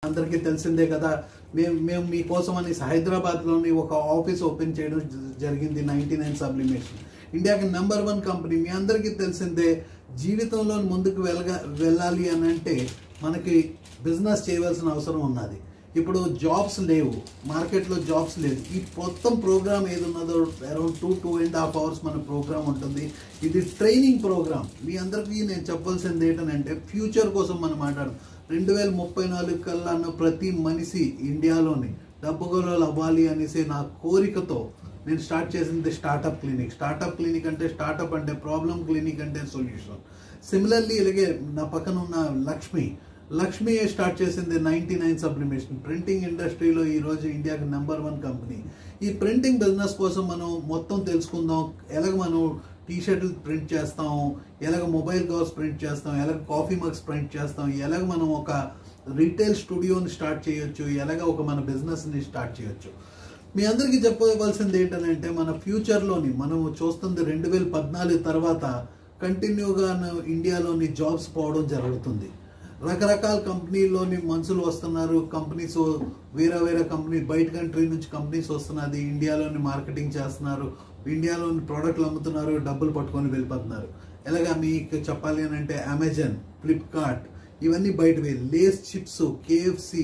అందరికీ తెలిసిందే కదా మేము మేము మీకోసం అనేసి హైదరాబాద్లోని ఒక ఆఫీస్ ఓపెన్ చేయడం జ- జరిగింది నైంటీ నైన్ సబ్లిమేషన్ ఇండియాకి నెంబర్ వన్ కంపెనీ మీ అందరికీ తెలిసిందే జీవితంలో ముందుకు వెళ్ళగా వెళ్ళాలి అని అంటే మనకి బిజినెస్ చేయవలసిన అవసరం ఉన్నది ఇప్పుడు జాబ్స్ లేవు మార్కెట్లో జాబ్స్ లేదు ఈ మొత్తం ప్రోగ్రామ్ ఏది ఉన్నదో around two two and half hours మన ప్రోగ్రామ్ ఉంటుంది ఇది ట్రైనింగ్ ప్రోగ్రామ్ మీ అందరికీ నేను చెప్పాల్సింది ఏంటంటే ఫ్యూచర్ కోసం మనం మాట్లాడడం రెండు వేల ముప్పై నాలుగు కల్లా అన్న ప్రతి మనిషి ఇండియాలోని డబ్బు గొర్రెలు అవ్వాలి అనేసి నా కోరికతో నేను స్టార్ట్ చేసింది స్టార్టప్ క్లినిక్ స్టార్టప్ క్లినిక్ అంటే స్టార్టప్ అంటే ప్రాబ్లం క్లినిక్ అంటే సొల్యూషన్ సిమిలర్లీ ఇలాగే నా పక్కన ఉన్న లక్ష్మి లక్ష్మి స్టార్ట్ చేసింది నైన్టీ నైన్ సబ్లిమేషన్ ప్రింటింగ్ ఇండస్ట్రీలో ఈ రోజు ఇండియాకి నెంబర్ వన్ కంపెనీ ఈ ప్రింటింగ్ బిజినెస్ కోసం మనం మొత్తం తెలుసుకుందాం ఎలాగ మనం టీ షర్ట్లు ప్రింట్ చేస్తాం ఎలాగ మొబైల్ కవర్స్ ప్రింట్ చేస్తాం ఎలాగ కాఫీ మగ్స్ ప్రింట్ చేస్తాం ఎలాగ మనం ఒక రీటైల్ స్టూడియోని స్టార్ట్ చేయొచ్చు ఎలాగ ఒక మన బిజినెస్ని స్టార్ట్ చేయొచ్చు మీ అందరికీ చెప్పవలసింది ఏంటంటే మన ఫ్యూచర్లోని మనం చూస్తుంది రెండు వేల పద్నాలుగు తర్వాత కంటిన్యూగా ఇండియాలోని జాబ్స్ పోవడం జరుగుతుంది రకరకాల కంపెనీల్లోని మనుషులు వస్తున్నారు కంపెనీస్ వేరే వేరే కంపెనీ బయట కంట్రీ నుంచి కంపెనీస్ వస్తున్నది ఇండియాలోని మార్కెటింగ్ చేస్తున్నారు ఇండియాలోని ప్రోడక్ట్లు అమ్ముతున్నారు డబ్బులు పట్టుకొని వెళ్ళిపోతున్నారు ఎలాగా మీకు చెప్పాలి అని అంటే అమెజాన్ ఫ్లిప్కార్ట్ ఇవన్నీ బయటవే లేస్ చిప్స్ కేఎఫ్సి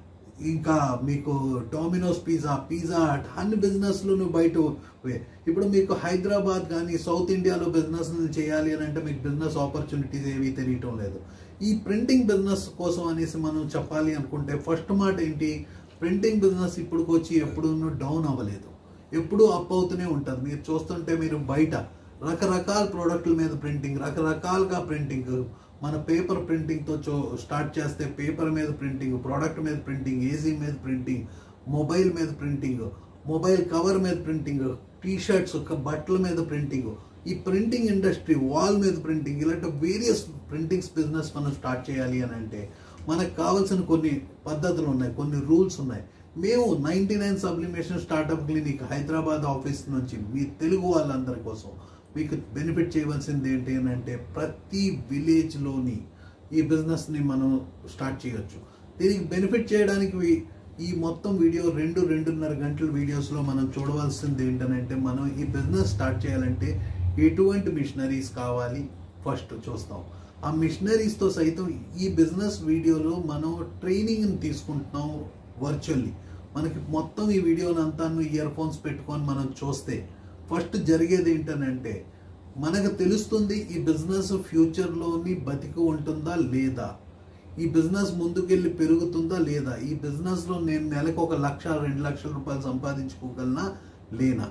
ఇంకా మీకు డొమినోస్ పిజ్జా పిజ్జా హట్ అన్ని బిజినెస్లు బయట వే. ఇప్పుడు మీకు హైదరాబాద్ కానీ సౌత్ ఇండియాలో బిజినెస్ చేయాలి అని అంటే మీకు బిజినెస్ ఆపర్చునిటీస్ ఏవి తెలియటం లేదు ఈ ప్రింటింగ్ బిజినెస్ కోసం అనేసి మనం చెప్పాలి అనుకుంటే ఫస్ట్ మాట ఏంటి ప్రింటింగ్ బిజినెస్ ఇప్పుడుకి వచ్చి ఎప్పుడు డౌన్ అవ్వలేదు ఎప్పుడూ అప్ అవుతూనే ఉంటుంది మీరు చూస్తుంటే మీరు బయట రకరకాల ప్రోడక్ట్ల మీద ప్రింటింగ్ రకరకాలుగా ప్రింటింగ్ మన పేపర్ ప్రింటింగ్తో చో స్టార్ట్ చేస్తే పేపర్ మీద ప్రింటింగ్ ప్రోడక్ట్ మీద ప్రింటింగ్ ఏసీ మీద ప్రింటింగ్ మొబైల్ మీద ప్రింటింగ్ మొబైల్ కవర్ మీద ప్రింటింగ్ టీ షర్ట్స్ బట్టల మీద ప్రింటింగ్ ఈ ప్రింటింగ్ ఇండస్ట్రీ వాల్ మీద ప్రింటింగ్ ఇలాంటి వేరియస్ ప్రింటింగ్స్ బిజినెస్ మనం స్టార్ట్ చేయాలి అని అంటే మనకు కావాల్సిన కొన్ని పద్ధతులు ఉన్నాయి కొన్ని రూల్స్ ఉన్నాయి మేము ninety nine sublimation startup clinic Hyderabad office నుంచి మీ తెలుగు వాళ్ళందరి కోసం మీకు బెనిఫిట్ చేయవలసింది ఏంటి అని అంటే ప్రతి విలేజ్లోని ఈ బిజినెస్ని మనం స్టార్ట్ చేయొచ్చు దీనికి బెనిఫిట్ చేయడానికి ఈ మొత్తం వీడియో రెండు రెండున్నర గంటల వీడియోస్లో మనం చూడవలసింది ఏంటంటే మనం ఈ బిజినెస్ స్టార్ట్ చేయాలంటే ఎటువంటి మిషనరీస్ కావాలి ఫస్ట్ చూస్తాం ఆ మిషనరీస్తో సైతం ఈ బిజినెస్ వీడియోలో మనం ట్రైనింగ్ని తీసుకుంటున్నాం వర్చువల్లీ మనకి మొత్తం ఈ వీడియోనంతా ఇయర్ ఫోన్స్ పెట్టుకొని మనం చూస్తే ఫస్ట్ జరిగేది ఏంటనంటే మనకు తెలుస్తుంది ఈ బిజినెస్ ఫ్యూచర్లోని బతికి ఉంటుందా లేదా ఈ బిజినెస్ ముందుకెళ్ళి పెరుగుతుందా లేదా ఈ బిజినెస్లో నేను నెలకు ఒక లక్ష రెండు లక్షల రూపాయలు సంపాదించుకోగలనా లేనా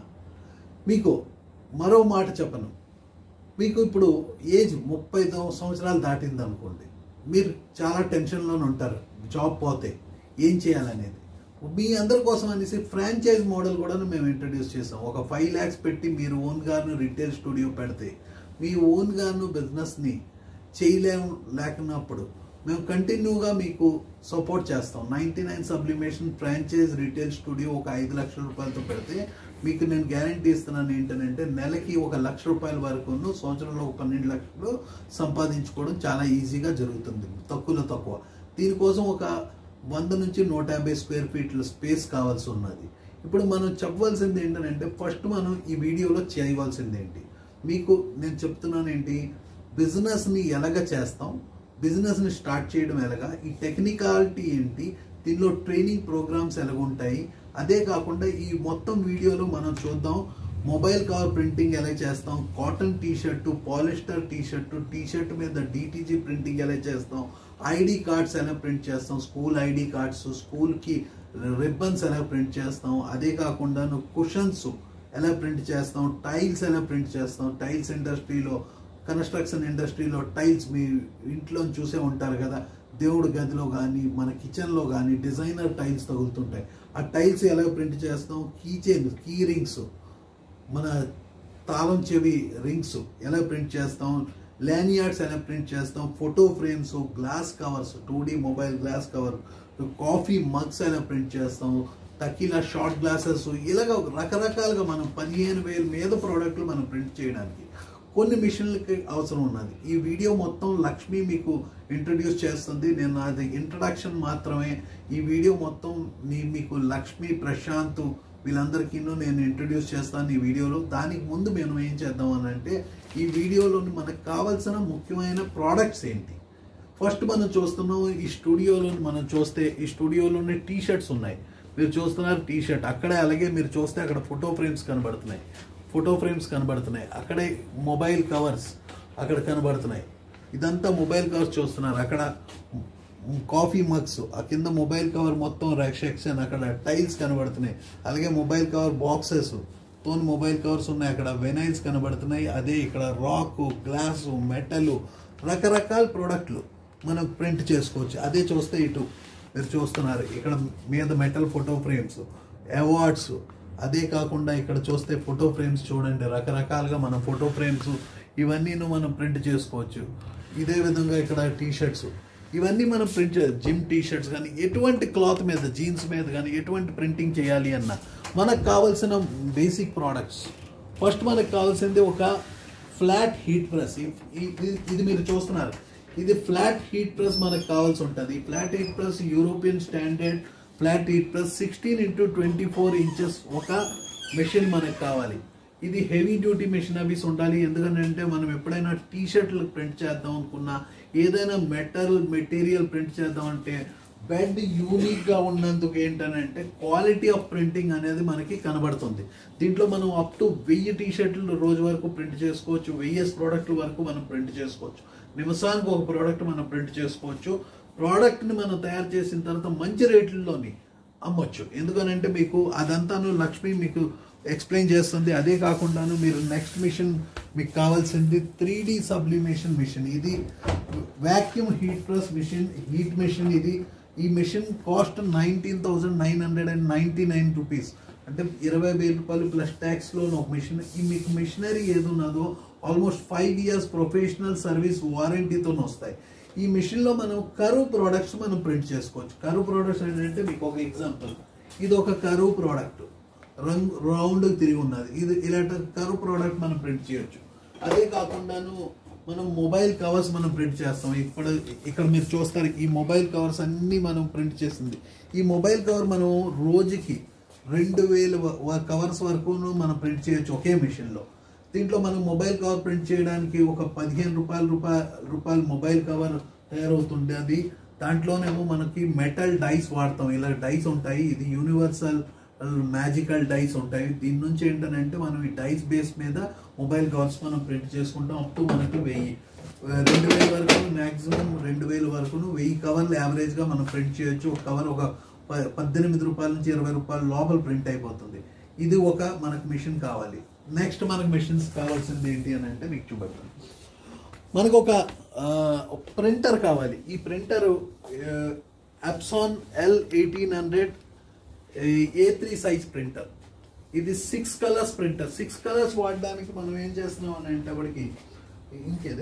మీకు మరో మాట చెప్పను మీకు ఇప్పుడు ఏజ్ ముప్పై సంవత్సరాలు దాటింది అనుకోండి మీరు చాలా టెన్షన్లోనే ఉంటారు జాబ్ పోతే ఏం చేయాలనేది మీ అందరి కోసం అనేసి ఫ్రాంచైజ్ మోడల్ కూడా మేము ఇంట్రడ్యూస్ చేసాం ఒక ఫైవ్ ల్యాక్స్ పెట్టి మీరు ఓన్ గాను రిటైల్ స్టూడియో పెడితే మీ ఓన్ గాను బిజినెస్ని చేయలేము లేకున్నప్పుడు మేము కంటిన్యూగా మీకు సపోర్ట్ చేస్తాం ninety nine sublimation franchise retail studio ఒక ఐదు లక్షల రూపాయలతో పెడితే మీకు నేను గ్యారంటీ ఇస్తున్నాను ఏంటంటే నెలకి ఒక లక్ష రూపాయల వరకు సంవత్సరంలో ఒక పన్నెండు లక్షలు సంపాదించుకోవడం చాలా ఈజీగా జరుగుతుంది తక్కువలో తక్కువ దీనికోసం ఒక వంద నుంచి నూట యాభై స్క్వేర్ ఫీట్ల స్పేస్ కావాల్సి ఉన్నది ఇప్పుడు మనం చెప్పవలసింది ఏంటంటే ఫస్ట్ మనం ఈ వీడియోలో చేయవలసింది ఏంటి మీకు నేను చెప్తున్నాను ఏంటి బిజినెస్ని ఎలాగ చేస్తాం బిజినెస్ని స్టార్ట్ చేయడం ఎలాగా ఈ టెక్నికాలిటీ ఏంటి దీనిలో ట్రైనింగ్ ప్రోగ్రామ్స్ ఎలాగ ఉంటాయి అదే కాకుండా ఈ మొత్తం వీడియోలో మనం చూద్దాం మొబైల్ కవర్ ప్రింటింగ్ ఎలా చేస్తాం cotton T shirt polyester T shirt T shirt మీద డిటీజీ ప్రింటింగ్ ఎలా చేస్తాం ఐడి కార్డ్స్ ఎలా ప్రింట్ చేస్తాం స్కూల్ ఐడి కార్డ్స్ స్కూల్కి రిబ్బన్స్ ఎలా ప్రింట్ చేస్తాం అదే కాకుండా కుషన్స్ ఎలా ప్రింట్ చేస్తాం టైల్స్ ఎలా ప్రింట్ చేస్తాం టైల్స్ ఇండస్ట్రీలో కన్స్ట్రక్షన్ ఇండస్ట్రీలో టైల్స్ మీ ఇంట్లో చూసే ఉంటారు కదా దేవుడి గదిలో కానీ మన కిచెన్లో కానీ డిజైనర్ టైల్స్ తగులుతుంటాయి ఆ టైల్స్ ఎలా ప్రింట్ చేస్తాం కీ చైన్ కీ రింగ్స్ మన తాళం చెవి రింగ్స్ ఎలా ప్రింట్ చేస్తాం ల్యానియార్డ్స్ ఎలా ప్రింట్ చేస్తాం photo frames glass covers to mobile glass cover coffee mugs ఎలా ప్రింట్ చేస్తాం తక్కిలా షార్ట్ గ్లాసెస్ ఇలాగ రకరకాలుగా మనం పదిహేను వేల మీద ప్రోడక్ట్లు మనం ప్రింట్ చేయడానికి కొన్ని మిషన్లకి అవసరం ఉన్నది ఈ వీడియో మొత్తం లక్ష్మి మీకు ఇంట్రడ్యూస్ చేస్తుంది నేను అది ఇంట్రడక్షన్ మాత్రమే ఈ వీడియో మొత్తం నీ మీకు లక్ష్మి ప్రశాంత్ వీళ్ళందరికీ నేను ఇంట్రడ్యూస్ చేస్తాను ఈ వీడియోలో దానికి ముందు మేము ఏం చేద్దాం అని అంటే ఈ వీడియోలో మనకు కావాల్సిన ముఖ్యమైన ప్రోడక్ట్స్ ఏంటి ఫస్ట్ మనం చూస్తున్నాం ఈ స్టూడియోలో మనం చూస్తే ఈ స్టూడియోలోనే టీ షర్ట్స్ ఉన్నాయి మీరు చూస్తున్నారు టీ షర్ట్ అక్కడే అలాగే మీరు చూస్తే అక్కడ ఫోటో ఫ్రేమ్స్ కనబడుతున్నాయి ఫోటో ఫ్రేమ్స్ కనబడుతున్నాయి అక్కడే మొబైల్ కవర్స్ అక్కడ కనబడుతున్నాయి ఇదంతా మొబైల్ కవర్స్ చూస్తున్నారు అక్కడ కాఫీ మగ్స్ ఆ కింద మొబైల్ కవర్ మొత్తం సెక్షన్ అక్కడ టైల్స్ కనబడుతున్నాయి అలాగే మొబైల్ కవర్ బాక్సెస్ తోని మొబైల్ కవర్స్ ఉన్నాయి అక్కడ వెనైల్స్ కనబడుతున్నాయి అదే ఇక్కడ రాక్ గ్లాసు మెటల్ రకరకాల ప్రోడక్ట్లు మనం ప్రింట్ చేసుకోవచ్చు అదే చూస్తే ఇటు మీరు చూస్తున్నారు ఇక్కడ మీద మెటల్ ఫోటో ఫ్రేమ్స్ అవార్డ్స్ అదే కాకుండా ఇక్కడ చూస్తే ఫోటో ఫ్రేమ్స్ చూడండి రకరకాలుగా మన ఫోటో ఫ్రేమ్స్ ఇవన్నీ మనం ప్రింట్ చేసుకోవచ్చు ఇదే విధంగా ఇక్కడ టీ షర్ట్స్ ఇవన్నీ మనం ప్రింట్ జిమ్ టీ షర్ట్స్ కానీ ఎటువంటి క్లాత్ మీద జీన్స్ మీద కానీ ఎటువంటి ప్రింటింగ్ చేయాలి అన్న మనకు కావాల్సిన బేసిక్ ప్రోడక్ట్స్ ఫస్ట్ మనకు కావాల్సింది ఒక ఫ్లాట్ హీట్ ప్రెస్ ఇది మీరు చూస్తున్నారు ఇది ఫ్లాట్ హీట్ ప్రెస్ మనకు కావాల్సి ఉంటుంది flat heat press European standard flat heat press sixteen into twenty four inches ఒక మెషిన్ మనకు కావాలి ఇది హెవీ డ్యూటీ మెషిన్ అవిస్ ఉండాలి ఎందుకంటే మనం ఎప్పుడైనా టీ షర్ట్లు ప్రింట్ చేద్దాం అనుకున్నా ఏదైనా మెటల్ మెటీరియల్ ప్రింట్ చేద్దాం అంటే బెడ్ యూనిక్గా ఉన్నందుకు ఏంటనంటే క్వాలిటీ ఆఫ్ ప్రింటింగ్ అనేది మనకి కనబడుతుంది దీంట్లో మనం అప్ టు వెయ్యి టీ షర్ట్లు రోజు వరకు ప్రింట్ చేసుకోవచ్చు వెయ్యి ప్రోడక్ట్ల వరకు మనం ప్రింట్ చేసుకోవచ్చు నిమిషానికి ఒక ప్రోడక్ట్ మనం ప్రింట్ చేసుకోవచ్చు ప్రోడక్ట్ని మనం తయారు చేసిన తర్వాత మంచి రేట్లలోని అమ్మొచ్చు ఎందుకనంటే మీకు అదంతాను లక్ష్మి మీకు ఎక్స్ప్లెయిన్ చేస్తుంది అదే కాకుండాను మీరు నెక్స్ట్ మిషన్ మీకు కావాల్సింది త్రీ డి సబ్లిమేషన్ మిషన్ ఇది vacuum heat press machine heat machine ఇది ఈ machine cost nineteen thousand nine hundred and ninety nine rupees అంటే ఇరవై వేల రూపాయలు ప్లస్ ట్యాక్స్లో ఒక మిషన్ ఈ మీకు మిషనరీ ఏది ఉన్నదో almost five years professional service వారంటీతో వస్తాయి ఈ మిషన్లో మనం కరువు ప్రోడక్ట్స్ మనం ప్రింట్ చేసుకోవచ్చు కరువు ప్రోడక్ట్స్ ఏంటంటే మీకు ఒక ఎగ్జాంపుల్ ఇది ఒక కరువు ప్రోడక్ట్ రంగు రౌండ్ తిరిగి ఉన్నది ఇది ఇలాంటి కరువు ప్రోడక్ట్ మనం ప్రింట్ చేయొచ్చు అదే కాకుండాను మనం మొబైల్ కవర్స్ మనం ప్రింట్ చేస్తాం ఇప్పుడు ఇక్కడ మీరు చూస్తారు ఈ మొబైల్ కవర్స్ అన్నీ మనం ప్రింట్ చేసింది ఈ మొబైల్ కవర్ మనం రోజుకి రెండు వేల కవర్స్ వరకు మనం ప్రింట్ చేయొచ్చు ఒకే మిషన్లో దీంట్లో మనం మొబైల్ కవర్ ప్రింట్ చేయడానికి ఒక పదిహేను రూపాయల రూపాయ రూపాయల మొబైల్ కవర్ తయారవుతుంది అది దాంట్లోనేమో మనకి మెటల్ డైస్ వాడతాం ఇలా డైస్ ఉంటాయి ఇది యూనివర్సల్ మ్యాజికల్ డైస్ ఉంటాయి దీని నుంచి ఏంటంటే మనం ఈ డైస్ బేస్ మీద మొబైల్ కవర్స్ మనం ప్రింట్ చేసుకుంటాం అప్ టు మనకి వెయ్యి రెండు వేల వరకు మ్యాక్సిమం రెండు వేల వరకు వెయ్యి కవర్లు యావరేజ్గా మనం ప్రింట్ చేయొచ్చు ఒక కవర్ ఒక ప- పద్దెనిమిది రూపాయల నుంచి ఇరవై రూపాయల లోపల ప్రింట్ అయిపోతుంది ఇది ఒక మనకు మిషన్ కావాలి నెక్స్ట్ మనకు మిషన్స్ కావాల్సింది ఏంటి అని అంటే మీకు చూపెడతాను మనకు ఒక ప్రింటర్ కావాలి ఈ printer Epson L eighteen hundred A three size printer ఇది six colours printer six colours వాడడానికి మనం ఏం చేస్తున్నాం అని అంటే అప్పటికి ఇంకేదే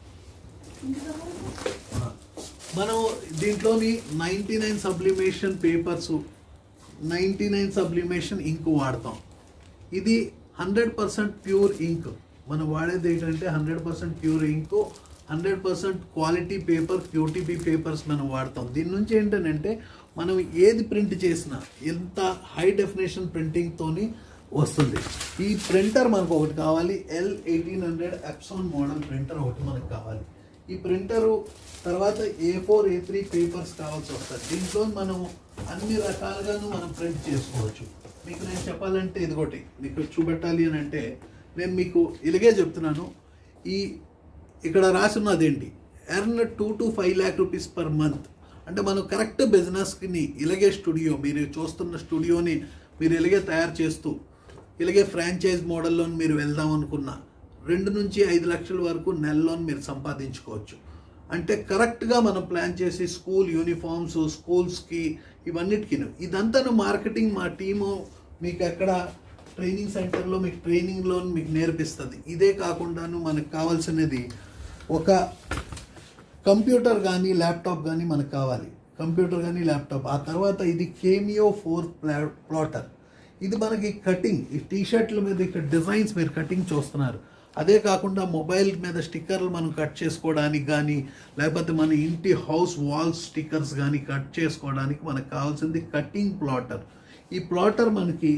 మనం దీంట్లోని ninety nine sublimation papers ninety nine sublimation ink వాడతాం ఇది హండ్రెడ్ పర్సెంట్ ప్యూర్ ఇంక్ మనం వాడేది ఏంటంటే hundred percent pure ink hundred percent quality paper QTP papers మనం వాడతాం దీని నుంచి ఏంటంటే మనం ఏది ప్రింట్ చేసినా ఎంత హై డెఫినేషన్ ప్రింటింగ్తోని వస్తుంది ఈ ప్రింటర్ మనకు ఒకటి కావాలి L eighteen hundred Epson model printer ఒకటి మనకు కావాలి ఈ ప్రింటరు తర్వాత A four A three papers కావాల్సి వస్తుంది దీంట్లో మనం అన్ని రకాలుగాను మనం ప్రింట్ చేసుకోవచ్చు మీకు నేను చెప్పాలంటే ఇదిగోటి మీకు చూపెట్టాలి అని అంటే నేను మీకు ఇలాగే చెప్తున్నాను ఈ ఇక్కడ రాసి ఉన్నది ఏంటి earn two to five lakh rupees per month అంటే మనం కరెక్ట్ బిజినెస్ని ఇలాగే స్టూడియో మీరు చూస్తున్న స్టూడియోని మీరు ఇలాగే తయారు చేస్తూ ఇలాగే ఫ్రాంచైజ్ మోడల్లో మీరు వెళ్దాం అనుకున్నా రెండు నుంచి ఐదు లక్షల వరకు నెలలో మీరు సంపాదించుకోవచ్చు అంటే కరెక్ట్గా మనం ప్లాన్ చేసి స్కూల్ యూనిఫామ్స్ స్కూల్స్కి ఇవన్నిటికీ ఇదంతా మార్కెటింగ్ మా టీము మీకు ఎక్కడ ట్రైనింగ్ సెంటర్లో మీకు ట్రైనింగ్లో మీకు నేర్పిస్తుంది ఇదే కాకుండాను మనకు కావాల్సినది ఒక కంప్యూటర్ కానీ ల్యాప్టాప్ కానీ మనకు కావాలి కంప్యూటర్ కానీ ల్యాప్టాప్ ఆ తర్వాత ఇది కేమియో ఫోర్ ప్లాటర్ ఇది మనకి కటింగ్ ఈ టీ షర్ట్ల మీద ఇక్కడ డిజైన్స్ మీరు కటింగ్ చూస్తున్నారు అదే కాకుండా మొబైల్ మీద స్టిక్కర్లు మనం కట్ చేసుకోవడానికి కానీ లేకపోతే మన ఇంటి హౌస్ వాల్స్ స్టిక్కర్స్ కానీ కట్ చేసుకోవడానికి మనకు కావాల్సింది కటింగ్ ప్లాటర్ ఈ ప్లాటర్ మనకి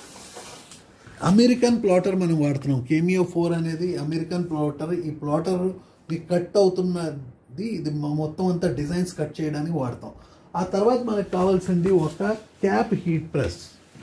అమెరికన్ ప్లాటర్ మనం వాడుతున్నాం కేమియో ఫోర్ అనేది అమెరికన్ ప్లాటర్ ఈ ప్లాటర్ మీకు కట్ అవుతున్నది ఇది మ- మొత్తం అంతా డిజైన్స్ కట్ చేయడానికి వాడతాం ఆ తర్వాత మనకు కావాల్సింది ఒక క్యాప్ హీట్ ప్రెస్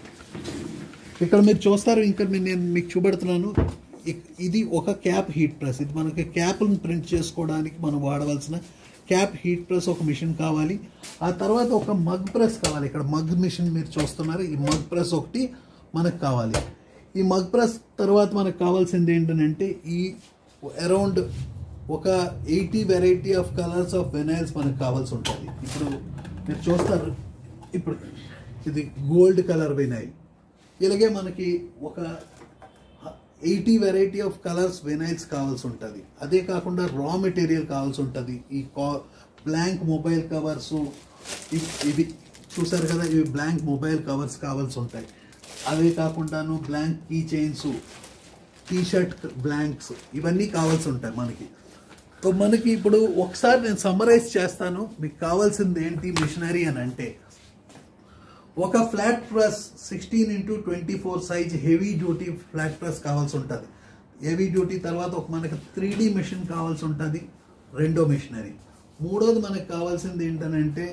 ఇక్కడ మీరు చూస్తారు ఇంకా మీ- నేను మీకు చూపెడుతున్నాను ఇ- ఇది ఒక క్యాప్ హీట్ ప్రెస్ ఇది మనకి క్యాప్లను ప్రింట్ చేసుకోవడానికి మనం వాడవలసిన క్యాప్ హీట్ ప్రెస్ ఒక మిషన్ కావాలి ఆ తర్వాత ఒక మగ్ ప్రెస్ కావాలి ఇక్కడ మగ్ మిషన్ మీరు చూస్తున్నారు ఈ మగ్ ప్రెస్ ఒకటి మనకు కావాలి ఈ మగ్ ప్రెస్ తర్వాత మనకు కావాల్సింది ఏంటంటే ఈ అరౌండ్ ఒక eighty variety of colours of vinyls మనకు కావాల్సి ఉంటుంది ఇప్పుడు మీరు చూస్తారు ఇప్పుడు ఇది గోల్డ్ కలర్ వినైల్ ఇలాగే మనకి ఒక eighty variety of colours vinyls కావాల్సి ఉంటుంది అదే కాకుండా రా మెటీరియల్ కావాల్సి ఉంటుంది ఈ కా బ్లాంక్ మొబైల్ కవర్స్ ఇవి చూసారు కదా ఇవి బ్లాంక్ మొబైల్ కవర్స్ కావాల్సి ఉంటాయి అవే కాకుండాను blank key chains T shirt blanks ఇవన్నీ కావాల్సి ఉంటాయి మనకి సో మనకి ఇప్పుడు ఒకసారి నేను సమ్మరైజ్ చేస్తాను మీకు కావాల్సింది ఏంటి మిషనరీ అని అంటే ఒక flat press sixteen into twenty four size heavy duty flat press కావాల్సి ఉంటుంది హెవీ డ్యూటీ తర్వాత ఒక మనకి త్రీ డి మెషిన్ కావాల్సి ఉంటుంది రెండో మిషనరీ మూడోది మనకు కావాల్సింది ఏంటనంటే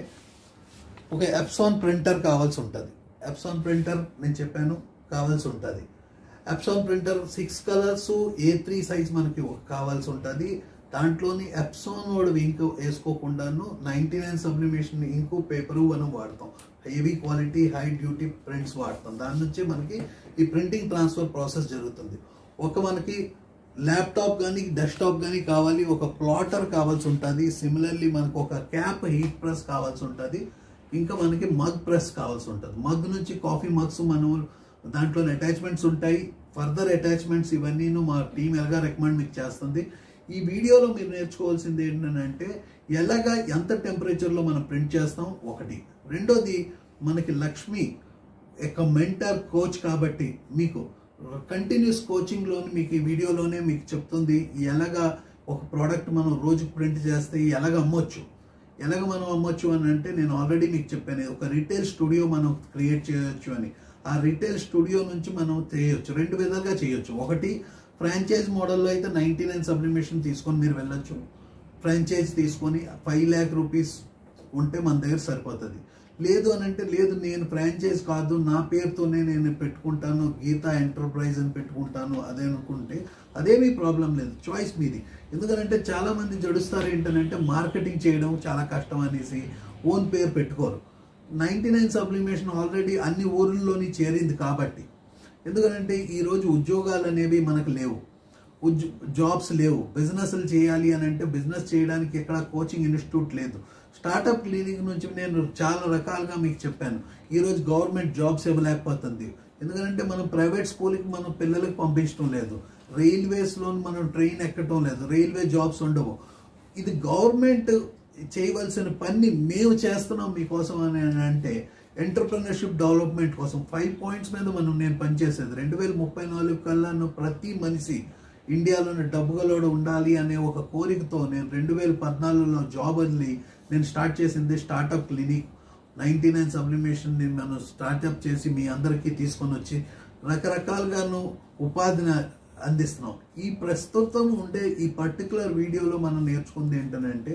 ఒక ఎప్సాన్ ప్రింటర్ కావాల్సి ఉంటుంది ఎప్సాన్ ప్రింటర్ నేను చెప్పాను కావాల్సి ఉంటుంది Epson printer six colours A three size మనకి ఒక కావాల్సి ఉంటుంది దాంట్లోని ఎప్సాన్ వాడు ఇంక్ వేసుకోకుండాను ninety nine sublimation ink paper మనం వాడతాం heavy quality high duty prints వాడతాం దాని నుంచి మనకి ఈ ప్రింటింగ్ ట్రాన్స్ఫర్ ప్రాసెస్ జరుగుతుంది ఒక మనకి ల్యాప్టాప్ కానీ డెస్క్టాప్ కానీ కావాలి ఒక ప్లాటర్ కావాల్సి ఉంటుంది సిమిలర్లీ మనకు ఒక క్యాప్ హీట్ ప్రెస్ కావాల్సి ఉంటుంది ఇంకా మనకి మగ్ ప్రెస్ కావాల్సి ఉంటుంది మగ్ నుంచి కాఫీ మగ్స్ మనం దాంట్లో అటాచ్మెంట్స్ ఉంటాయి ఫర్దర్ అటాచ్మెంట్స్ ఇవన్నీ మా టీం ఎలాగా రికమెండ్ మీకు చేస్తుంది ఈ వీడియోలో మీరు నేర్చుకోవాల్సింది ఏంటంటే ఎలాగా ఎంత టెంపరేచర్లో మనం ప్రింట్ చేస్తాం ఒకటి రెండోది మనకి లక్ష్మి యొక్క మెంటర్ కోచ్ కాబట్టి మీకు కంటిన్యూస్ కోచింగ్లోని మీకు ఈ వీడియోలోనే మీకు చెప్తుంది ఎలాగా ఒక ప్రోడక్ట్ మనం రోజు ప్రింట్ చేస్తే ఎలాగ అమ్మొచ్చు ఎలాగ మనం అమ్మొచ్చు అని అంటే నేను ఆల్రెడీ మీకు చెప్పాను ఒక రిటైల్ స్టూడియో మనం క్రియేట్ చేయొచ్చు అని ఆ రిటైల్ స్టూడియో నుంచి మనం చేయొచ్చు రెండు విధాలుగా చేయొచ్చు ఒకటి ఫ్రాంచైజ్ మోడల్లో అయితే నైంటీ నైన్ సబ్లిమేషన్ తీసుకొని మీరు వెళ్ళొచ్చు ఫ్రాంచైజ్ తీసుకొని ఫైవ్ ల్యాక్ రూపీస్ ఉంటే మన దగ్గర సరిపోతుంది లేదు అని అంటే లేదు నేను ఫ్రాంచైజ్ కాదు నా పేరుతోనే నేను పెట్టుకుంటాను గీతా ఎంటర్ప్రైజ్ అని పెట్టుకుంటాను అదే అనుకుంటే అదేమీ ప్రాబ్లం లేదు చాయిస్ మీది ఎందుకంటే చాలా మంది జడుస్తారు ఏంటంటే మార్కెటింగ్ చేయడం చాలా కష్టం అనేసి ఓన్ పేరు పెట్టుకోరు నైంటీ నైన్ సబ్లిమేషన్ ఆల్రెడీ అన్ని ఊర్లలోని చేరింది కాబట్టి ఎందుకంటే ఈరోజు ఉద్యోగాలు అనేవి మనకు లేవు ఉద్యో జాబ్స్ లేవు బిజినెస్లు చేయాలి అని అంటే బిజినెస్ చేయడానికి ఎక్కడ కోచింగ్ ఇన్స్టిట్యూట్ లేదు స్టార్టప్ క్లినిక్ నుంచి నేను చాలా రకాలుగా మీకు చెప్పాను ఈరోజు గవర్నమెంట్ జాబ్స్ ఇవ్వలేకపోతుంది ఎందుకంటే మనం ప్రైవేట్ స్కూల్కి మనం పిల్లలకి పంపించడం లేదు రైల్వేస్లో మనం ట్రైన్ ఎక్కడం లేదు రైల్వే జాబ్స్ ఉండవు ఇది గవర్నమెంట్ చేయవలసిన పని మేము చేస్తున్నాం మీకోసం అని అంటే ఎంటర్ప్రినర్షిప్ డెవలప్మెంట్ కోసం ఫైవ్ పాయింట్స్ మీద మనం నేను పనిచేసేది రెండు వేల ముప్పై నాలుగు కల్లా ప్రతి మనిషి ఇండియాలోని డబ్బుగలోడు ఉండాలి అనే ఒక కోరికతో నేను రెండు వేల పద్నాలుగులో జాబ్ వదిలి నేను స్టార్ట్ చేసింది startup clinic ninety nine sublimation మనం స్టార్ట్అప్ చేసి మీ అందరికీ తీసుకొని వచ్చి రకరకాలుగాను ఉపాధిని అందిస్తున్నాం ఈ ప్రస్తుతం ఉండే ఈ పర్టికులర్ వీడియోలో మనం నేర్చుకుంది ఏంటంటే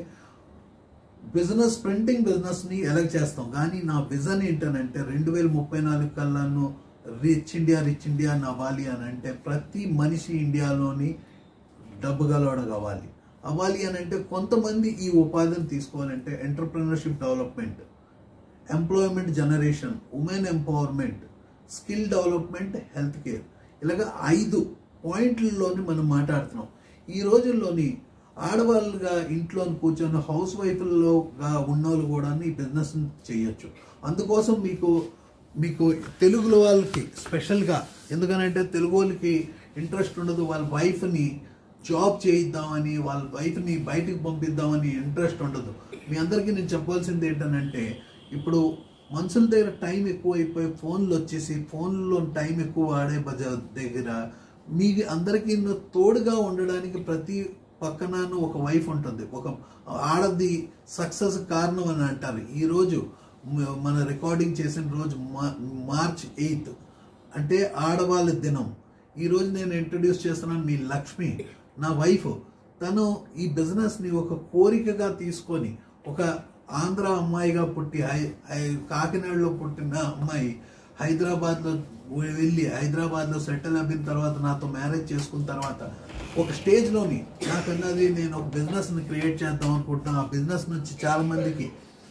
బిజినెస్ ప్రింటింగ్ బిజినెస్ని ఎలా చేస్తాం కానీ నా విజన్ ఏంటనంటే రెండు వేల ముప్పై నాలుగు కల్లాను రిచ్ ఇండియా రిచ్ ఇండియా అవ్వాలి అని అంటే ప్రతి మనిషి ఇండియాలోని డబ్బు గలవాడు కావాలి అవ్వాలి అని అంటే కొంతమంది ఈ ఉపాధిని తీసుకోవాలంటే entrepreneurship development employment generation women empowerment skill development health care ఇలాగ ఐదు పాయింట్లలోని మనం మాట్లాడుతున్నాం ఈ రోజుల్లోని ఆడవాళ్ళుగా ఇంట్లో కూర్చొని హౌస్ వైఫ్లుగా ఉన్నోళ్ళు కూడా ఈ బిజినెస్ చేయొచ్చు అందుకోసం మీకు మీకు తెలుగులో వాళ్ళకి స్పెషల్గా ఎందుకనంటే తెలుగు వాళ్ళకి ఇంట్రెస్ట్ ఉండదు వాళ్ళ వైఫ్ని జాబ్ చేయిద్దామని వాళ్ళ వైఫ్ని బయటికి పంపిద్దామని ఇంట్రెస్ట్ ఉండదు మీ అందరికీ నేను చెప్పాల్సింది ఏంటనంటే ఇప్పుడు మనుషుల దగ్గర టైం ఎక్కువ అయిపోయి ఫోన్లు వచ్చేసి ఫోన్లో టైం ఎక్కువ వాడే బజ దగ్గర మీ అందరికీ ను- తోడుగా ఉండడానికి ప్రతి పక్కనను ఒక వైఫ్ ఉంటుంది ఒక ఆడది సక్సెస్ కారణం అని అంటారు ఈ రోజు మ- మన రికార్డింగ్ చేసిన రోజు మా- మార్చ్ ఎయిత్ అంటే ఆడవాళ్ళ దినం ఈ రోజు నేను ఇంట్రడ్యూస్ చేస్తున్నాను మీ లక్ష్మి నా వైఫ్ తను ఈ బిజినెస్ ని ఒక కోరికగా తీసుకొని ఒక ఆంధ్ర అమ్మాయిగా పుట్టి హై- హై- కాకినాడలో పుట్టిన అమ్మాయి హైదరాబాద్ లో వెళ్ళి హైదరాబాద్ లో సెటిల్ అయిన తర్వాత నాతో మ్యారేజ్ చేసుకున్న తర్వాత ఒక స్టేజ్ లోని నాకన్నది నేను ఒక బిజినెస్ ని క్రియేట్ చేద్దాం అనుకుంటున్నాను ఆ బిజినెస్ నుంచి చాలా మందికి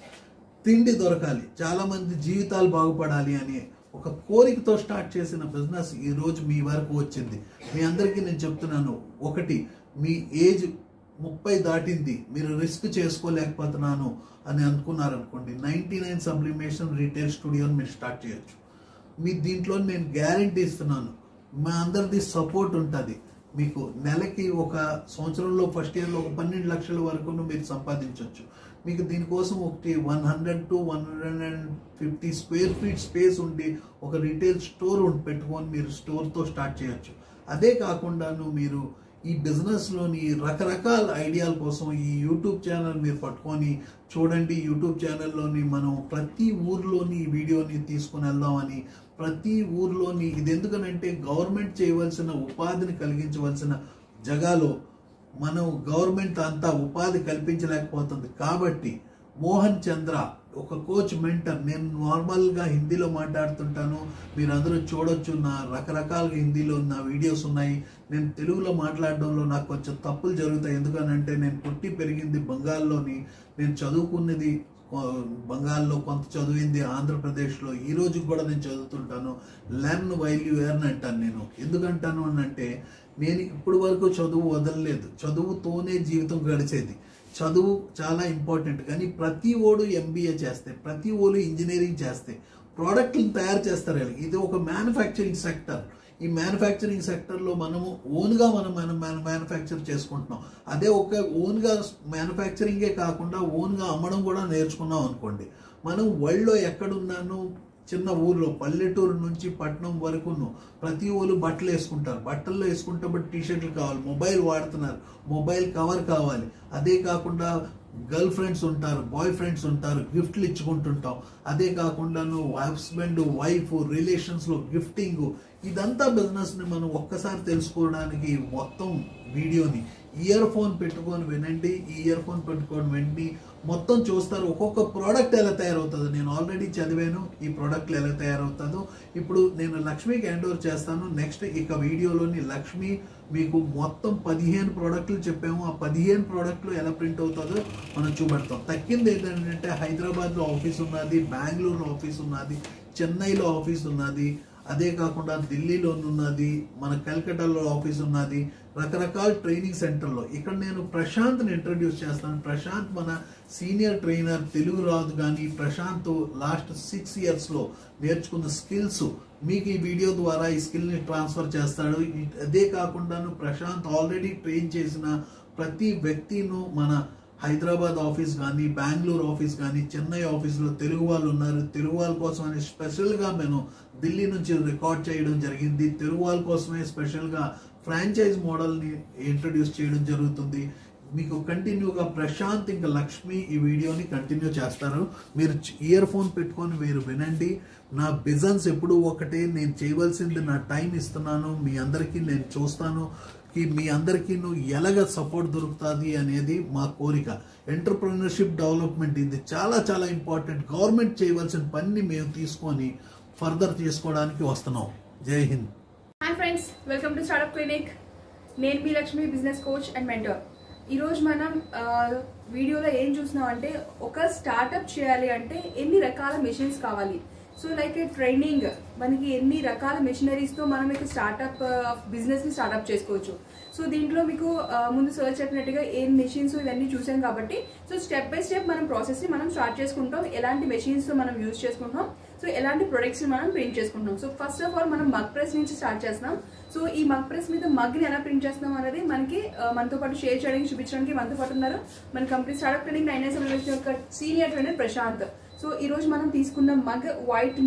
తిండి దొరకాలి చాలా మంది జీవితాలు బాగుపడాలి అని ఒక కోరికతో స్టార్ట్ చేసిన బిజినెస్ ఈ రోజు మీ వరకు వచ్చింది మీ అందరికీ నేను చెప్తున్నాను ఒకటి మీ ఏజ్ ముప్పై దాటింది మీరు రిస్క్ చేసుకోలేకపోతున్నాను అని అనుకున్నారనుకోండి నైన్టీ నైన్ సబ్లిమేషన్ రీటైల్ స్టూడియోని మీరు స్టార్ట్ చేయొచ్చు మీ దీంట్లో నేను గ్యారంటీ ఇస్తున్నాను మా అందరిది సపోర్ట్ ఉంటుంది మీకు నెలకి ఒక సంవత్సరంలో ఫస్ట్ ఇయర్లో ఒక పన్నెండు లక్షల వరకు మీరు సంపాదించవచ్చు మీకు దీనికోసం ఒకటి one hundred to one hundred and fifty square feet space ఉండి ఒక రీటైల్ స్టోర్ ఉండి పెట్టుకొని మీరు స్టోర్తో స్టార్ట్ చేయొచ్చు అదే కాకుండాను మీరు ఈ బిజినెస్లోని రకరకాల ఐడియాల కోసం ఈ యూట్యూబ్ ఛానల్ మీరు పట్టుకొని చూడండి యూట్యూబ్ ఛానల్లోని మనం ప్రతి ఊర్లోని ఈ వీడియోని తీసుకుని వెళ్దామని ప్రతి ఊర్లోని ఇది ఎందుకనంటే గవర్నమెంట్ చేయవలసిన ఉపాధిని కలిగించవలసిన జగాలో మనం గవర్నమెంట్ అంతా ఉపాధి కల్పించలేకపోతుంది కాబట్టి మోహన్ చంద్ర ఒక కోచ్ మెంటర్ నేను నార్మల్గా హిందీలో మాట్లాడుతుంటాను మీరు అందరూ చూడొచ్చు నా రకరకాలుగా హిందీలో నా వీడియోస్ ఉన్నాయి నేను తెలుగులో మాట్లాడడంలో నాకు కొంచెం తప్పులు జరుగుతాయి ఎందుకనంటే నేను పుట్టి పెరిగింది బంగాల్లోని నేను చదువుకున్నది కొ- బంగాల్లో కొంత చదివింది ఆంధ్రప్రదేశ్లో ఈ రోజు కూడా నేను చదువుతుంటాను లెర్న్ వైల్ యూ ఎర్న్ అంటాను నేను ఎందుకంటాను అని అంటే నేను ఇప్పటి వరకు చదువు వదలలేదు చదువుతోనే జీవితం గడిచేది చదువు చాలా ఇంపార్టెంట్ కానీ ప్రతి ఓడు ఎంబీఏ చేస్తే ప్రతి ఓడు ఇంజనీరింగ్ చేస్తే ప్రోడక్ట్లను తయారు చేస్తారు వీళ్ళు. ఇది ఒక మ్యానుఫ్యాక్చరింగ్ సెక్టర్ ఈ మ్యానుఫ్యాక్చరింగ్ సెక్టర్లో మనము ఓన్గా మనం మనం మ్యానుఫ్యాక్చర్ చేసుకుంటున్నాం అదే ఒక ఓన్గా మ్యానుఫ్యాక్చరింగే కాకుండా ఓన్గా అమ్మడం కూడా నేర్చుకున్నాం అనుకోండి మనం వరల్డ్లో ఎక్కడున్నాను చిన్న ఊర్లో పల్లెటూరు నుంచి పట్టణం వరకును ప్రతి ఊరు బట్టలు వేసుకుంటారు బట్టల్లో వేసుకుంటే బట్టి టీ షర్ట్లు కావాలి మొబైల్ వాడుతున్నారు మొబైల్ కవర్ కావాలి అదే కాకుండా గర్ల్ ఫ్రెండ్స్ ఉంటారు బాయ్ ఫ్రెండ్స్ ఉంటారు గిఫ్ట్లు ఇచ్చుకుంటుంటాం అదే కాకుండా నువ్వు హస్బెండ్ వైఫ్ రిలేషన్స్లో గిఫ్టింగ్ ఇదంతా బిజినెస్ని మనం ఒక్కసారి తెలుసుకోవడానికి మొత్తం వీడియోని ఇయర్ ఫోన్ పెట్టుకొని వినండి ఈ ఇయర్ ఫోన్ పెట్టుకొని వినండి మొత్తం చూస్తారు ఒక్కొక్క ప్రోడక్ట్ ఎలా తయారవుతుందో నేను ఆల్రెడీ చదివాను ఈ ప్రోడక్ట్లు ఎలా తయారవుతుందో ఇప్పుడు నేను లక్ష్మికి హ్యాండ్ ఓవర్ చేస్తాను నెక్స్ట్ ఇక వీడియోలోని లక్ష్మి మీకు మొత్తం పదిహేను ప్రోడక్ట్లు చెప్పాము ఆ పదిహేను ప్రోడక్ట్లు ఎలా ప్రింట్ అవుతుందో మనం చూపెడతాం తక్కింది ఏంటంటే హైదరాబాద్లో ఆఫీస్ ఉన్నది బెంగళూరులో ఆఫీస్ ఉన్నది చెన్నైలో ఆఫీస్ ఉన్నది అదే కాకుండా ఢిల్లీలో ఉన్నది మన కల్కటాలో ఆఫీస్ ఉన్నది రకరకాల ట్రైనింగ్ సెంటర్లో ఇక్కడ నేను ప్రశాంత్ని ఇంట్రడ్యూస్ చేస్తాను ప్రశాంత్ మన సీనియర్ ట్రైనర్ తెలుగు రాదు కానీ ప్రశాంత్ లాస్ట్ సిక్స్ ఇయర్స్లో నేర్చుకున్న స్కిల్స్ మీకు ఈ వీడియో ద్వారా ఈ స్కిల్ని ట్రాన్స్ఫర్ చేస్తాడు ఈ- అదే కాకుండాను ప్రశాంత్ ఆల్రెడీ ట్రైన్ చేసిన ప్రతి వ్యక్తిను మన హైదరాబాద్ ఆఫీస్ కానీ బెంగళూరు ఆఫీస్ కానీ చెన్నై ఆఫీస్లో తెలుగు వాళ్ళు ఉన్నారు తెలుగు వాళ్ళ కోసం అని స్పెషల్గా మేము ఢిల్లీ నుంచి రికార్డ్ చేయడం జరిగింది తెలుగు వాళ్ళ కోసమే స్పెషల్గా ఫ్రాంచైజ్ మోడల్ని ఇంట్రడ్యూస్ చేయడం జరుగుతుంది మీకు కంటిన్యూగా ప్రశాంత్ ఇంకా లక్ష్మి ఈ వీడియోని కంటిన్యూ చేస్తారు మీరు ఇయర్ ఫోన్ పెట్టుకొని మీరు వినండి నా బిజన్స్ ఎప్పుడు ఒకటే నేను చేయవలసింది నా టైం ఇస్తున్నాను మీ అందరికీ నేను చూస్తాను కి మీ అందరికీ ఎలాగ సపోర్ట్ దొరుకుతుంది అనేది మా కోరిక ఎంటర్ప్రినర్షిప్ డెవలప్మెంట్ ఇది చాలా చాలా ఇంపార్టెంట్ గవర్నమెంట్ చేయవలసిన పని మేము తీసుకొని ఫర్దర్ చేసుకోవడానికి వస్తున్నాం జై హింద్ hi friends welcome to startup clinic నేను మీ Lakshmi business coach and mentor ఈరోజు మనం ఆ, వీడియోలో ఏం చూస్తున్నాం అంటే ఒక స్టార్ట్అప్ చేయాలి అంటే ఎన్ని రకాల మెషిన్స్ కావాలి సో లైక్ ట్రైనింగ్ మనకి ఎన్ని రకాల మెషినరీస్తో మనం ఇక స్టార్ట్అప్ బిజినెస్ని స్టార్ట్అప్ చేసుకోవచ్చు సో దీంట్లో మీకు ఆ, ముందు సర్చ్ చెప్పినట్టుగా ఏం మెషిన్స్ ఇవన్నీ చూసాం కాబట్టి సో స్టెప్ బై స్టెప్ మనం ప్రాసెస్ని మనం స్టార్ట్ చేసుకుంటాం ఎలాంటి మెషిన్స్ మనం యూజ్ చేసుకుంటాం సో ఎలాంటి ప్రొడక్ట్స్ మనం ప్రింట్ చేసుకుంటాం సో ఫస్ట్ ఆఫ్ ఆల్ మనం మగ్ ప్రెస్ నుంచి స్టార్ట్ చేస్తున్నాం సో ఈ మగ్ ప్రెస్ మీద మగ్ని ఎలా ప్రింట్ చేస్తున్నాం అనేది మనకి ఆ, మనతో పాటు షేర్ చేయడానికి చూపించడానికి మనతో పాటు ఉన్నారు మన company startup training nine S యొక్క సీనియర్ ట్రైనర్ ప్రశాంత్ సో ఈ రోజు మనం తీసుకున్న మగ్ వైట్ మగ్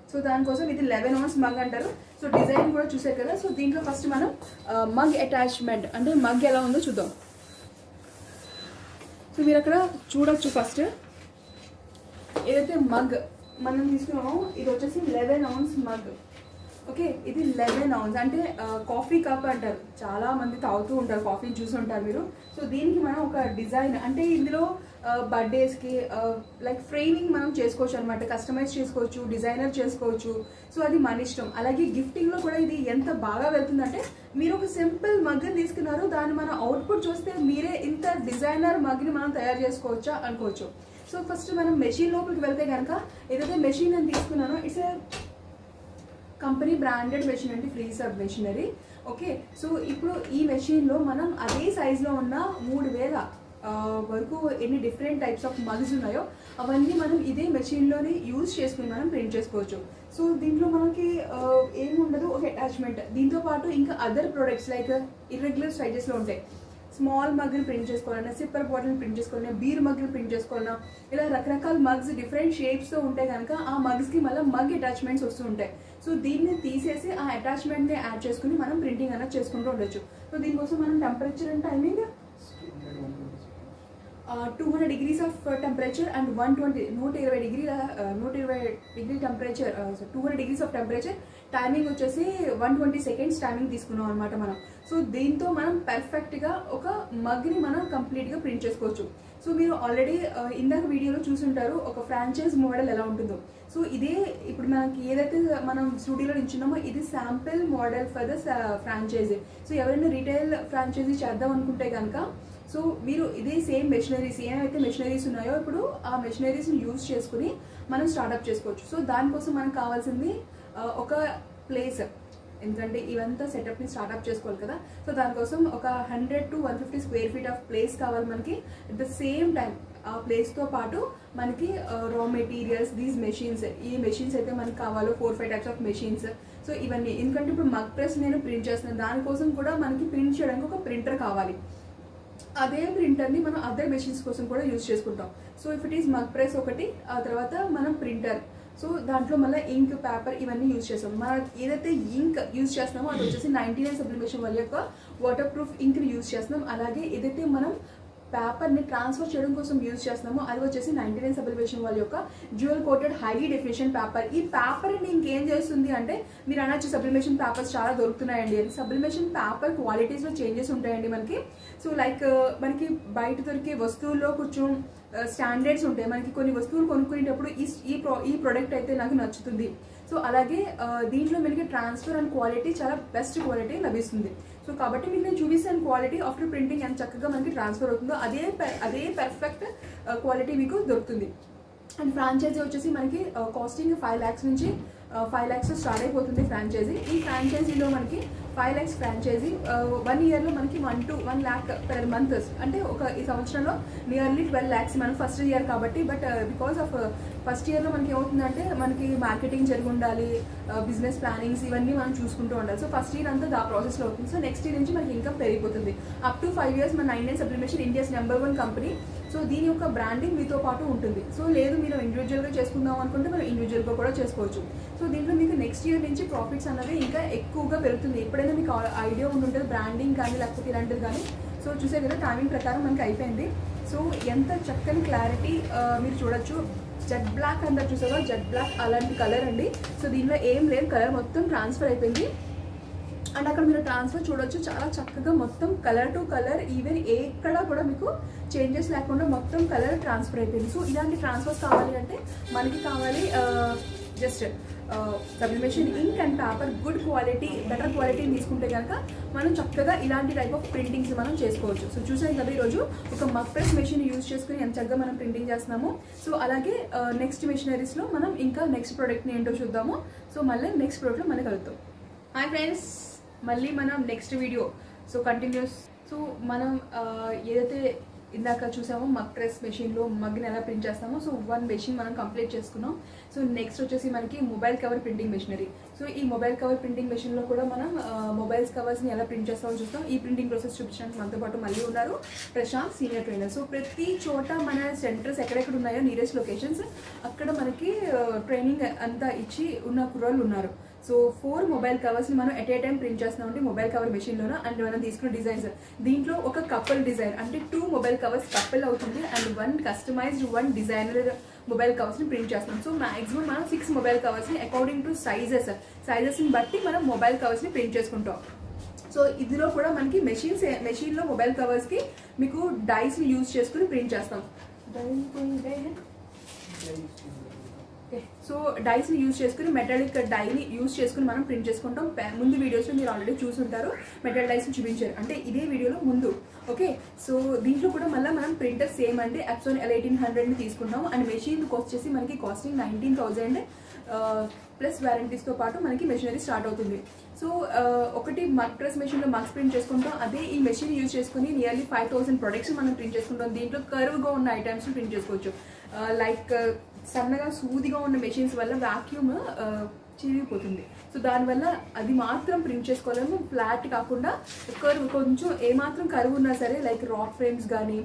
సో దానికోసం ఇది లెవెన్ అవర్స్ మగ్ అంటారు సో డిజైన్ కూడా చూసారు కదా సో దీంట్లో ఫస్ట్ మనం మగ్ అటాచ్మెంట్ అంటే మగ్ ఎలా ఉందో చూద్దాం సో మీరు అక్కడ చూడొచ్చు ఫస్ట్ ఏదైతే మగ్ మనం తీసుకున్నామో ఇది వచ్చేసి లెవెన్ అవున్స్ మగ్ ఓకే ఇది లెవెన్ అవున్స్ అంటే కాఫీ కప్ అంటారు చాలా మంది తాగుతూ ఉంటారు కాఫీ చూసి ఉంటారు మీరు సో దీనికి మనం ఒక డిజైన్ అంటే ఇందులో బర్త్డేస్కి లైక్ ఫ్రేమింగ్ మనం చేసుకోవచ్చు అనమాట కస్టమైజ్ చేసుకోవచ్చు డిజైనర్ చేసుకోవచ్చు సో అది మన ఇష్టం అలాగే గిఫ్టింగ్లో కూడా ఇది ఎంత బాగా వెళ్తుందంటే మీరు ఒక సింపుల్ మగ్ని తీసుకున్నారు దాన్ని మన అవుట్పుట్ చూస్తే మీరే ఇంత డిజైనర్ మగ్ని మనం తయారు చేసుకోవచ్చా అనుకోవచ్చు సో ఫస్ట్ మనం మెషిన్ లోపలికి వెళ్తే కనుక ఏదైతే మెషిన్ నేను తీసుకున్నానో ఇట్స్ కంపెనీ బ్రాండెడ్ మెషిన్ అంటే free sub machinery okay so ఇప్పుడు ఈ మెషిన్లో మనం అదే సైజులో ఉన్న మూడు వేల ఆ, వరకు ఎన్ని డిఫరెంట్ టైప్స్ ఆఫ్ మగ్స్ ఉన్నాయో అవన్నీ మనం ఇదే మెషిన్లోనే యూజ్ చేసుకుని మనం ప్రింట్ చేసుకోవచ్చు సో దీంట్లో మనకి ఆ, ఏముండదు ఒక అటాచ్మెంట్ దీంతో పాటు ఇంకా అదర్ ప్రొడక్ట్స్ లైక్ ఇర్రెగ్యులర్ సైజెస్లో ఉంటాయి స్మాల్ మగ్ని ప్రింట్ చేసుకోవాలన్నా సిప్పర్ బాటిల్ ప్రింట్ చేసుకోవాలన్నా బీర్ మగ్ని ప్రింట్ చేసుకోవాలన్నా ఇలా రకరకాల మగ్స్ డిఫరెంట్ షేప్స్తో ఉంటే కనుక ఆ మగ్స్కి మళ్ళీ మగ్ అటాచ్మెంట్స్ వస్తూ ఉంటాయి సో దీన్ని తీసేసి ఆ అటాచ్మెంట్ని యాడ్ చేసుకుని మనం ప్రింటింగ్ అనేది చేసుకుంటూ ఉండొచ్చు సో దీనికోసం మనం temperature and timing two hundred degrees of temperature and one twenty నూట ఇరవై డిగ్రీ నూట ఇరవై degree temperature two hundred degrees of temperature timing వచ్చేసి వన్ ట్వంటీ సెకండ్స్ టైమింగ్ తీసుకున్నాం అనమాట మనం సో దీంతో మనం పర్ఫెక్ట్గా ఒక మగ్ని మనం కంప్లీట్గా ప్రింట్ చేసుకోవచ్చు సో మీరు ఆల్రెడీ ఇందాక వీడియోలో చూసుంటారు ఒక ఫ్రాంచైజ్ మోడల్ ఎలా ఉంటుందో సో ఇదే ఇప్పుడు మనకి ఏదైతే మనం స్టూడియోలో నించున్నామో ఇది sample model for the franchisee so ఎవరైనా రీటైల్ ఫ్రాంచైజీ చేద్దాం అనుకుంటే కనుక సో మీరు ఇదే సేమ్ మెషినరీస్ ఏమైతే మెషినరీస్ ఉన్నాయో ఇప్పుడు ఆ మెషినరీస్ని యూజ్ చేసుకుని మనం స్టార్ట్అప్ చేసుకోవచ్చు సో దానికోసం మనకు కావాల్సింది ఆ, ఒక ప్లేస్ ఎందుకంటే ఇవంతా సెటప్ని స్టార్ట్అప్ చేసుకోవాలి కదా సో దానికోసం ఒక hundred to one fifty square feet of place కావాలి మనకి అట్ ద సేమ్ టైం ఆ ప్లేస్తో పాటు మనకి రా మెటీరియల్స్ దీస్ మెషిన్స్ ఈ మెషిన్స్ అయితే మనకి కావాలో four five types of machines so ఇవన్నీ ఎందుకంటే ఇప్పుడు మగ్ ప్రెస్ నేను ప్రింట్ చేస్తున్నాను దానికోసం కూడా మనకి ప్రింట్ చేయడానికి ఒక ప్రింటర్ కావాలి అదే ప్రింటర్ని మనం అదర్ మెషిన్స్ కోసం కూడా యూజ్ చేసుకుంటాం so if it is mug press ఒకటి ఆ తర్వాత మనం ప్రింటర్ సో దాంట్లో మళ్ళీ ఇంక్ పేపర్ ఇవన్నీ యూజ్ చేస్తాం మనం ఏదైతే ఇంక్ యూజ్ చేస్తున్నామో అది వచ్చేసి నైన్టీ నైన్ సబ్లిమేషన్ వాళ్ళ యొక్క వాటర్ ప్రూఫ్ ఇంక్ని యూజ్ చేస్తున్నాం అలాగే ఏదైతే మనం పేపర్ని ట్రాన్స్ఫర్ చేయడం కోసం యూజ్ చేస్తున్నామో అది వచ్చేసి నైన్టీ నైన్ సబ్లిమేషన్ వాళ్ళ యొక్క dual coated highly definition paper ఈ పేపర్ని ఇంకేం చేస్తుంది అంటే మీరు అనొచ్చు సబ్లిమేషన్ పేపర్స్ చాలా దొరుకుతున్నాయండి అని సబ్లిమేషన్ పేపర్ క్వాలిటీస్లో చేంజెస్ ఉంటాయండి మనకి సో లైక్ మనకి బయట దొరికే వస్తువుల్లో కొంచెం స్టాండర్డ్స్ ఉంటాయి మనకి కొన్ని వస్తువులు కొనుక్కునేటప్పుడు ఈ ఈ ప్రో ఈ ప్రోడక్ట్ అయితే నాకు నచ్చుతుంది సో అలాగే ఆ, దీంట్లో మనకి ట్రాన్స్ఫర్ అండ్ క్వాలిటీ చాలా బెస్ట్ క్వాలిటీ లభిస్తుంది సో కాబట్టి మీకు నేను చూపిస్తాను క్వాలిటీ ఆఫ్టర్ ప్రింటింగ్ ఎంత చక్కగా మనకి ట్రాన్స్ఫర్ అవుతుందో అదే పె- అదే పర్ఫెక్ట్ క్వాలిటీ మీకు దొరుకుతుంది అండ్ ఫ్రాంచైజీ వచ్చేసి మనకి కాస్టింగ్ ఫైవ్ ల్యాక్స్ నుంచి ఫైవ్ ల్యాక్స్ స్టార్ట్ అయిపోతుంది ఫ్రాంచైజీ ఈ ఫ్రాంచైజీలో మనకి ఫైవ్ ల్యాక్స్ ఫ్రాంచైజీ వన్ ఇయర్లో మనకి one to one lakh per month అంటే ఒక ఈ సంవత్సరంలో నియర్లీ ట్వెల్వ్ ల్యాక్స్ మనం ఫస్ట్ ఇయర్ కాబట్టి బట్ బికాస్ ఆఫ్ ఫస్ట్ ఇయర్లో మనకి ఏమవుతుందంటే మనకి మార్కెటింగ్ జరిగి ఉండాలి బిజినెస్ ప్లానింగ్స్ ఇవన్నీ మనం చూసుకుంటూ ఉండాలి సో ఫస్ట్ ఇయర్ అంతా దా ప్రాసెస్లో అవుతుంది సో నెక్స్ట్ ఇయర్ నుంచి మనకి ఇన్కమ్ పెరిగిపోతుంది అప్ టు ఫైవ్ ఇయర్స్ మన nine nine sublimation India's number one company so దీని యొక్క బ్రాండింగ్ మీతో పాటు ఉంటుంది సో లేదు మీరు ఇండివిజువల్గా చేసుకుందాం అనుకుంటే మనం ఇండివిజువల్గా కూడా చేసుకోవచ్చు సో దీంట్లో మీకు నెక్స్ట్ ఇయర్ నుంచి ప్రాఫిట్స్ అన్నది ఇంకా ఎక్కువగా పెరుగుతుంది ఎప్పుడైనా మీకు ఐడియా ఉంటుంటుంది బ్రాండింగ్ కానీ లేకపోతే ఇలాంటిది కానీ సో చూసే కదా టైమింగ్ ప్రకారం మనకి అయిపోయింది సో ఎంత చక్కని క్లారిటీ మీరు చూడొచ్చు జెడ్ బ్లాక్ అంటారు చూసారా జెడ్ బ్లాక్ అలాంటి కలర్ అండి సో దీనిలో ఏం లేదు కలర్ మొత్తం ట్రాన్స్ఫర్ అయిపోయింది అండ్ అక్కడ మీరు ట్రాన్స్ఫర్ చూడొచ్చు చాలా చక్కగా మొత్తం కలర్ టు కలర్ ఈవెన్ ఎక్కడ కూడా మీకు చేంజెస్ లేకుండా మొత్తం కలర్ ట్రాన్స్ఫర్ అయిపోయింది సో ఇలాంటి ట్రాన్స్ఫర్స్ కావాలి అంటే మనకి కావాలి just sublimation ink and paper good quality better క్వాలిటీని తీసుకుంటే కనుక మనం చక్కగా ఇలాంటి టైప్ ఆఫ్ ప్రింటింగ్స్ మనం చేసుకోవచ్చు సో చూసాం కదా ఈరోజు ఒక మక్ ప్రెస్ మెషిన్ యూజ్ చేసుకుని ఎంత చక్కగా మనం ప్రింటింగ్ చేస్తున్నాము సో అలాగే నెక్స్ట్ మెషినరీస్లో మనం ఇంకా నెక్స్ట్ ప్రోడక్ట్ని ఏంటో చూద్దాము సో మళ్ళీ నెక్స్ట్ ప్రోడక్ట్లో మనకి కలుగుతాం హాయ్ ఫ్రెండ్స్ మళ్ళీ మనం next video so continues so మనం ఆ, ఏదైతే ఇందాక చూసాము మగ్ ప్రెస్ మెషిన్లో మగ్ని ఎలా ప్రింట్ చేస్తామో సో వన్ మెషిన్ మనం కంప్లీట్ చేసుకున్నాం సో నెక్స్ట్ వచ్చేసి మనకి mobile cover printing machinery so ఈ మొబైల్ కవర్ ప్రింటింగ్ మెషిన్లో కూడా మనం మొబైల్స్ కవర్స్ని ఎలా ప్రింట్ చేస్తామో చూస్తాం ఈ ప్రింటింగ్ ప్రాసెస్ చూపించడానికి మనతో పాటు మళ్ళీ ఉన్నారు ప్రశాంత్ సీనియర్ ట్రైనర్ సో ప్రతి చోట మన సెంటర్స్ ఎక్కడెక్కడ ఉన్నాయో నియరెస్ట్ లొకేషన్స్ అక్కడ మనకి ట్రైనింగ్ అంతా ఇచ్చి ఉన్న కుర్రోళ్ళు ఉన్నారు సో ఫోర్ మొబైల్ కవర్స్ని మనం ఎట్ ఏ టైం ప్రింట్ చేస్తున్నాం మొబైల్ కవర్ మెషిన్లోన అండ్ మనం తీసుకున్న డిజైన్స్ దీంట్లో ఒక కపుల్ డిజైన్ అంటే టూ మొబైల్ కవర్స్ కపుల్ అవుతుంది and one customised one designer mobile కవర్స్ని ప్రింట్ చేస్తున్నాం సో మాక్సిమం మనం సిక్స్ మొబైల్ కవర్స్ని అకార్డింగ్ టు సైజెస్ సైజెస్ని బట్టి మనం మొబైల్ కవర్స్ని ప్రింట్ చేసుకుంటాం సో ఇందులో కూడా మనకి మెషిన్స్ మెషిన్లో మొబైల్ కవర్స్కి మీకు డైస్ని యూజ్ చేసుకుని ప్రింట్ చేస్తాం ఓకే సో డైస్ని యూజ్ చేసుకుని మెటాలిక్ డైని యూజ్ చేసుకుని మనం ప్రింట్ చేసుకుంటాం పే- ముందు వీడియోస్లో మీరు ఆల్రెడీ చూసుంటారు మెటల్ డైస్ని చూపించారు అంటే ఇదే వీడియోలో ముందు ఓకే సో దీంట్లో కూడా మళ్ళీ మనం ప్రింటర్ సేమ్ అంటే అప్సోన్ ఎల్ ఎయిటీన్ హండ్రెడ్ని తీసుకుంటాం అండ్ మెషిన్ వచ్చేసి మనకి కాస్టింగ్ నైన్టీన్ థౌజండ్ ప్లస్ వారంటీస్తో పాటు మనకి మెషినరీ స్టార్ట్ అవుతుంది సో ఆ, ఒకటి మగ్ ప్రెస్ మెషిన్లో మగ్స్ ప్రింట్ చేసుకుంటాం అదే ఈ మెషిన్ యూజ్ చేసుకుని నియర్లీ ఫైవ్ థౌసండ్ ప్రొడక్ట్స్ మనం ప్రింట్ చేసుకుంటాం దీంట్లో కర్వ్గా ఉన్న ఐటమ్స్ ప్రింట్ చేసుకోవచ్చు లైక్ సన్నగా సూదిగా ఉన్న మెషిన్స్ వల్ల వాక్యూమ్ చిరిగిపోతుంది సో దానివల్ల అది మాత్రం ప్రింట్ చేసుకోలేము ఫ్లాట్ కాకుండా కరువు కొంచెం ఏమాత్రం కరువు ఉన్నా సరే లైక్ రాక్ ఫ్రేమ్స్ కానీ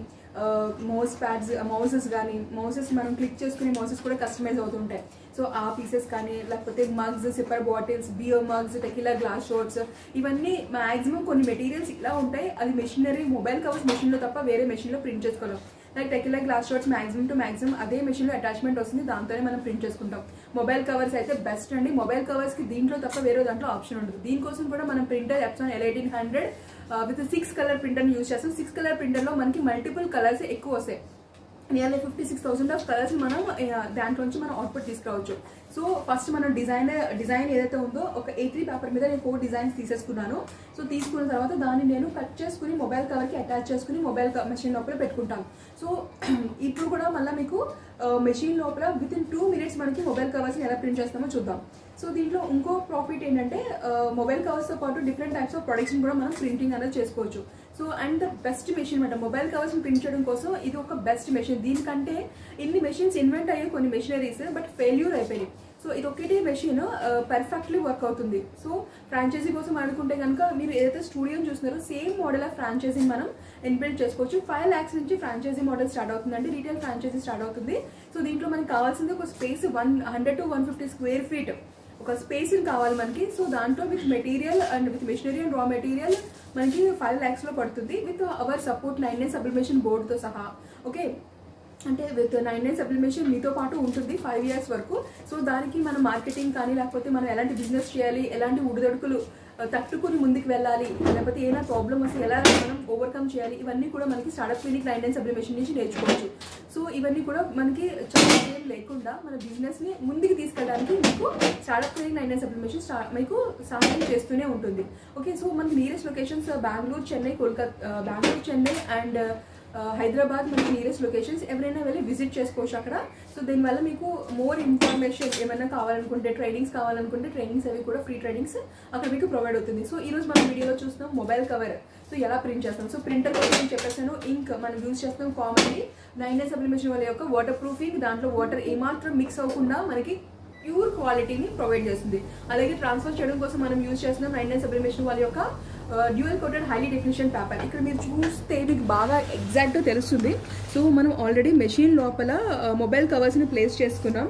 మౌస్ ప్యాడ్స్ మౌసెస్ కానీ మౌసెస్ మనం క్లిక్ చేసుకునే మౌసెస్ కూడా కస్టమైజ్ అవుతుంటాయి సో ఆ పీసెస్ కానీ లేకపోతే mugs sipper bottles beer mugs tequila glass shots ఇవన్నీ మాక్సిమం కొన్ని మెటీరియల్స్ ఇలా ఉంటాయి అది మెషినరీ మొబైల్ కవర్స్ మెషిన్లో తప్ప వేరే మెషిన్లో ప్రింట్ చేసుకోలేం like tequila glass shots maximum to maximum అదే మెషిన్లో అటాచ్మెంట్ వస్తుంది దాంతోనే మనం ప్రింట్ చేసుకుంటాం మొబైల్ కవర్స్ అయితే బెస్ట్ అండి మొబైల్ కవర్స్కి దీంట్లో తప్ప వేరే దాంట్లో ఆప్షన్ ఉండదు దీనికోసం కూడా మనం printer Epson L eighteen hundred with six colour ప్రింటర్ని యూజ్ చేస్తాం సిక్స్ కలర్ ప్రింటర్లో మనకి మల్టిపుల్ కలర్స్ ఎక్కువ వస్తాయి nearly fifty six thousand of colours మనం దాంట్లోంచి మనం అవుట్పుట్ తీసుకురావచ్చు సో ఫస్ట్ మనం డిజైన్ డిజైన్ ఏదైతే ఉందో ఒక ఏ త్రీ పేపర్ మీద నేను ఫోర్ డిజైన్స్ తీసేసుకున్నాను సో తీసుకున్న తర్వాత దాన్ని నేను కట్ చేసుకుని మొబైల్ కవర్కి అటాచ్ చేసుకుని మొబైల్ మెషిన్ లోపల పెట్టుకుంటాను సో ఇప్పుడు కూడా మళ్ళీ మీకు మెషిన్ లోపల విత్ ఇన్ టూ మినిట్స్ మనకి మొబైల్ కవర్స్ని ఎలా ప్రింట్ చేస్తామో చూద్దాం సో దీంట్లో ఇంకో ప్రాఫిట్ ఏంటంటే మొబైల్ కవర్స్తో పాటు డిఫరెంట్ టైప్స్ ఆఫ్ ప్రొడక్ట్స్ని కూడా మనం ప్రింటింగ్ అనేది చేసుకోవచ్చు so and the best machine అనమాట మొబైల్ కవర్స్ని ప్రింట్ చేయడం కోసం ఇది ఒక బెస్ట్ మెషిన్ దీనికంటే ఇన్ని మెషిన్స్ ఇన్వెంట్ అయ్యాయి కొన్ని మెషినరీస్ బట్ ఫెయిల్యూర్ అయిపోయినాయి సో ఇది ఒకటి మెషిన్ పర్ఫెక్ట్లీ వర్క్ అవుతుంది సో ఫ్రాంచైజీ కోసం అనుకుంటే కనుక మీరు ఏదైతే స్టూడియోని చూస్తున్నారో సేమ్ మోడల్ ఆఫ్ ఫ్రాంచైజీ మనం ఇన్బిల్డ్ చేసుకోవచ్చు ఫైవ్ ల్యాక్స్ నుంచి ఫ్రాంచైజీ మోడల్ స్టార్ట్ అవుతుందండి రీటైల్ ఫ్రాంచైజీ స్టార్ట్ అవుతుంది సో దీంట్లో మనకి కావాల్సింది ఒక space one hundred to one fifty square feet ఒక స్పేస్ కావాలి మనకి సో దాంట్లో with material and with machinery and raw material మనకి ఫైవ్ ల్యాక్స్లో పడుతుంది with our support nine nine sublimation బోర్డుతో సహా ఓకే అంటే విత్ నైన్ నైన్ సప్లిమేషన్ మీతో పాటు ఉంటుంది ఫైవ్ ఇయర్స్ వరకు సో దానికి మనం మార్కెటింగ్ కానీ లేకపోతే మనం ఎలాంటి బిజినెస్ చేయాలి ఎలాంటి ఉడిదొడుకులు ఆ, తట్టుకుని ముందుకు వెళ్ళాలి లేకపోతే ఏమైనా ప్రాబ్లమ్ వస్తే ఎలా మనం ఓవర్కమ్ చేయాలి ఇవన్నీ కూడా మనకి startup clinic nine nine sublimation నుంచి నేర్చుకోవచ్చు సో ఇవన్నీ కూడా మనకి చాలా ఏం లేకుండా మన బిజినెస్ని ముందుకు తీసుకెళ్ళడానికి మీకు startup clinic nine nine sublimation స్టా మీకు సహాయం చేస్తూనే ఉంటుంది ఓకే సో మనకి nearest locations Bengaluru Chennai Kolkata Bengaluru Chennai and Hyderabad మనకి నియరెస్ట్ లొకేషన్స్ ఎవరైనా వెళ్ళి విజిట్ చేసుకోవచ్చు అక్కడ సో దీనివల్ల మీకు మోర్ ఇన్ఫర్మేషన్ ఏమైనా కావాలనుకుంటే ట్రైనింగ్స్ కావాలనుకుంటే ట్రైనింగ్స్ అవి కూడా ఫ్రీ ట్రైనింగ్స్ అక్కడ మీకు ప్రొవైడ్ అవుతుంది సో ఈ రోజు మనం వీడియోలో చూస్తున్నాం మొబైల్ కవర్ సో ఎలా ప్రింట్ చేస్తాం సో ప్రింటర్ కోసం నేను చెప్పేసాను ఇంక్ మనం యూజ్ చేస్తాం కామన్లీ నైన్ నైన్ సబ్లిమేషన్ వాళ్ళ యొక్క వాటర్ ప్రూఫింగ్ దాంట్లో వాటర్ ఏమాత్రం మిక్స్ అవ్వకుండా మనకి ప్యూర్ క్వాలిటీని ప్రొవైడ్ చేస్తుంది అలాగే ట్రాన్స్ఫర్ చేయడం కోసం మనం యూజ్ చేస్తున్నాం నైన్ నైన్ సబ్లిమేషన్ వాళ్ళ యొక్క dual coated highly definition paper ఇక్కడ మీరు చూస్తే మీకు బాగా ఎగ్జాక్ట్గా తెలుస్తుంది సో మనం ఆల్రెడీ మెషిన్ లోపల మొబైల్ కవర్స్ని ప్లేస్ చేసుకున్నాం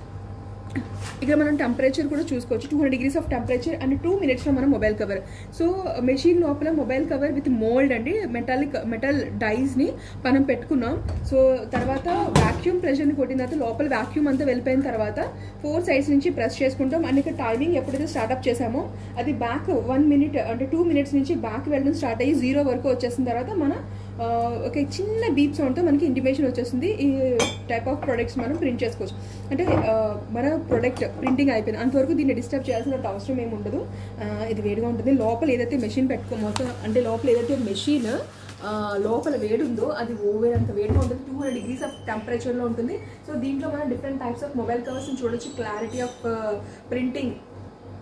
ఇక్కడ మనం టెంపరేచర్ కూడా చూసుకోవచ్చు two hundred degrees of temperature and two మినిట్స్లో మనం మొబైల్ కవర్ సో మెషిన్ లోపల మొబైల్ కవర్ విత్ మోల్డ్ అండి మెటాలిక్ మెటల్ డైస్ని మనం పెట్టుకున్నాం సో తర్వాత వాక్యూమ్ ప్రెషర్ని కొట్టిన తర్వాత లోపల వాక్యూమ్ అంతా వెళ్ళిపోయిన తర్వాత ఫోర్ సైడ్స్ నుంచి ప్రెస్ చేసుకుంటాం అండ్ ఇక్కడ టైమింగ్ ఎప్పుడైతే స్టార్ట్అప్ చేసామో అది బ్యాక్ వన్ మినిట్ అంటే టూ మినిట్స్ నుంచి బ్యాక్ వెళ్ళడం స్టార్ట్ అయ్యి జీరో వరకు వచ్చేసిన తర్వాత మన ఆ, ఒక చిన్న బీప్ సౌండ్తో మనకి ఇంటిమేషన్ వచ్చేస్తుంది ఈ టైప్ ఆఫ్ ప్రొడక్ట్స్ మనం ప్రింట్ చేసుకోవచ్చు అంటే ఆ, మన ప్రొడక్ట్ ప్రింటింగ్ అయిపోయింది అంతవరకు దీన్ని డిస్టర్బ్ చేయాల్సిన అవసరం ఏమి ఉండదు ఆ, ఇది వేడిగా ఉంటుంది లోపల ఏదైతే మెషిన్ పెట్టుకో మొత్తం అంటే లోపల ఏదైతే మెషిన్ లోపల వేడి ఉందో అది ఓవెన్ అంత వేడిగా ఉంటుంది టూ హండ్రెడ్ డిగ్రీస్ ఆఫ్ టెంపరేచర్లో ఉంటుంది సో దీంట్లో మనం డిఫరెంట్ టైప్స్ ఆఫ్ మొబైల్ కవర్స్ని చూడొచ్చు క్లారిటీ ఆఫ్ ప్రింటింగ్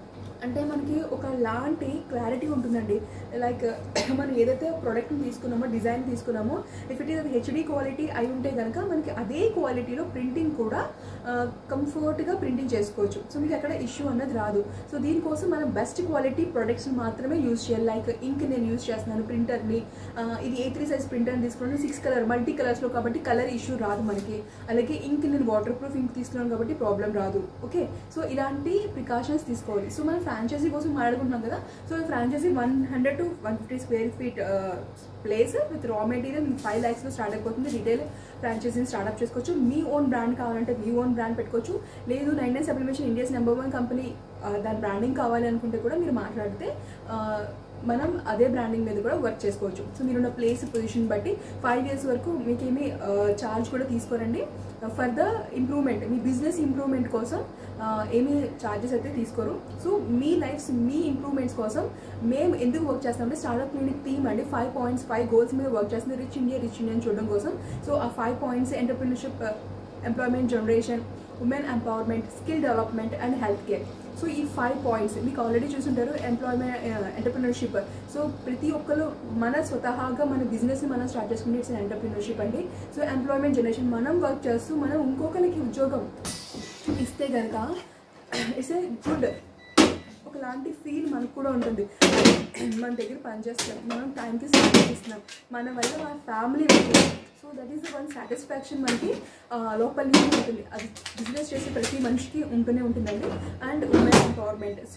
అంటే మనకి ఒక లాంటి క్లారిటీ ఉంటుందండి లైక్ మనం ఏదైతే ప్రోడక్ట్ని తీసుకున్నామో డిజైన్ తీసుకున్నామో if it is HD quality అయి ఉంటే కనుక మనకి అదే క్వాలిటీలో ప్రింటింగ్ కూడా కంఫర్ట్గా ప్రింటింగ్ చేసుకోవచ్చు సో మీకు ఎక్కడ ఇష్యూ అన్నది రాదు సో దీనికోసం మనం బెస్ట్ క్వాలిటీ ప్రొడక్ట్స్ మాత్రమే యూజ్ చేయాలి లైక్ ఇంక్ నేను యూజ్ చేస్తున్నాను ప్రింటర్ని ఇది ఏ త్రీ సైజ్ ప్రింటర్ తీసుకున్నాను సిక్స్ కలర్ మల్టీ కలర్స్లో కాబట్టి కలర్ ఇష్యూ రాదు మనకి అలాగే ఇంక్ నేను వాటర్ ప్రూఫ్ ఇంక్ తీసుకున్నాను కాబట్టి ప్రాబ్లం రాదు ఓకే సో ఇలాంటి ప్రికాషన్స్ తీసుకోవాలి సో మనం ఫ్రాంచైజీ కోసం మాట్లాడుకుంటున్నాం కదా so franchisee one hundred to one fifty square feet place with raw material five ల్యాక్స్లో స్టార్ట్ అయిపోతుంది రిటైల్ ఫ్రాంచైజీని స్టార్ట్అప్ చేసుకోవచ్చు మీ ఓన్ బ్రాండ్ కావాలంటే మీ ఓన్ బ్రాండ్ పెట్టుకోవచ్చు లేదు nine nine sublimation India's number one company దాని బ్రాండింగ్ కావాలి అనుకుంటే కూడా మీరు మాట్లాడితే ఆ, మనం అదే బ్రాండింగ్ మీద కూడా వర్క్ చేసుకోవచ్చు సో మీరున్న ప్లేస్ పొజిషన్ బట్టి ఫైవ్ ఇయర్స్ వరకు మీకేమీ ఛార్జ్ కూడా తీసుకోరండి ఫర్ ద ఇంప్రూవ్మెంట్ మీ బిజినెస్ ఇంప్రూవ్మెంట్ కోసం ఆ, ఏమీ ఛార్జెస్ అయితే తీసుకోరు సో మీ లైఫ్స్ మీ ఇంప్రూవ్మెంట్స్ కోసం మేము ఎందుకు వర్క్ చేస్తామంటే స్టార్ట్అప్ క్లినిక్ థీమ్ అండి ఫైవ్ పాయింట్స్ ఫైవ్ గోల్స్ మీద వర్క్ చేస్తుంది రిచ్ ఇండియా రిచ్ ఇండియా చూడడం కోసం సో ఆ five points entrepreneurship employment generation women empowerment skill development and health care so ఈ ఫైవ్ పాయింట్స్ మీకు ఆల్రెడీ చూసుంటారు ఎంప్లాయ్మెంట్ ఎంటర్ప్రినర్షిప్ సో ప్రతి ఒక్కరు మన స్వతహాగా మన బిజినెస్ని మనం స్టార్ట్ చేసుకునే ఇట్స్ ఎంటర్ప్రినర్షిప్ అండి సో ఎంప్లాయ్మెంట్ జనరేషన్ మనం వర్క్ చేస్తూ మనం ఇంకొకరికి ఉద్యోగం ఇస్తే కనుక ఇట్స్ ఏ గుడ్ ఒకలాంటి ఫీల్ మనకు కూడా ఉంటుంది మన దగ్గర పనిచేస్తున్నాం మనం టైంకి సర్వీస్ ఇస్తున్నాం మన వల్ల మన family so that is one satisfaction మనకి ఆ, లోపల నుంచి ఉంటుంది అది బిజినెస్ చేసే ప్రతి మనిషికి ఉంటూనే ఉంటుందండి అండ్ ఉమెన్ ఎంపవర్మెంట్ సో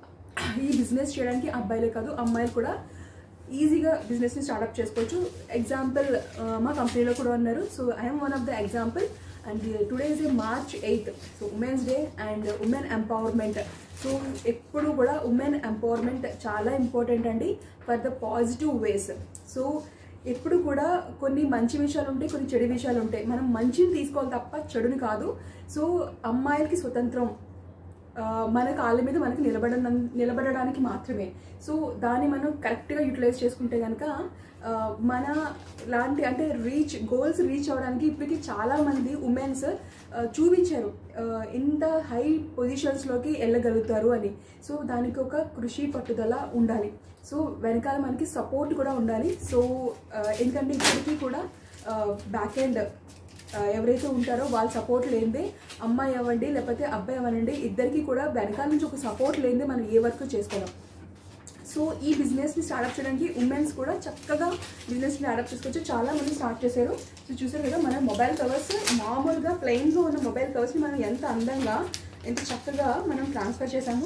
ఈ బిజినెస్ చేయడానికి అబ్బాయిలే కాదు అమ్మాయిలు కూడా ఈజీగా బిజినెస్ని స్టార్ట్అప్ చేసుకోవచ్చు ఎగ్జాంపుల్ మా కంపెనీలో కూడా ఉన్నారు so I'm one of the example and today is a March eighth so women's day and women empowerment so ఎప్పుడు కూడా ఉమెన్ ఎంపవర్మెంట్ చాలా ఇంపార్టెంట్ అండి for the positive ways so ఎప్పుడు కూడా కొన్ని మంచి విషయాలు ఉంటాయి కొన్ని చెడు విషయాలు ఉంటాయి మనం మంచిని తీసుకోవాలి తప్ప చెడుని కాదు సో అమ్మాయిలకి స్వతంత్రం ఆ, మన కాళ్ళ మీద మనకి నిలబడ నిలబడడానికి మాత్రమే సో దాన్ని మనం కరెక్ట్గా యూటిలైజ్ చేసుకుంటే కనుక ఆ, మన లాంటి అంటే రీచ్ గోల్స్ రీచ్ అవ్వడానికి ఇప్పటికి చాలా మంది ఉమెన్స్ చూపించారు ఆ, ఇంత హై పొజిషన్స్లోకి వెళ్ళగలుగుతారు అని సో దానికి ఒక కృషి పట్టుదల ఉండాలి సో వెనకాల మనకి సపోర్ట్ కూడా ఉండాలి సో ఆ, ఎందుకంటే ఇప్పటికీ కూడా బ్యాక్ ఎండ్ ఆ, ఎవరైతే ఉంటారో వాళ్ళ సపోర్ట్ లేనిదే అమ్మాయి అవ్వండి లేకపోతే అబ్బాయి అవ్వనండి ఇద్దరికి కూడా వెనకాల నుంచి ఒక సపోర్ట్ లేనిదే మనం ఏ వర్క్ చేసుకోలేం సో ఈ బిజినెస్ని స్టార్ట్అప్ చేయడానికి ఉమెన్స్ కూడా చక్కగా బిజినెస్ని స్టార్ట్అప్ చేసుకోవచ్చు చాలా మంది స్టార్ట్ చేశారు సో చూసారు కదా మన మొబైల్ కవర్స్ మామూలుగా ప్లెయిన్గా ఉన్న మొబైల్ కవర్స్ని మనం ఎంత అందంగా ఎంత చక్కగా మనం ట్రాన్స్ఫర్ చేసాము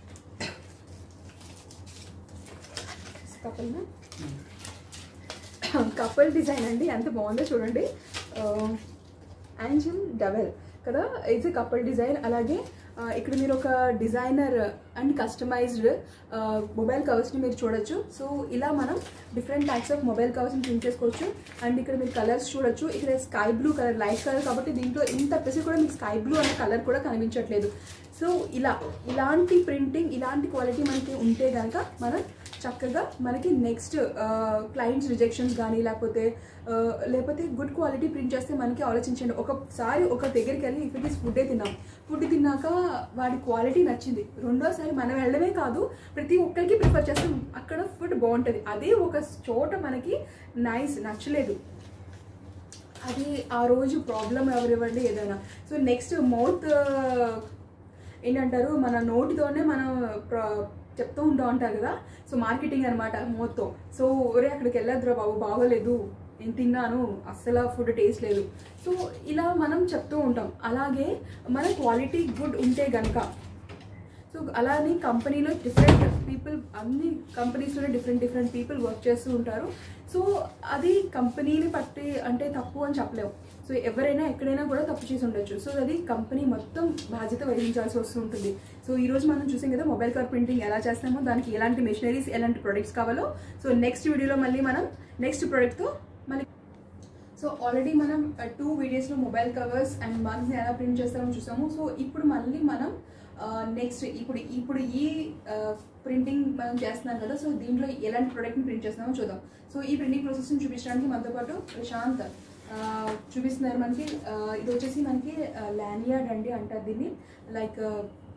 కపల్నా కపుల్ డిజైన్ అండి ఎంత బాగుందో చూడండి యాంజిల్ డబల్ కదా ఇట్స్ కపుల్ డిజైన్ అలాగే ఆ, ఇక్కడ మీరు ఒక డిజైనర్ అండ్ కస్టమైజ్డ్ మొబైల్ కవర్స్ని మీరు చూడొచ్చు సో ఇలా మనం డిఫరెంట్ టైప్స్ ఆఫ్ మొబైల్ కవర్స్ని ప్రింట్ చేసుకోవచ్చు అండ్ ఇక్కడ మీరు కలర్స్ చూడొచ్చు ఇక్కడ sky blue colour light colour కాబట్టి దీంట్లో ఇంత పెసి కూడా మీకు స్కై బ్లూ అనే కలర్ కూడా కనిపించట్లేదు సో ఇలా ఇలాంటి ప్రింటింగ్ ఇలాంటి క్వాలిటీ మనకి ఉంటే కనుక మనం చక్కగా మనకి నెక్స్ట్ క్లయింట్స్ రిజెక్షన్స్ కానీ లేకపోతే ఆ, లేకపోతే గుడ్ క్వాలిటీ ప్రింట్ చేస్తే మనకి ఆలోచించండి ఒకసారి ఒక దగ్గరికి వెళ్ళి ఇఫ్ ఇట్ ఈస్ ఫుడ్డే తిన్నాం ఫుడ్ తిన్నాక వాడి క్వాలిటీ నచ్చింది రెండోసారి మనం వెళ్ళడమే కాదు ప్రతి ఒక్కరికి ప్రిఫర్ చేస్తాం అక్కడ ఫుడ్ బాగుంటుంది అదే ఒక చోట మనకి నైస్ నచ్చలేదు అది ఆ రోజు ప్రాబ్లం ఎవరివ్వండి ఏదైనా సో నెక్స్ట్ మౌత్ ఏంటంటారు మన నోటితోనే మనం ప్ర- చెప్తూ ఉంటా ఉంటారు కదా సో మార్కెటింగ్ అనమాట మౌత్తో సో ఒరే అక్కడికి వెళ్ళొద్దురా బాబు బాగోలేదు నేను తిన్నాను అస్సలు ఫుడ్ టేస్ట్ లేదు సో ఇలా మనం చెప్తూ ఉంటాం అలాగే మన క్వాలిటీ గుడ్ ఉంటే గనక సో అలానే కంపెనీలో డిఫరెంట్ పీపుల్ అన్ని కంపెనీస్లోనే డిఫరెంట్ డిఫరెంట్ పీపుల్ వర్క్ చేస్తూ ఉంటారు సో అది కంపెనీని పట్టి అంటే తప్పు అని చెప్పలేము సో ఎవరైనా ఎక్కడైనా కూడా తప్పు చేసి ఉండొచ్చు సో అది కంపెనీ మొత్తం బాధ్యత వహించాల్సి వస్తుంటుంది సో ఈ రోజు మనం చూసాం కదా మొబైల్ కవర్ ప్రింటింగ్ ఎలా చేస్తామో దానికి ఎలాంటి మెషినరీస్ ఎలాంటి ప్రొడక్ట్స్ కావాలో సో నెక్స్ట్ వీడియోలో మళ్ళీ మనం నెక్స్ట్ ప్రోడక్ట్తో మళ్ళీ సో ఆల్రెడీ మనం టూ వీడియోస్లో మొబైల్ కవర్స్ అండ్ మగ్స్ని ఎలా ప్రింట్ చేస్తామో చూసాము సో ఇప్పుడు మళ్ళీ మనం నెక్స్ట్ ఇప్పుడు ఇప్పుడు ఈ ప్రింటింగ్ మనం చేస్తున్నాం కదా సో దీంట్లో ఎలాంటి ప్రోడక్ట్ని ప్రింట్ చేస్తున్నామో చూద్దాం సో ఈ ప్రింటింగ్ ప్రాసెస్ని చూపించడానికి మనతో పాటు ప్రశాంత్ ఆ, చూపిస్తున్నారు మనకి ఆ, ఇది వచ్చేసి మనకి ల్యానియార్డ్ అండి అంటారు దీన్ని లైక్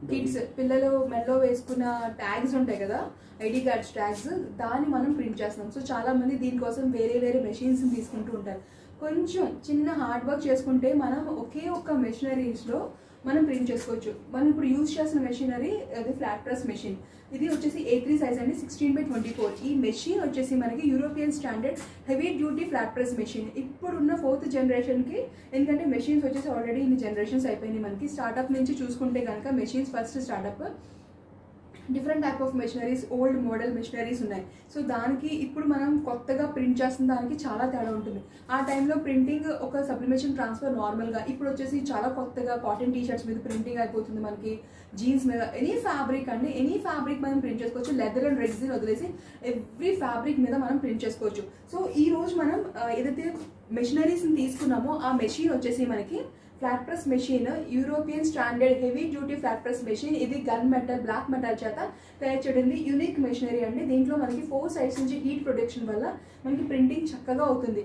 కిడ్స్ పిల్లలు మెల్లో వేసుకున్న ట్యాగ్స్ ఉంటాయి కదా ఐడి కార్డ్స్ ట్యాగ్స్ దాన్ని మనం ప్రింట్ చేస్తాం సో చాలా మంది దీనికోసం వేరే వేరే మెషిన్స్ తీసుకుంటూ ఉంటారు కొంచెం చిన్న హార్డ్ వర్క్ చేసుకుంటే మనం ఒకే ఒక్క మెషినరీస్లో మనం ప్రింట్ చేసుకోవచ్చు మనం ఇప్పుడు యూజ్ చేసిన మెషినరీ అది ఫ్లాట్ ప్రెస్ మెషిన్ ఇది వచ్చేసి ఏ త్రీ సైజ్ అండి సిక్స్టీన్ బై ట్వంటీ ఫోర్ ఈ మెషిన్ వచ్చేసి మనకి European standard heavy duty flat press machine ఇప్పుడున్న ఫోర్త్ జనరేషన్కి ఎందుకంటే మెషిన్స్ వచ్చేసి ఆల్రెడీ ఇన్ని జనరేషన్స్ అయిపోయినాయి మనకి స్టార్ట్అప్ నుంచి చూసుకుంటే కనుక machines first startup different type of machineries old model machineries ఉన్నాయి సో దానికి ఇప్పుడు మనం కొత్తగా ప్రింట్ చేస్తున్న దానికి చాలా తేడా ఉంటుంది ఆ టైంలో ప్రింటింగ్ ఒక సబ్లిమేషన్ ట్రాన్స్ఫర్ నార్మల్గా ఇప్పుడు వచ్చేసి చాలా కొత్తగా కాటన్ టీ షర్ట్స్ మీద ప్రింటింగ్ అయిపోతుంది మనకి జీన్స్ మీద ఎనీ ఫ్యాబ్రిక్ అండి ఎనీ ఫ్యాబ్రిక్ మనం ప్రింట్ చేసుకోవచ్చు లెదర్ అండ్ రెడ్జిన్ వదిలేసి ఎవ్రీ ఫ్యాబ్రిక్ మీద మనం ప్రింట్ చేసుకోవచ్చు సో ఈ రోజు మనం ఆ, ఏదైతే మెషినరీస్ని తీసుకున్నామో ఆ మెషిన్ వచ్చేసి మనకి flat press machine European standard heavy duty flat press machine ఇది గన్ మెటల్ బ్లాక్ మెటల్ చేత తయారు చేయడింది యూనిక్ మెషినరీ అండి దీంట్లో మనకి ఫోర్ సైడ్స్ నుంచి హీట్ ప్రొటెక్షన్ వల్ల మనకి ప్రింటింగ్ చక్కగా అవుతుంది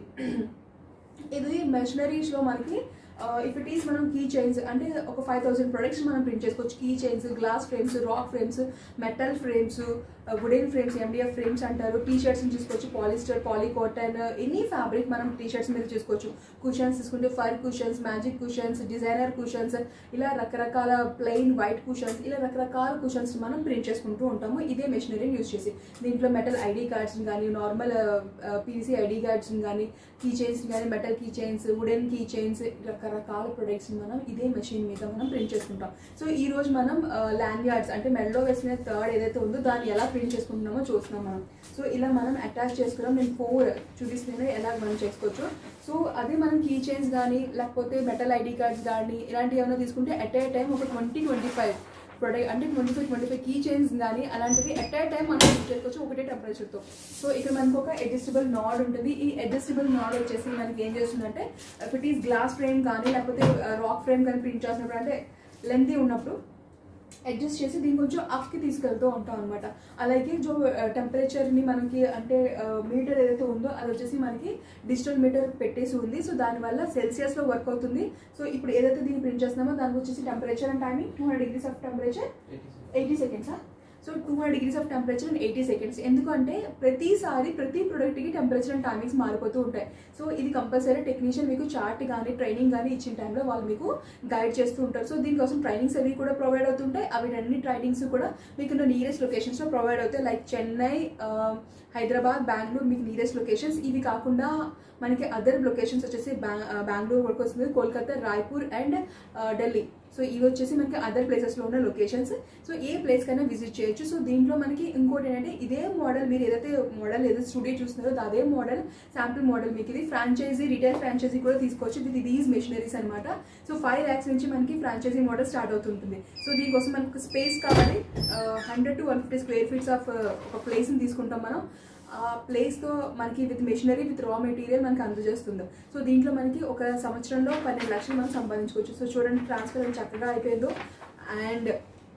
ఇది మెషినరీస్లో మనకి ఇఫ్ ఇట్ ఈస్ మనం కీ చైన్స్ అంటే ఒక ఫైవ్ థౌసండ్ ప్రొడక్ట్స్ మనం ప్రింట్ చేసుకోవచ్చు key chains glass frames rock frames metal frames wooden frames MDF frames అంటారు టీ షర్ట్స్ చూసుకోవచ్చు పాలిస్టర్ పాలికాటన్ ఎనీ ఫ్యాబ్రిక్ మనం టీ షర్ట్స్ మీద చూసుకోవచ్చు కుషన్స్ తీసుకుంటే for cushions magic cushions designer cushions ఇలా రకరకాల ప్లెయిన్ వైట్ కుషన్స్ ఇలా రకరకాల కుషన్స్ మనం ప్రింట్ చేసుకుంటూ ఉంటాము ఇదే మెషినరీని యూజ్ చేసి దీంట్లో మెటల్ ఐడి కార్డ్స్ కానీ నార్మల్ పీవీసీ ఐడి కార్డ్స్ కానీ కీ చైన్స్ కానీ metal key chains wooden key chains రకరకాల ప్రొడక్ట్స్ మనం ఇదే మెషిన్ మీద మనం ప్రింట్ చేసుకుంటాం సో ఈ రోజు మనం ల్యాండ్ యార్డ్స్ అంటే మెడలో వేసిన థర్డ్ ఏదైతే ఉందో దాన్ని ఎలా ప్రింట్ చేసుకుంటున్నామో చూస్తున్నాం మనం సో ఇలా మనం అటాచ్ చేసుకున్నాం నేను ఫోర్ చూపిస్తున్నాను ఎలా మనం చేసుకోవచ్చు సో అదే మనం కీ చైన్స్ కానీ లేకపోతే మెటల్ ఐడి కార్డ్స్ కానీ ఇలాంటివి ఏమైనా తీసుకుంటే అట్ ఏ టైం ఒక ట్వంటీ ట్వంటీ ఫైవ్ ప్రొడక్ట్ అంటే twenty five twenty five key chains కానీ అలాంటివి అట్ ఏ టైం మనం యూజ్ చేసుకోవచ్చు ఒకటే టెంపరేచర్తో సో ఇక్కడ మనకు ఒక అడ్జస్టబుల్ నాడ్ ఉంటుంది ఈ అడ్జస్టబుల్ నాడ్ వచ్చేసి మనకి ఏం చేస్తుందంటే if it is glass frame కానీ లేకపోతే రాక్ ఫ్రేమ్ కానీ ప్రింట్ చేసినప్పుడు అంటే లెంతీ ఉన్నప్పుడు అడ్జస్ట్ చేసి దీన్ని కొంచెం అప్కి తీసుకెళ్తూ ఉంటాం అనమాట అలాగే జో టెంపరేచర్ని మనకి అంటే మీటర్ ఏదైతే ఉందో అది వచ్చేసి మనకి డిజిటల్ మీటర్ పెట్టేసి ఉంది సో దానివల్ల సెల్సియస్లో వర్క్ అవుతుంది సో ఇప్పుడు ఏదైతే దీన్ని ప్రింట్ చేస్తున్నామో దానికి వచ్చేసి temperature and timing two hundred degrees of temperature eighty సెకండ్సా so two hundred degrees of temperature and eighty seconds ఎందుకంటే ప్రతిసారి ప్రతి ప్రొడక్ట్కి టెంపరేచర్ అండ్ టైమింగ్స్ మారిపోతూ ఉంటాయి సో ఇది కంపల్సరీ టెక్నీషియన్ మీకు చార్ట్ కానీ ట్రైనింగ్ కానీ ఇచ్చిన టైంలో వాళ్ళు మీకు గైడ్ చేస్తూ ఉంటారు సో దీనికోసం ట్రైనింగ్స్ అవి కూడా ప్రొవైడ్ అవుతుంటాయి అవి అన్ని ట్రైనింగ్స్ కూడా మీకు నియరెస్ట్ లొకేషన్స్లో ప్రొవైడ్ అవుతాయి లైక్ చెన్నై ఆ, హైదరాబాద్ బెంగళూరు మీకు నియరెస్ట్ లొకేషన్స్ ఇవి కాకుండా మనకి అదర్ లొకేషన్స్ వచ్చేసి బ్యాంగ్ బెంగళూరు వరకు వస్తుంది కోల్కతా రాయ్పూర్ అండ్ ఢిల్లీ సో ఇవి వచ్చేసి మనకి అదర్ ప్లేసెస్లో ఉన్న లొకేషన్స్ సో ఏ ప్లేస్ కైనా విజిట్ చేయొచ్చు సో దీంట్లో మనకి ఇంకోటి ఏంటంటే ఇదే మోడల్ మీరు ఏదైతే మోడల్ ఏదైతే స్టూడియో చూస్తున్నారో అదే మోడల్ శాంపుల్ మోడల్ మీకు ఇది ఫ్రాంచైజీ రిటైల్ ఫ్రాంచైజీ కూడా తీసుకోవచ్చు విత్ దీస్ మెషినరీస్ అనమాట సో ఫైవ్ ల్యాక్స్ నుంచి మనకి ఫ్రాంచైజీ మోడల్ స్టార్ట్ అవుతుంటుంది సో దీనికోసం మనకు స్పేస్ కావాలి hundred to one fifty square feets of ఒక ప్లేస్ని తీసుకుంటాం మనం ఆ ప్లేస్తో మనకి with machinery with raw material మనకి అందజేస్తుంది సో దీంట్లో మనకి ఒక సంవత్సరంలో పన్నెండు లక్షలు మనం సంపాదించుకోవచ్చు సో చూడండి ట్రాన్స్ఫర్ ఎంత చక్కగా అయిపోయిందో అండ్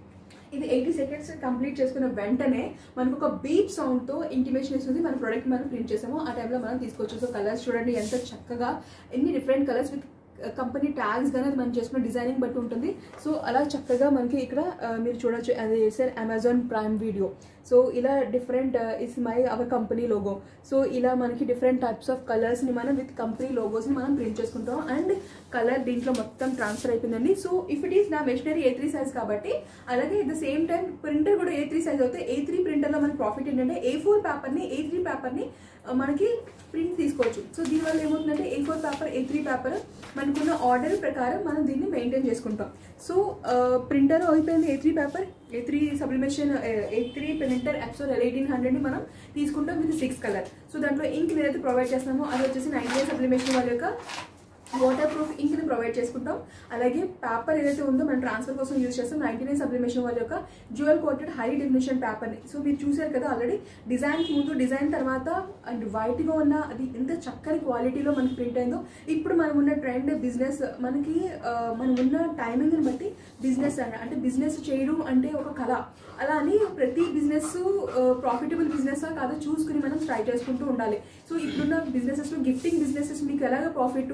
ఇది ఎయిటీ సెకండ్స్ కంప్లీట్ చేసుకున్న వెంటనే మనకు ఒక బీప్ సౌండ్తో ఇంటిమేషన్ ఇస్తుంది మన ప్రోడక్ట్ మనం ప్రింట్ చేసాము ఆ టైంలో మనం తీసుకోవచ్చు సో కలర్స్ చూడండి ఎంత చక్కగా ఎన్ని different colours with company tags కానీ అది మనం చేసుకున్న డిజైనింగ్ బట్టి ఉంటుంది సో అలా చక్కగా మనకి ఇక్కడ ఆ, మీరు చూడొచ్చు అది sir Amazon Prime Video so ఇలా different is my our company logo so ఇలా మనకి డిఫరెంట్ టైప్స్ ఆఫ్ కలర్స్ని మనం విత్ కంపెనీ లోగోస్ని మనం ప్రింట్ చేసుకుంటాం అండ్ కలర్ దీంట్లో మొత్తం ట్రాన్స్ఫర్ అయిపోయిందండి సో ఇఫ్ ఇట్ ఈస్ నా మెషినరీ ఏ త్రీ సైజ్ కాబట్టి అలాగే at the same time printer కూడా ఏ త్రీ సైజ్ అవుతే ఏ త్రీ ప్రింటర్లో మనకి ప్రాఫిట్ ఏంటంటే ఏ ఫోర్ పేపర్ని ఏ త్రీ పేపర్ని మనకి ప్రింట్ తీసుకోవచ్చు సో దీనివల్ల ఏమవుతుందంటే A four paper A three paper మనకున్న ఆర్డర్ ప్రకారం మనం దీన్ని మెయింటైన్ చేసుకుంటాం సో ప్రింటర్ అయిపోయింది A three paper A three sublimation A three printer Epson eighteen హండ్రెడ్ని మనం తీసుకుంటాం విత్ సిక్స్ కలర్ సో దాంట్లో ఇంక్ ఏదైతే ప్రొవైడ్ చేస్తామో అది వచ్చేసి నైన్ సబ్లిమేషన్ వాళ్ళ యొక్క వాటర్ ప్రూఫ్ ఇంక్ని ప్రొవైడ్ చేసుకుంటాం అలాగే పేపర్ ఏదైతే ఉందో మనం ట్రాన్స్ఫర్ కోసం యూజ్ చేస్తాం నైన్టీ నైన్ సబ్లిమేషన్ వాళ్ళ యొక్క జ్యువెల్ కోటెడ్ హై డెఫినేషన్ పేపర్ని సో మీరు చూసారు కదా ఆల్రెడీ డిజైన్ ముందు డిజైన్ తర్వాత అండ్ వైట్గా ఉన్న అది ఎంత చక్కని క్వాలిటీలో మనకి ప్రింట్ అయిందో ఇప్పుడు మనం ఉన్న ట్రెండ్ బిజినెస్ మనకి ఆ, మనం ఉన్న టైమింగ్ని బట్టి బిజినెస్ అంటే బిజినెస్ చేయడం అంటే ఒక కళ అలా అని ప్రతి బిజినెస్ ప్రాఫిటబుల్ బిజినెస్ కాదో చూసుకుని మనం ట్రై చేసుకుంటూ ఉండాలి సో ఇప్పుడున్న బిజినెసెస్లో గిఫ్టింగ్ బిజినెసెస్ మీకు ఎలాగ ప్రాఫిట్ అంటే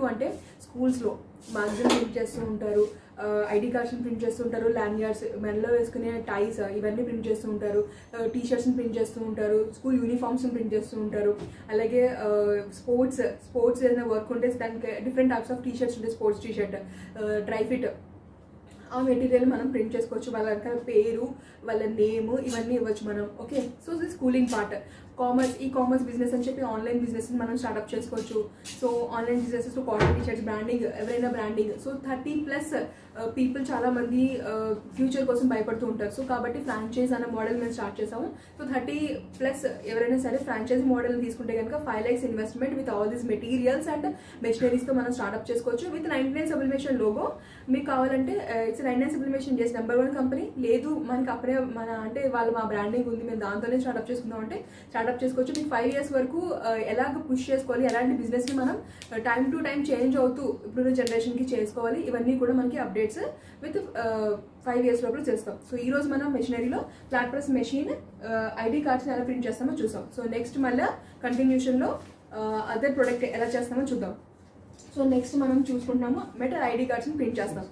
స్కూల్స్లో మ్యాక్సిమం ప్రింట్ చేస్తూ ఉంటారు ఐడి కార్డ్స్ని ప్రింట్ చేస్తూ ఉంటారు ల్యాండ్ మెన్లో వేసుకునే టైస్ ఇవన్నీ ప్రింట్ చేస్తూ ఉంటారు టీ షర్ట్స్ని ప్రింట్ చేస్తూ ఉంటారు స్కూల్ యూనిఫామ్స్ని ప్రింట్ చేస్తూ ఉంటారు అలాగే స్పోర్ట్స్ స్పోర్ట్స్ ఏదైనా వర్క్ ఉంటే దానికి different types of T shirts ఉంటాయి sports T shirt dry fit ఆ మెటీరియల్ మనం ప్రింట్ చేసుకోవచ్చు వాళ్ళ వెనకాల పేరు వాళ్ళ నేమ్ ఇవన్నీ ఇవ్వచ్చు మనం ఓకే సో ఇది schooling part commerce e-commerce business అని చెప్పి ఆన్లైన్ బిజినెస్ మనం స్టార్ట్అప్ చేసుకోవచ్చు so online business cotton T-shirts branding ఎవరైనా branding so thirty plus people చాలా మంది ఫ్యూచర్ కోసం భయపడుతూ ఉంటారు సో కాబట్టి ఫ్రాంచైజ్ అనే మోడల్ మేము స్టార్ట్ చేసాము సో థర్టీ ప్లస్ ఎవరైనా సరే ఫ్రాంచైజ్ మోడల్ తీసుకుంటే కనుక five lakhs investment with all these materials and మెషినరీస్తో మనం స్టార్ట్అప్ చేసుకోవచ్చు with ninety nine sublimation logo మీకు కావాలంటే ఇట్స్ నైన్ నైన్ సబ్లిమేషన్ చేసి నెంబర్ వన్ కంపెనీ లేదు మనకి అప్పుడే మన అంటే వాళ్ళు మా బ్రాండింగ్ ఉంది మేము దాంతోనే స్టార్ట్అప్ చేసుకుందాం అంటే స్టార్ట్అప్ చేసుకోవచ్చు మీకు ఫైవ్ ఇయర్స్ వరకు uh, ఎలాగ పుష్ చేసుకోవాలి ఎలాంటి బిజినెస్ని మనం టైం టు టైం చేంజ్ అవుతూ ఇప్పుడు జనరేషన్కి చేసుకోవాలి ఇవన్నీ కూడా మనకి అప్డేట్స్ విత్ ఫైవ్ ఇయర్స్ లోపల చేస్తాం సో ఈ రోజు మనం మెషినరీలో flat press machine ID cards ఎలా ప్రింట్ చేస్తామో చూసాం సో నెక్స్ట్ మళ్ళీ కంటిన్యూషన్లో అదర్ ప్రొడక్ట్ ఎలా చేస్తామో చూద్దాం సో నెక్స్ట్ మనం చూసుకుంటున్నాము మెటల్ ఐడి కార్డ్స్ని ప్రింట్ చేస్తాం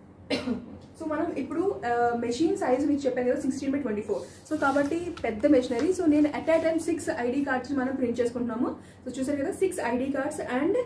సో మనం ఇప్పుడు మెషిన్ సైజ్ మీకు చెప్పాను కదా sixteen by twenty four so కాబట్టి పెద్ద మెషినరీ సో నేను at a time six ID cards మనం ప్రింట్ చేసుకుంటున్నాము సో చూసారు కదా six ID cards and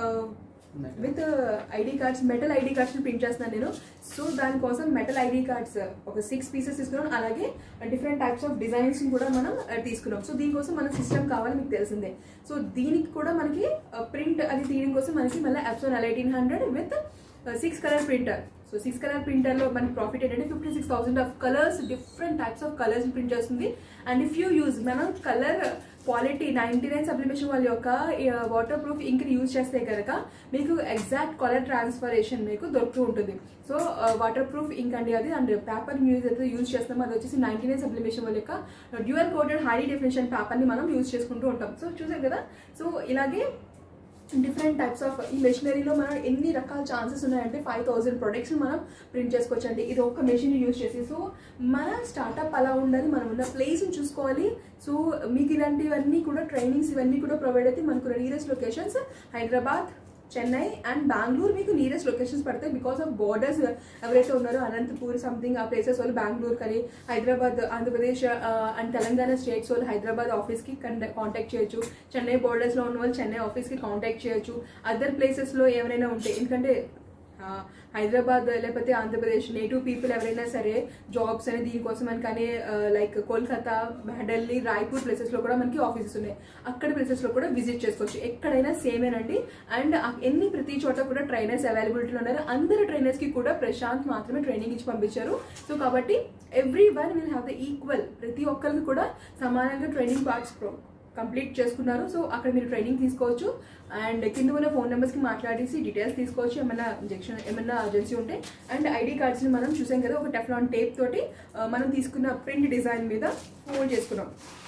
with ID cards metal ID cards print చేస్తున్నాను నేను సో దానికోసం మెటల్ ఐడి కార్డ్స్ ఒక సిక్స్ పీసెస్ తీసుకున్నాం అలాగే డిఫరెంట్ టైప్స్ ఆఫ్ డిజైన్స్ కూడా మనం uh, తీసుకున్నాం సో దీనికోసం మన సిస్టమ్ కావాలి మీకు తెలిసిందే సో దీనికి కూడా మనకి ప్రింట్ అది తీయడం కోసం మనకి మళ్ళీ Epson L eighteen hundred with six colour printer so six colour ప్రింటర్లో మనకి ప్రాఫిట్ ఏంటంటే fifty six thousand of colours different types of colours print చేస్తుంది అండ్ ఇఫ్ యూ యూజ్ మనం colour quality ninety nine sublimation వాళ్ళ యొక్క water proof ఇంక్ use చేస్తే కనుక మీకు ఎగ్జాక్ట్ కలర్ ట్రాన్స్ఫరేషన్ మీకు దొరుకుతూ ఉంటుంది సో వాటర్ ప్రూఫ్ ఇంక్ అండి అది అండ్ పేపర్ యూజ్ అయితే యూజ్ చేస్తాం అది వచ్చేసి నైంటీ నైన్ సబ్లిమేషన్ వాళ్ళ యొక్క డ్యూయల్ కోటెడ్ హై డెఫినేషన్ పేపర్ని మనం యూజ్ చేసుకుంటూ ఉంటాం సో చూసారు కదా సో ఇలాగే డిఫరెంట్ టైప్స్ ఆఫ్ ఈ మెషినరీలో మనం ఎన్ని రకాల ఛాన్సెస్ ఉన్నాయంటే ఫైవ్ థౌసండ్ ప్రొడక్ట్స్ మనం ప్రింట్ చేసుకోవచ్చు అండి ఇది ఒక మెషిన్ యూజ్ చేసి సో మన స్టార్ట్అప్ అలా ఉండాలి మనం ఉన్న ప్లేస్ని చూసుకోవాలి సో మీకు ఇలాంటివన్నీ కూడా ట్రైనింగ్స్ ఇవన్నీ కూడా ప్రొవైడ్ అయితే మనకు nearest locations Hyderabad Chennai and Bengaluru మీకు నియరెస్ట్ లొకేషన్స్ పడతాయి బికాస్ ఆఫ్ బార్డర్స్ ఎవరైతే ఉన్నారో అనంతపూర్ సంథింగ్ ఆ ప్లేసెస్ వాళ్ళు బెంగళూరు కానీ హైదరాబాద్ ఆంధ్రప్రదేశ్ అండ్ తెలంగాణ స్టేట్స్ వాళ్ళు హైదరాబాద్ ఆఫీస్కి కాంటాక్ట్ చేయొచ్చు చెన్నై బోర్డర్స్లో ఉన్న వాళ్ళు చెన్నై ఆఫీస్కి కాంటాక్ట్ చేయొచ్చు అదర్ ప్లేసెస్లో ఎవరైనా ఉంటే ఎందుకంటే ఆ, హైదరాబాద్ లేకపోతే ఆంధ్రప్రదేశ్ నేటివ్ పీపుల్ ఎవరైనా సరే జాబ్స్ అనేది దీనికోసం అని కానీ లైక్ కోల్కతా ఢిల్లీ రాయ్పూర్ ప్లేసెస్లో కూడా మనకి ఆఫీసెస్ ఉన్నాయి అక్కడ ప్లేసెస్లో కూడా విజిట్ చేసుకోవచ్చు ఎక్కడైనా సేమేనండి అండ్ ఎన్ని ప్రతి చోట కూడా ట్రైనర్స్ అవైలబిలిటీలో ఉన్నారు అందరు ట్రైనర్స్కి కూడా ప్రశాంత్ మాత్రమే ట్రైనింగ్ ఇచ్చి పంపించారు సో కాబట్టి every one will have the equal ప్రతి ఒక్కరికి కూడా సమానంగా ట్రైనింగ్ పార్ట్స్ కంప్లీట్ చేసుకున్నారు సో అక్కడ మీరు ట్రైనింగ్ తీసుకోవచ్చు అండ్ కింద ఉన్న ఫోన్ నెంబర్స్కి మాట్లాడేసి డీటెయిల్స్ తీసుకోవచ్చు ఏమైనా ఇంజెక్షన్ ఏమైనా అర్జెన్సీ ఉంటే అండ్ ఐడి కార్డ్స్ని మనం చూసాం కదా ఒక టెఫ్లాన్ టేప్ తోటి ఆ, మనం తీసుకున్న ప్రింట్ డిజైన్ మీద ఫోల్డ్ చేసుకున్నాం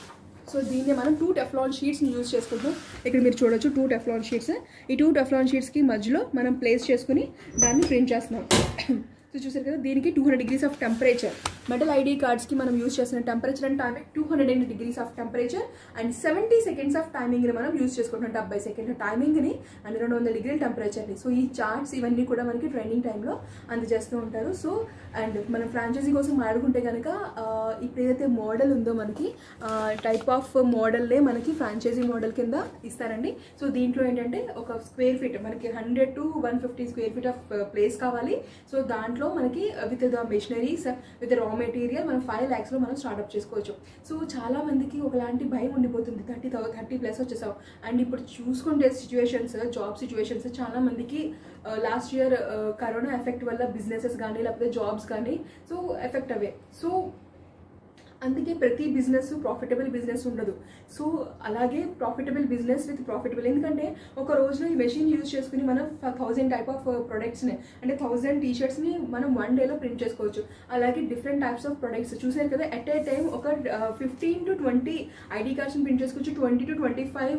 సో దీన్ని మనం టూ టెఫ్లాన్ షీట్స్ని యూజ్ చేసుకుంటాం ఇక్కడ మీరు చూడొచ్చు టూ టెఫ్లాన్ షీట్స్ ఈ టూ టెఫ్లాన్ షీట్స్కి మధ్యలో మనం ప్లేస్ చేసుకుని దాన్ని ప్రింట్ చేస్తున్నాం సో చూసారు కదా దీనికి two hundred degrees of temperature metal ID కార్డ్స్కి మనం యూజ్ చేసిన temperature and timing two hundred and degrees of temperature and seventy seconds of టైమింగ్ని మనం యూజ్ చేసుకుంటున్నాం డెబ్బై సెకండ్ టైమింగ్ని అండ్ రెండు వందల డిగ్రీల టెంపరేచర్ని సో ఈ చార్ట్స్ ఇవన్నీ కూడా మనకి ట్రైనింగ్ టైంలో అందజేస్తూ ఉంటారు సో అండ్ మనం ఫ్రాంచైజీ కోసం మాట్లాడుకుంటే కనుక ఆ, ఇప్పుడు ఏదైతే మోడల్ ఉందో మనకి టైప్ ఆఫ్ మోడల్లే మనకి ఫ్రాంచైజీ మోడల్ కింద ఇస్తారండి సో దీంట్లో ఏంటంటే ఒక స్క్వేర్ ఫీట్ మనకి hundred to one fifty square feet of place కావాలి సో దాంట్లో మనకి with the machineries with raw material మనం ఫైవ్ ల్యాక్స్లో మనం స్టార్ట్అప్ చేసుకోవచ్చు సో చాలా మందికి ఒకలాంటి భయం ఉండిపోతుంది థర్టీ థౌ థర్టీ ప్లస్ వచ్చేసాం అండ్ ఇప్పుడు చూసుకుంటే సిచ్యువేషన్స్ జాబ్ సిచ్యువేషన్స్ చాలా మందికి లాస్ట్ ఇయర్ కరోనా ఎఫెక్ట్ వల్ల బిజినెసెస్ కానీ లేకపోతే జాబ్స్ కానీ సో ఎఫెక్ట్ అవే సో అందుకే ప్రతి బిజినెస్ ప్రాఫిటబుల్ బిజినెస్ ఉండదు సో అలాగే ప్రాఫిటబుల్ బిజినెస్ విత్ ప్రాఫిటబుల్ ఎందుకంటే ఒక రోజులో ఈ మెషిన్ యూజ్ చేసుకుని మనం థౌజండ్ టైప్ ఆఫ్ ప్రొడక్ట్స్ని అంటే థౌజండ్ టీ షర్ట్స్ని మనం వన్ డేలో ప్రింట్ చేసుకోవచ్చు అలాగే డిఫరెంట్ టైప్స్ ఆఫ్ ప్రొడక్ట్స్ చూసారు కదా ఎట్ ఏ టైం ఒక ఫిఫ్టీన్ టు ట్వంటీ ఐడి కార్డ్స్ని ప్రింట్ చేసుకోవచ్చు twenty to twenty five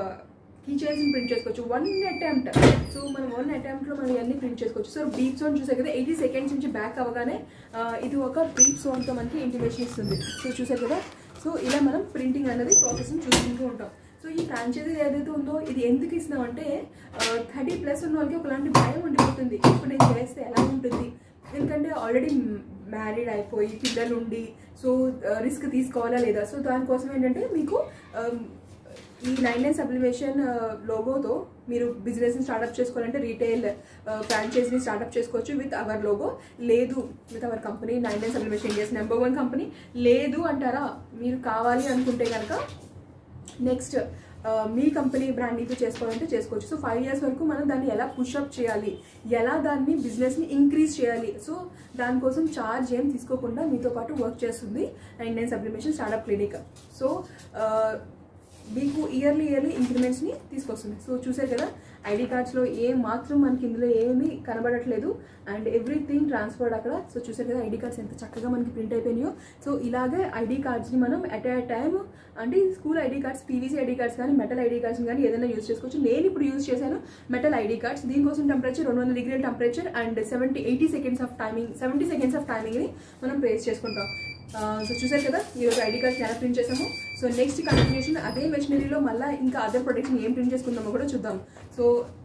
key chains print చేసుకోవచ్చు వన్ అటెంప్ట్ సో మనం వన్ అటెంప్ట్లో మనం ఇవన్నీ ప్రింట్ చేసుకోవచ్చు సో బీప్ సోన్ చూసారు కదా ఎయిటీ సెకండ్స్ నుంచి బ్యాక్ అవ్వగానే ఆ, ఇది ఒక బీప్ సోన్తో మనకి ఇంటిమేషన్ ఇస్తుంది సో చూసారు కదా సో ఇలా మనం ప్రింటింగ్ అనేది ప్రాసెస్ని చూసుకుంటూ ఉంటాం సో మనకి ఫ్రాంచైజీ ఏదైతే ఉందో ఇది ఎందుకు ఇస్తున్నాం అంటే థర్టీ ప్లస్ ఉన్న వాళ్ళకి ఒకలాంటి భయం ఉండిపోతుంది ఇప్పుడు నేను చేస్తే ఎలా ఉంటుంది ఎందుకంటే ఆల్రెడీ మ్యారీడ్ అయిపోయి పిల్లలు ఉండి సో రిస్క్ తీసుకోవాలా లేదా సో దానికోసం ఏంటంటే మీకు um, ఈ నైన్ నైన్ సబ్లిమేషన్ లోగోతో మీరు బిజినెస్ని స్టార్ట్అప్ చేసుకోవాలంటే రీటైల్ ఫ్రాంచైజీని స్టార్ట్అప్ చేసుకోవచ్చు విత్ అవర్ లోగో లేదు with our company nine nine sublimation India's number one company లేదు అంటారా మీరు కావాలి అనుకుంటే కనుక నెక్స్ట్ మీ కంపెనీ బ్రాండింగ్ చేసుకోవాలంటే చేసుకోవచ్చు సో ఫైవ్ ఇయర్స్ వరకు మనం దాన్ని ఎలా పుషప్ చేయాలి ఎలా దాన్ని బిజినెస్ని ఇంక్రీజ్ చేయాలి సో దానికోసం ఛార్జ్ ఏం తీసుకోకుండా మీతో పాటు వర్క్ చేస్తుంది అండ్ నేను సబ్లిమేషన్ స్టార్ట్అప్ క్లినిక్ సో మీకు ఇయర్లీ ఇయర్లీ ఇంక్రిమెంట్స్ని తీసుకొస్తుంది సో చూసారు కదా ఐడి కార్డ్స్లో ఏ మాత్రం మనకి ఇందులో ఏమీ కనబడట్లేదు అండ్ ఎవ్రీథింగ్ ట్రాన్స్ఫర్డ్ అక్కడ సో చూసారు కదా ఐడి కార్డ్స్ ఎంత చక్కగా మనకి ప్రింట్ అయిపోయినాయో సో ఇలాగే ఐడి కార్డ్స్ని మనం అట్ ఏ టైం అంటే school ID cards PVC ID cards కానీ మెటల్ ఐడి కార్డ్స్ కానీ ఏదైనా యూస్ చేసుకోవచ్చు నేను ఇప్పుడు యూస్ చేశాను మెటల్ ఐడి కార్డ్స్ దీనికోసం టెంపరేచర్ రెండు వందల డిగ్రీల temperature and seventy eighty seconds of timing seventy seconds of టైమింగ్ని మనం ప్లేస్ చేసుకుంటాం సో చూసారు కదా ఈరోజు ఐడి కార్డ్స్ ఎలా ప్రింట్ చేసాము సో నెక్స్ట్ కంటిన్యూషన్ అదే మెషినరీలో మళ్ళీ ఇంకా అదర్ ప్రొడక్ట్ని ఏం ప్రింట్ చేసుకుందామో కూడా చూద్దాం సో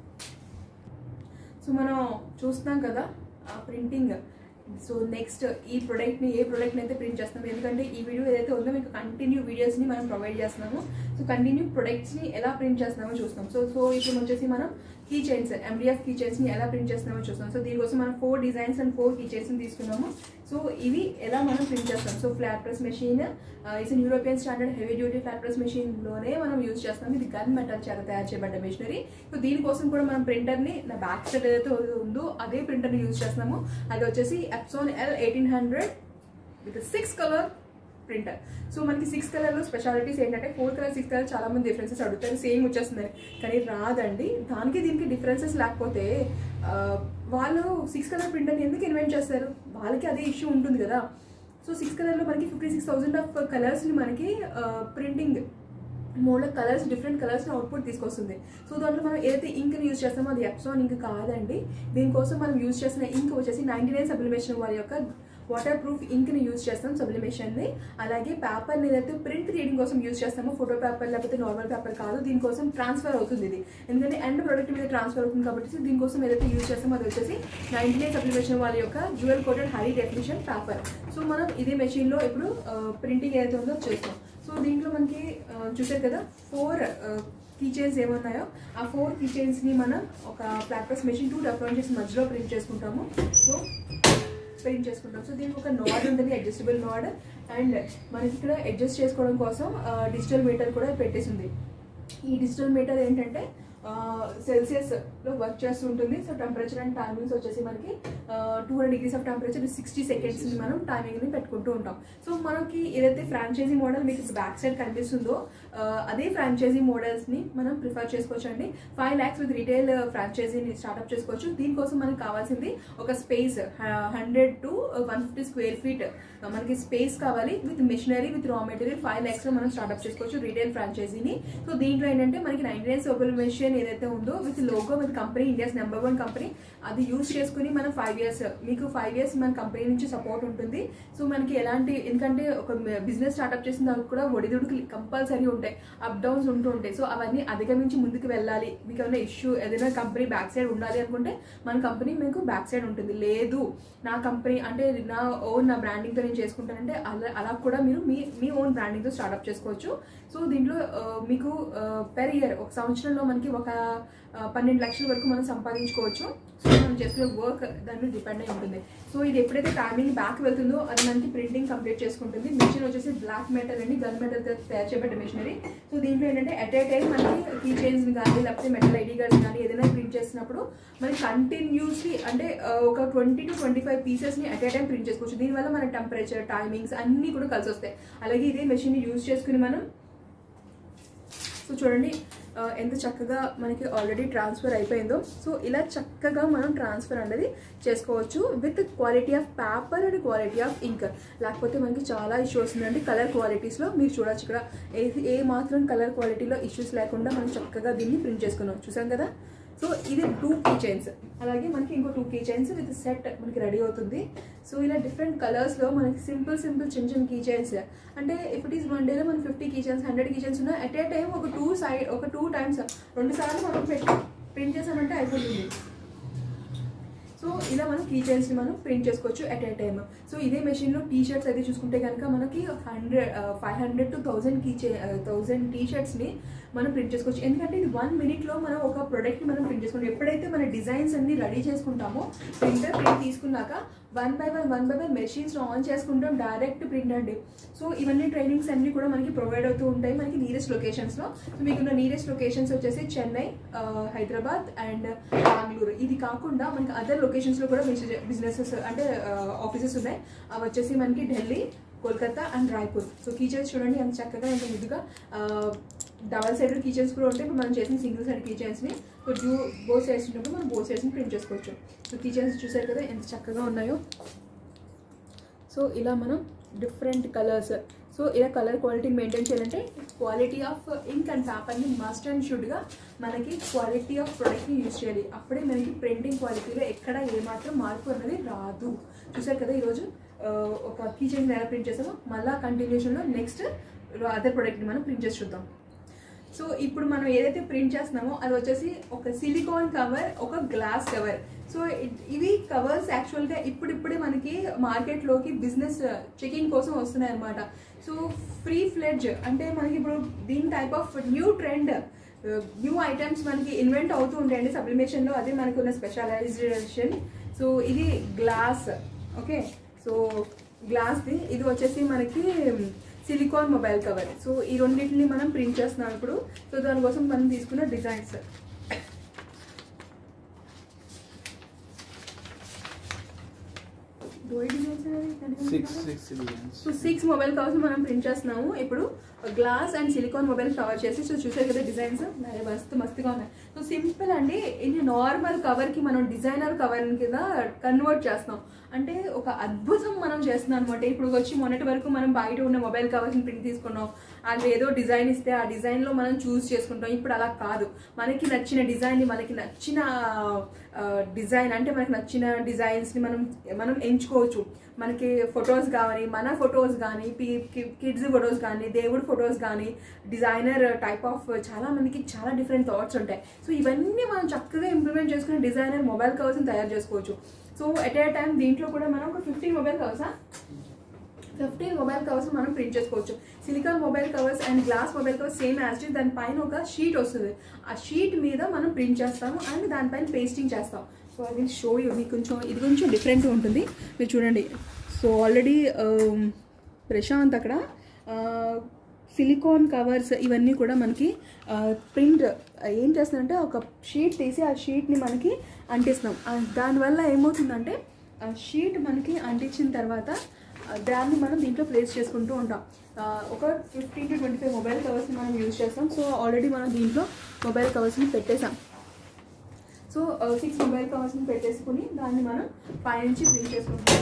సో మనం చూస్తున్నాం కదా ఆ ప్రింటింగ్ సో నెక్స్ట్ ఈ ప్రోడక్ట్ని ఏ ప్రోడక్ట్ని అయితే ప్రింట్ చేస్తున్నాం ఎందుకంటే ఈ వీడియో ఏదైతే ఉందో మీకు కంటిన్యూ వీడియోస్ని మనం ప్రొవైడ్ చేస్తున్నాము సో కంటిన్యూ ప్రొడక్ట్స్ని ఎలా ప్రింట్ చేస్తున్నామో చూస్తాం సో సో ఇప్పుడు వచ్చేసి మనం కీ చైన్స్ ఎండిఎఫ్ కీ చైన్స్ని ఎలా ప్రింట్ చేస్తున్నామో చూస్తాం సో దీనికోసం మనం four designs and four key చైన్స్ని తీసుకున్నాము సో ఇవి ఎలా మనం ప్రింట్ చేస్తాం so flat press machine is European standard heavy duty flat press మెషిన్లోనే మనం యూజ్ చేస్తాం ఇది గన్ మెటల్ చేత తయారు చేయబడ్డ మెషినరీ సో దీనికోసం కూడా మనం ప్రింటర్ని నా బ్యాక్ సైడ్ ఏదైతే ఉందో అదే ప్రింటర్ని యూజ్ చేస్తున్నాము అది వచ్చేసి Epson L eighteen hundred with six colour printer so మనకి సిక్స్ కలర్లో స్పెషాలిటీస్ ఏంటంటే ఫోర్ కలర్ సిక్స్ కలర్ చాలా మంది డిఫరెన్సెస్ అడుగుతారు సేమ్ వచ్చేస్తుంది కానీ రాదండి దానికి దీనికి డిఫరెన్సెస్ లేకపోతే ఆ, వాళ్ళు సిక్స్ కలర్ ప్రింటర్ని ఎందుకు ఇన్వెంట్ చేస్తారు వాళ్ళకి అదే ఇష్యూ ఉంటుంది కదా సో సిక్స్ కలర్లో మనకి ఫిఫ్టీ సిక్స్ థౌసండ్ ఆఫ్ కలర్స్ని మనకి ప్రింటింగ్ మోడ్లో కలర్స్ డిఫరెంట్ కలర్స్ని అవుట్పుట్ తీసుకొస్తుంది సో దాంట్లో మనం ఏదైతే ఇంక్ని యూజ్ చేస్తామో అది ఎప్సాన్ ఇంక్ కాదండి దీనికోసం మనం యూజ్ చేసిన ఇంక్ వచ్చేసి నైంటీ నైన్ సబ్లిమేషన్ వారి యొక్క వాటర్ ప్రూఫ్ ఇంక్ని యూజ్ చేస్తాం సబ్లిమేషన్ని అలాగే పేపర్ని ఏదైతే ప్రింట్ రీడింగ్ కోసం యూజ్ చేస్తామో ఫోటో పేపర్ లేకపోతే నార్మల్ పేపర్ కాదు దీనికోసం ట్రాన్స్ఫర్ అవుతుంది ఇది ఎందుకంటే ఎండ్ ప్రోడక్ట్ మీద ట్రాన్స్ఫర్ అవుతుంది కాబట్టి సో దీనికోసం ఏదైతే యూజ్ చేస్తామో అది వచ్చేసి నైంటీ నైన్ సబ్లిమేషన్ వాళ్ళ యొక్క jewel coated high definition paper so మనం ఇదే మెషిన్లో ఇప్పుడు ప్రింటింగ్ ఏదైతే ఉందో చేస్తాం సో దీంట్లో మనకి ఆ, చూసారు కదా ఫోర్ కీ చైన్స్ ఏమున్నాయో ఆ ఫోర్ కీ చైన్స్ని మనం ఒక ప్లాట్ఫాస్ మెషిన్ టూ డెఫరెంట్ మధ్యలో ప్రింట్ చేసుకుంటాము సో ప్రింట్ చేసుకుంటాం సో దీనికి ఒక నాడ్ ఉంటుంది అడ్జస్టబుల్ నాడ్ అండ్ మనకి ఇక్కడ అడ్జస్ట్ చేసుకోవడం కోసం డిజిటల్ మీటర్ కూడా పెట్టేసి ఉంది ఈ డిజిటల్ మీటర్ ఏంటంటే సెల్సియస్లో వర్క్ చేస్తూ ఉంటుంది సో టెంపరేచర్ అండ్ టైమింగ్స్ వచ్చేసి మనకి two hundred degrees of temperature sixty సెకండ్స్ని మనం టైమింగ్ని పెట్టుకుంటూ ఉంటాం సో మనకి ఏదైతే ఫ్రాంచైజీ మోడల్ మీకు బ్యాక్ సైడ్ కనిపిస్తుందో ఆ, అదే ఫ్రాంచైజీ మోడల్స్ని మనం ప్రిఫర్ చేసుకోవచ్చు అండి ఫైవ్ ల్యాక్స్ విత్ రీటైల్ ఫ్రాంచైజీని స్టార్ట్అప్ చేసుకోవచ్చు దీనికోసం మనకి కావాల్సింది ఒక space hundred to one fifty square feet మనకి స్పేస్ కావాలి with machinery with raw material five ల్యాక్స్లో మనం స్టార్ట్అప్ చేసుకోవచ్చు రీటైల్ ఫ్రాంచైజీని సో దీంట్లో ఏంటంటే మనకి నైన్టీ నైన్ సోబల్ మెషిన్ ఏదైతే ఉందో with logo with company India's number one company అది యూస్ చేసుకుని మనం ఫైవ్ ఇయర్స్ మీకు ఫైవ్ ఇయర్స్ మన కంపెనీ నుంచి సపోర్ట్ ఉంటుంది సో మనకి ఎలాంటి ఎందుకంటే ఒక బిజినెస్ స్టార్ట్అప్ చేసిన దానికి కూడా ఒడిదుడుకులు కంపల్సరీ ఉంటాయి అప్ డౌన్స్ ఉంటూ ఉంటాయి సో అవన్నీ అధిగమించి ముందుకు వెళ్ళాలి మీకు ఏమైనా ఇష్యూ ఏదైనా కంపెనీ బ్యాక్ సైడ్ ఉండాలి అనుకుంటే మన కంపెనీ మీకు బ్యాక్ సైడ్ ఉంటుంది లేదు నా కంపెనీ అంటే నా ఓన్ నా బ్రాండింగ్తో నేను చేసుకుంటానంటే అలా అలా కూడా మీరు మీ మీ ఓన్ బ్రాండింగ్తో స్టార్ట్అప్ చేసుకోవచ్చు సో దీంట్లో ఆ, మీకు పెర్ ఇయర్ ఒక సంవత్సరంలో మనకి ఒక ఆ, పన్నెండు లక్షల వరకు మనం సంపాదించుకోవచ్చు సో మనం చేసుకునే వర్క్ దాని మీద డిపెండ్ అయి ఉంటుంది సో ఇది ఎప్పుడైతే టైమింగ్ బ్యాక్ వెళ్తుందో అది మనకి ప్రింటింగ్ కంప్లీట్ చేసుకుంటుంది మిషన్ వచ్చేసి బ్లాక్ మెటల్ అండి గన్ మెటల్ తయారు చేయబడ్డ మిషనరీ సో దీంట్లో ఏంటంటే అట్ ఏ టైం మనకి కీ చైన్స్ కానీ లేకపోతే మెటల్ ఐడి కార్డ్స్ కానీ ఏదైనా ప్రింట్ చేసినప్పుడు మనకి కంటిన్యూస్లీ అంటే ఆ, ఒక ట్వంటీ టు ట్వంటీ ఫైవ్ పీసెస్ని అట్ ఏ టైం ప్రింట్ చేసుకోవచ్చు దీనివల్ల మన టెంపరేచర్ టైమింగ్స్ అన్నీ కూడా కలిసి వస్తాయి అలాగే ఇదే మెషిన్ని యూజ్ చేసుకుని మనం సో చూడండి ఆ, ఎంత చక్కగా మనకి ఆల్రెడీ ట్రాన్స్ఫర్ అయిపోయిందో సో ఇలా చక్కగా మనం ట్రాన్స్ఫర్ అనేది చేసుకోవచ్చు with quality of paper and quality of ink లేకపోతే మనకి చాలా ఇష్యూ వస్తుందండి కలర్ క్వాలిటీస్లో మీరు చూడొచ్చు ఇక్కడ ఏ ఏ మాత్రం కలర్ క్వాలిటీలో ఇష్యూస్ లేకుండా మనం చక్కగా దీన్ని ప్రింట్ చేసుకున్నాం చూసాం కదా సో ఇది టూ కీ చైన్స్ అలాగే మనకి ఇంకో two key chains with set మనకి రెడీ అవుతుంది సో ఇలా డిఫరెంట్ కలర్స్లో మనకి సింపుల్ సింపుల్ చిన్న చిన్న కీ చైన్స్ అంటే ఇఫ్ ఇట్ ఈస్ వన్ డేలో మనకి fifty key chains hundred key chains ఉన్నాయి అట్ ఏ టైం ఒక టూ సైడ్ ఒక టూ టైమ్స్ రెండు సార్లు మనం పెట్టి ప్రింట్ చేసామంటే అయిపోతుంది సో ఇలా మనం కీ చైన్స్ ని మనం ప్రింట్ చేసుకోవచ్చు ఎట్ ఏ టైమ్ సో ఇదే మెషిన్ లో టీ షర్ట్స్ అయితే చూసుకుంటే కనుక మనకి hundred five hundred to thousand కీ థౌసండ్ టీ షర్ట్స్ ని మనం ప్రింట్ చేసుకోవచ్చు ఎందుకంటే ఇది వన్ మినిట్ లో మనం ఒక ప్రొడక్ట్ ని మనం ప్రింట్ చేసుకుంటాం ఎప్పుడైతే మన డిజైన్స్ అన్ని రెడీ చేసుకుంటామో ప్రింటర్ ప్రింట్ తీసుకున్నాక one by one one by one machines on చేసుకుంటాం డైరెక్ట్ ప్రింట్ అండి సో ఇవన్నీ ట్రైనింగ్స్ అన్ని కూడా మనకి ప్రొవైడ్ అవుతూ ఉంటాయి మనకి నియరెస్ట్ లొకేషన్స్ లో సో మీకున్న నియరెస్ట్ లొకేషన్స్ వచ్చేసి చెన్నై ఆ, హైదరాబాద్ అండ్ బెంగళూరు ఇది కాకుండా మనకి అదర్ లొకేషన్స్ లో కూడా బిజినెసెస్ అంటే ఆఫీసెస్ ఉన్నాయి అవి వచ్చేసి మనకి Delhi Kolkata and Raipur so keychains చూడండి ఎంత చక్కగా ఎంత ముద్దుగా డబల్ సైడ్ కీచైన్స్ కూడా ఉంటాయి ఇప్పుడు మనం చేసిన సింగిల్ సైడ్ కీచైన్స్ని సో డ్యూ బో సైడ్స్ ఉన్నప్పుడు మనం బో సైడ్స్ని ప్రింట్ చేసుకోవచ్చు సో కీచైన్స్ చూసారు కదా ఎంత చక్కగా ఉన్నాయో సో ఇలా మనం డిఫరెంట్ కలర్స్ సో ఇలా కలర్ క్వాలిటీని మెయింటైన్ చేయాలంటే క్వాలిటీ ఆఫ్ ఇంక్ అండ్ పేపర్ని మస్ట్ అండ్ షుడ్గా మనకి క్వాలిటీ ఆఫ్ ప్రోడక్ట్ని యూజ్ చేయాలి అప్పుడే మనకి ప్రింటింగ్ క్వాలిటీలో ఎక్కడ ఏమాత్రం మార్పు అనేది రాదు చూసారు కదా ఈరోజు ఆ, ఒక కీచైన్ ఎలా ప్రింట్ చేసామో మళ్ళీ కంటిన్యూషన్లో నెక్స్ట్ అదర్ ప్రోడక్ట్ని మనం ప్రింట్ చేసి చూద్దాం సో ఇప్పుడు మనం ఏదైతే ప్రింట్ చేస్తున్నామో అది వచ్చేసి ఒక సిలికాన్ కవర్ ఒక గ్లాస్ కవర్ సో ఇట్- ఇవి కవర్స్ యాక్చువల్గా ఇప్పుడిప్పుడే మనకి మార్కెట్లోకి బిజినెస్ చెకింగ్ కోసం వస్తున్నాయి అన్నమాట సో ఫ్రీ ఫ్లెడ్జ్ అంటే మనకి ఇప్పుడు దీని type of new trend new items మనకి ఇన్వెంట్ అవుతూ ఉంటాయండి సబ్లిమేషన్లో అదే మనకు ఉన్న స్పెషలైజేషన్ సో ఇది గ్లాస్ ఓకే సో గ్లాస్ది ఇది వచ్చేసి మనకి సిలికాన్ మొబైల్ కవర్ సో ఈ రెండింటిని మనం ప్రింట్ చేస్తున్నాం ఇప్పుడు సో దానికోసం మనం తీసుకున్న designs six six designs so six mobile covers మనం ప్రింట్ చేస్తున్నాము ఇప్పుడు glass and silicone mobile cover చేసి సో చూసారు కదా డిజైన్స్ మస్తు మస్తుగా ఉన్నాయి సో సింపుల్ అండి ఇది నార్మల్ కవర్ కి మనం డిజైనర్ కవర్ కింద కన్వర్ట్ చేస్తాం అంటే ఒక అద్భుతం మనం చేస్తున్నాం అనమాట ఇప్పుడు వచ్చి మొన్నటి వరకు మనం బయట ఉన్న మొబైల్ కవర్స్ ప్రింట్ తీసుకున్నాం అది ఏదో డిజైన్ ఇస్తే ఆ డిజైన్ లో మనం చూస్ చేసుకుంటాం ఇప్పుడు అలా కాదు మనకి నచ్చిన డిజైన్ ని మనకి నచ్చిన డిజైన్ అంటే మనకి నచ్చిన డిజైన్స్ ని మనం మనం ఎంచుకోవచ్చు మనకి ఫొటోస్ కానీ మన ఫొటోస్ కానీ కిడ్స్ ఫొటోస్ కానీ దేవుడి ఫొటోస్ కానీ డిజైనర్ టైప్ ఆఫ్ చాలా మందికి చాలా డిఫరెంట్ థాట్స్ ఉంటాయి సో ఇవన్నీ మనం చక్కగా ఇంప్లిమెంట్ చేసుకుని డిజైనర్ మొబైల్ కవర్స్ని తయారు చేసుకోవచ్చు సో ఎట్ ఏ టైం దీంట్లో కూడా మనం ఒక ఫిఫ్టీన్ మొబైల్ కవర్సా ఫిఫ్టీన్ మొబైల్ కవర్స్ మనం ప్రింట్ చేసుకోవచ్చు silicone mobile covers and glass mobile covers same as దాని పైన ఒక షీట్ వస్తుంది ఆ షీట్ మీద మనం ప్రింట్ చేస్తాము అండ్ దానిపైన పేస్టింగ్ చేస్తాం so I will show you మీకు కొంచెం ఇది కొంచెం డిఫరెంట్ ఉంటుంది మీరు చూడండి సో ఆల్రెడీ ప్రశాంత్ అక్కడ సిలికాన్ కవర్స్ ఇవన్నీ కూడా మనకి ప్రింట్ ఏం చేస్తుందంటే ఒక షీట్ తీసి ఆ షీట్ని మనకి అంటిస్తున్నాం ఆ, దానివల్ల ఏమవుతుందంటే ఆ షీట్ మనకి అంటించిన తర్వాత ఆ, దాన్ని మనం దీంట్లో ప్లేస్ చేసుకుంటూ ఉంటాం ఆ, ఒక fifteen to twenty five mobile కవర్స్ని మనం యూజ్ చేస్తాం సో ఆల్రెడీ మనం దీంట్లో మొబైల్ కవర్స్ని పెట్టేసాం సో సిక్స్ మొబైల్ కవర్స్ని పెట్టేసుకుని దాన్ని మనం పైనుంచి ప్రింట్ చేసుకుంటాం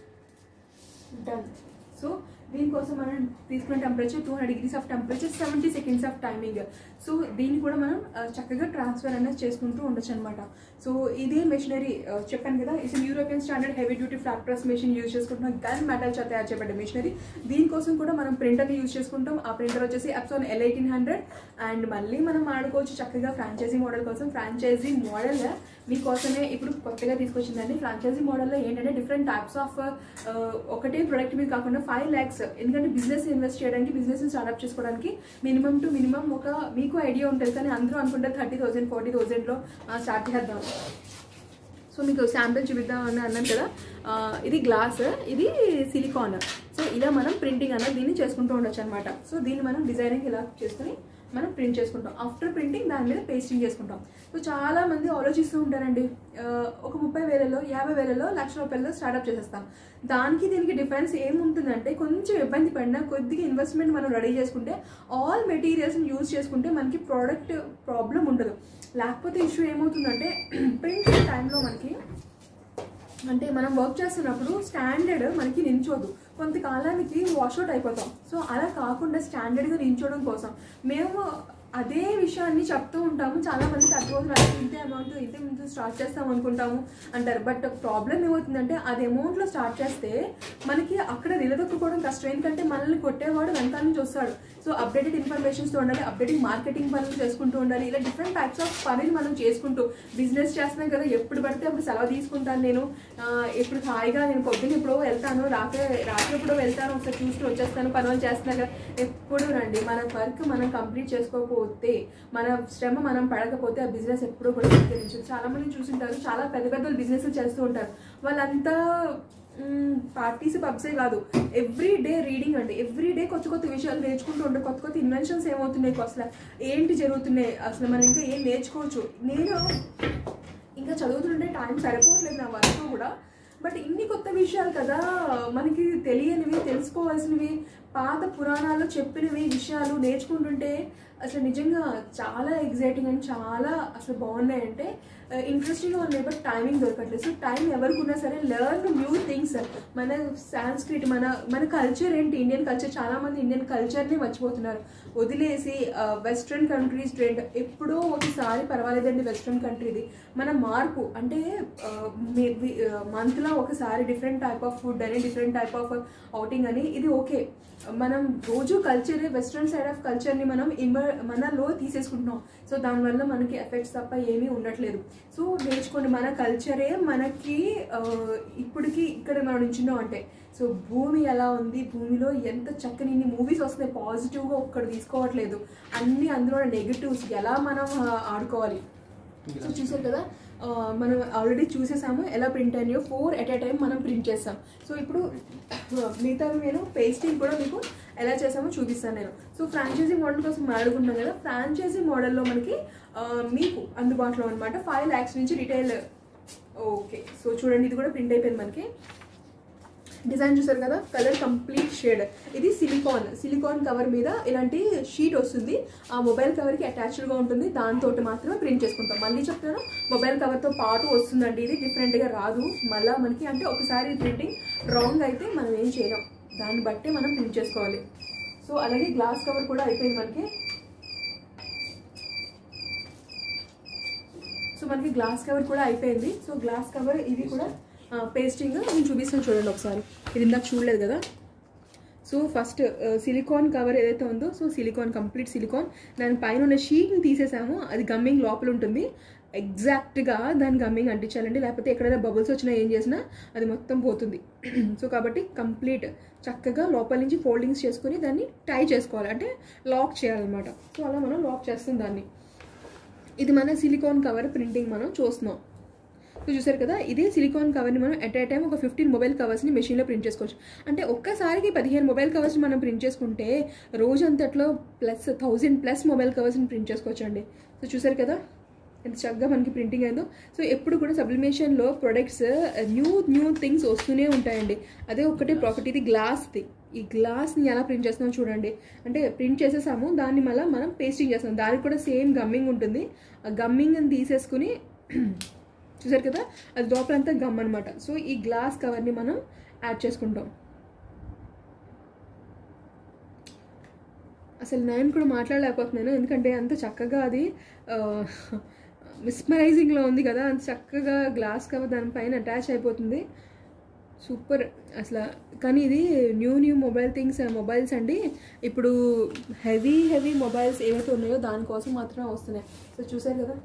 డన్ సో దీనికోసం మనం తీసుకున్న temperature two hundred degrees of temperature seventy seconds of timing so దీన్ని కూడా మనం ఆ, చక్కగా ట్రాన్స్ఫర్ అనేది చేసుకుంటూ ఉండొచ్చు అనమాట సో ఇదే మెషినరీ చెప్పాను కదా it's European standard heavy duty flat press machine use చేసుకుంటున్నాం గన్ మెటల్ చేత తయారు చేయబడ్డ మెషినరీ దీనికోసం కూడా మనం ప్రింటర్ని యూజ్ చేసుకుంటాం ఆ ప్రింటర్ వచ్చేసి Epson L eighteen hundred and మళ్ళీ మనం ఆడుకోవచ్చు చక్కగా ఫ్రాంచైజీ మోడల్ కోసం ఫ్రాంచైజీ మోడల్ మీకోసమే ఇప్పుడు కొత్తగా తీసుకొచ్చిందండి ఫ్రాంచైజీ మోడల్లో ఏంటంటే డిఫరెంట్ టైప్స్ ఆఫ్ ఒకటే ప్రొడక్ట్ మీద కాకుండా ఫైవ్ ల్యాక్స్ ఎందుకంటే బిజినెస్ ఇన్వెస్ట్ చేయడానికి బిజినెస్ స్టార్ట్అప్ చేసుకోవడానికి మినిమం టు మినిమం ఒక మీకు ఐడియా ఉంటుంది కానీ అందరూ అనుకుంటారు థర్టీ థౌసండ్ ఫార్టీ థౌసండ్లో స్టార్ట్ చేద్దాం సో మీకు శాంపిల్ చూపిద్దాం అని అన్నాను కదా ఆ, ఇది గ్లాస్ ఇది సిలికాన్ సో ఇలా మనం ప్రింటింగ్ అనేది దీన్ని చేసుకుంటూ ఉండొచ్చు అనమాట సో దీన్ని మనం డిజైనింగ్ ఇలా చేసుకుని మనం ప్రింట్ చేసుకుంటాం ఆఫ్టర్ ప్రింటింగ్ దాని మీద పేస్టింగ్ చేసుకుంటాం సో చాలా మంది ఆలోచిస్తూ ఉంటారండి ఆ, ఒక ముప్పై వేలలో యాభై వేలలో లక్ష రూపాయలలో స్టార్ట్అప్ చేసేస్తాం దానికి దీనికి డిఫరెన్స్ ఏముంటుందంటే కొంచెం ఇబ్బంది పడినా కొద్దిగా ఇన్వెస్ట్మెంట్ మనం రెడీ చేసుకుంటే ఆల్ మెటీరియల్స్ని యూజ్ చేసుకుంటే మనకి ప్రోడక్ట్ ప్రాబ్లం ఉండదు లేకపోతే ఇష్యూ ఏమవుతుందంటే ప్రింట్ టైంలో మనకి అంటే మనం వర్క్ చేస్తున్నప్పుడు స్టాండర్డ్ మనకి నించోదు కొంతకాలానికి వాష్అవుట్ అయిపోతాం సో అలా కాకుండా స్టాండర్డ్గా నించోవడం కోసం మేము అదే విషయాన్ని చెప్తూ ఉంటాము చాలా మంది తక్కువ రోజులు అదే ఇంతే అమౌంట్ ఇంతే ముందు స్టార్ట్ చేస్తాం అనుకుంటాము అంటారు బట్ ప్రాబ్లం ఏమవుతుందంటే అది అమౌంట్లో స్టార్ట్ చేస్తే మనకి అక్కడ నిలదొక్కుకోవడం కష్టం ఎందుకంటే మనల్ని కొట్టేవాడు వెనకాల నుంచి వస్తాడు సో అప్డేటెడ్ ఇన్ఫర్మేషన్స్తో ఉండాలి అప్డేటెడ్ మార్కెటింగ్ పనులు చేసుకుంటూ ఉండాలి ఇలా డిఫరెంట్ టైప్స్ ఆఫ్ పనులు మనం చేసుకుంటూ బిజినెస్ చేస్తున్నాం కదా ఎప్పుడు పడితే అప్పుడు సెలవు తీసుకుంటాను నేను ఆ, ఇప్పుడు హాయిగా నేను పొద్దున్న ఎప్పుడో వెళ్తాను రాత్రి రాత్రి ఎప్పుడో వెళ్తాను ఒకసారి చూసుకుని వచ్చేస్తాను పనులు చేస్తున్నాను కదా ఎప్పుడు రండి మన వర్క్ మనం కంప్లీట్ చేసుకోకపోతే మన శ్రమ మనం పడకపోతే ఆ బిజినెస్ ఎప్పుడూ కూడా విస్తరించదు చాలా మంది చూసింటారు చాలా పెద్ద పెద్ద బిజినెస్ చేస్తూ ఉంటారు వాళ్ళంతా పార్టీస్ పబ్సే కాదు ఎవ్రీ డే రీడింగ్ అండి ఎవ్రీ డే కొత్త కొత్త విషయాలు నేర్చుకుంటూ ఉంటారు కొత్త కొత్త ఇన్వెన్షన్స్ ఏమవుతున్నాయి అసలు ఏంటి జరుగుతున్నాయి అసలు మనం ఇంకా ఏం నేర్చుకోవచ్చు నేను ఇంకా చదువుతుంటే టైం సరిపోవట్లేదు నా వర్క్ కూడా బట్ ఇన్ని కొత్త విషయాలు కదా మనకి తెలియనివి తెలుసుకోవాల్సినవి పాత పురాణాల్లో చెప్పినవి విషయాలు నేర్చుకుంటుంటే అసలు నిజంగా చాలా ఎగ్జైటింగ్ అండ్ చాలా అసలు బాగున్నాయంటే ఇంట్రెస్టింగ్గా ఉన్నాయి బట్ టైమింగ్ దొరకట్లేదు సో టైం ఎవరికి ఉన్నా సరే లెర్న్ న్యూ థింగ్స్ మన సాంస్క్రిట్ మన మన కల్చర్ ఏంటి ఇండియన్ కల్చర్ చాలా మంది ఇండియన్ కల్చర్ని మర్చిపోతున్నారు వదిలేసి వెస్ట్రన్ కంట్రీస్ ట్రెండ్ ఎప్పుడో ఒకసారి పర్వాలేదండి వెస్ట్రన్ కంట్రీది మన మార్పు అంటే మంత్లో ఒకసారి డిఫరెంట్ టైప్ ఆఫ్ ఫుడ్ అని డిఫరెంట్ టైప్ ఆఫ్ అవుటింగ్ అని ఇది ఓకే మనం రోజు కల్చర్ వెస్ట్రన్ సైడ్ ఆఫ్ కల్చర్ని మనం ఇమ మనలో తీసేసుకుంటున్నాం సో దానివల్ల మనకి ఎఫెక్ట్స్ తప్ప ఏమీ ఉండట్లేదు సో నేర్చుకోండి మన కల్చరే మనకి ఆ, ఇప్పటికి ఇక్కడ మనం నించున్నాం అంటే సో భూమి ఎలా ఉంది భూమిలో ఎంత చక్కని ఇన్ని మూవీస్ వస్తున్నాయి పాజిటివ్గా ఒక్కడు తీసుకోవట్లేదు అన్ని అందులో నెగిటివ్స్ ఎలా మనం ఆ, ఆడుకోవాలి సో చూసారు కదా ఆ, మనం ఆల్రెడీ చూసేసాము ఎలా ప్రింట్ అయినాయో ఫోర్ ఎట్ ఏ టైం మనం ప్రింట్ చేస్తాం సో ఇప్పుడు మిగతా నేను పేస్టింగ్ కూడా మీకు ఎలా చేసామో చూపిస్తాను నేను సో ఫ్రాంచైజీ మోడల్ కోసం మాట్లాడుకుంటున్నాం కదా ఫ్రాంచైజీ మోడల్లో మనకి ఆ, మీకు అందుబాటులో అనమాట ఫైవ్ ల్యాక్స్ నుంచి రిటైల్ ఓకే సో చూడండి ఇది కూడా ప్రింట్ అయిపోయింది మనకి డిజైన్ చూసారు కదా కలర్ కంప్లీట్ షేడ్ ఇది సిలికాన్ సిలికాన్ కవర్ మీద ఇలాంటి షీట్ వస్తుంది ఆ మొబైల్ కవర్కి అటాచ్డ్గా ఉంటుంది దాంతో మాత్రమే ప్రింట్ చేసుకుంటాం మళ్ళీ చెప్తాను మొబైల్ కవర్తో పాటు వస్తుందండి ఇది డిఫరెంట్గా రాదు మళ్ళీ మనకి అంటే ఒకసారి ప్రింటింగ్ రాంగ్ అయితే మనం ఏం చేయలేం దాన్ని బట్టి మనం ప్రింట్ చేసుకోవాలి సో అలాగే గ్లాస్ కవర్ కూడా అయిపోయింది మనకి సో మనకి గ్లాస్ కవర్ కూడా అయిపోయింది సో గ్లాస్ కవర్ ఇది కూడా పేస్టింగ్ నేను చూపిస్తాను చూడండి ఒకసారి ఇది ఇందాక చూడలేదు కదా సో ఫస్ట్ సిలికాన్ కవర్ ఏదైతే ఉందో సో సిలికాన్ కంప్లీట్ సిలికాన్ దాని పైన ఉన్న షీట్ని తీసేసాము అది గమ్మింగ్ లోపల ఉంటుంది ఎగ్జాక్ట్గా దాని గమ్మింగ్ అంటించాలండి లేకపోతే ఎక్కడైనా బబుల్స్ వచ్చినా ఏం చేసినా అది మొత్తం పోతుంది సో కాబట్టి కంప్లీట్ చక్కగా లోపల నుంచి ఫోల్డింగ్స్ చేసుకుని దాన్ని టై చేసుకోవాలి అంటే లాక్ చేయాలన్నమాట సో అలా మనం లాక్ చేస్తాం దాన్ని ఇది మన సిలికాన్ కవర్ ప్రింటింగ్ మనం చూస్తున్నాం సో చూసారు కదా ఇదే సిలికాన్ కవర్ని మనం ఎట్ ఏ టైం ఒక ఫిఫ్టీన్ మొబైల్ కవర్స్ని మెషిన్లో ప్రింట్ చేసుకోవచ్చు అంటే ఒక్కసారికి పదిహేను మొబైల్ కవర్స్ని మనం ప్రింట్ చేసుకుంటే రోజంతట్లో ప్లస్ థౌజండ్ ప్లస్ మొబైల్ కవర్స్ని ప్రింట్ చేసుకోవచ్చు అండి సో చూసారు కదా ఎంత చక్కగా మనకి ప్రింటింగ్ అయిందో సో ఎప్పుడు కూడా సబ్లిమేషన్లో ప్రొడక్ట్స్ న్యూ న్యూ థింగ్స్ వస్తూనే ఉంటాయండి అదే ఒకటే ప్రాపర్టీ ఇది గ్లాస్ది ఈ గ్లాస్ని ఎలా ప్రింట్ చేస్తున్నాం చూడండి అంటే ప్రింట్ చేసేసాము దాన్ని మళ్ళీ మనం పేస్టింగ్ చేస్తాం దానికి కూడా సేమ్ గమ్మింగ్ ఉంటుంది ఆ గమ్మింగ్ని తీసేసుకుని చూసారు కదా అది లోపలంతా గమ్ అనమాట సో ఈ గ్లాస్ కవర్ని మనం యాడ్ చేసుకుంటాం అసలు నేను కూడా మాట్లాడలేకపోతున్నాను ఎందుకంటే అంత చక్కగా అది మిస్మరైజింగ్లో ఉంది కదా అంత చక్కగా గ్లాస్ కవర్ దానిపైన అటాచ్ అయిపోతుంది సూపర్ అసలు కానీ ఇది new new mobile things mobiles అండి ఇప్పుడు హెవీ హెవీ మొబైల్స్ ఏవైతే ఉన్నాయో దానికోసం మాత్రమే వస్తున్నాయి సో చూసారు కదా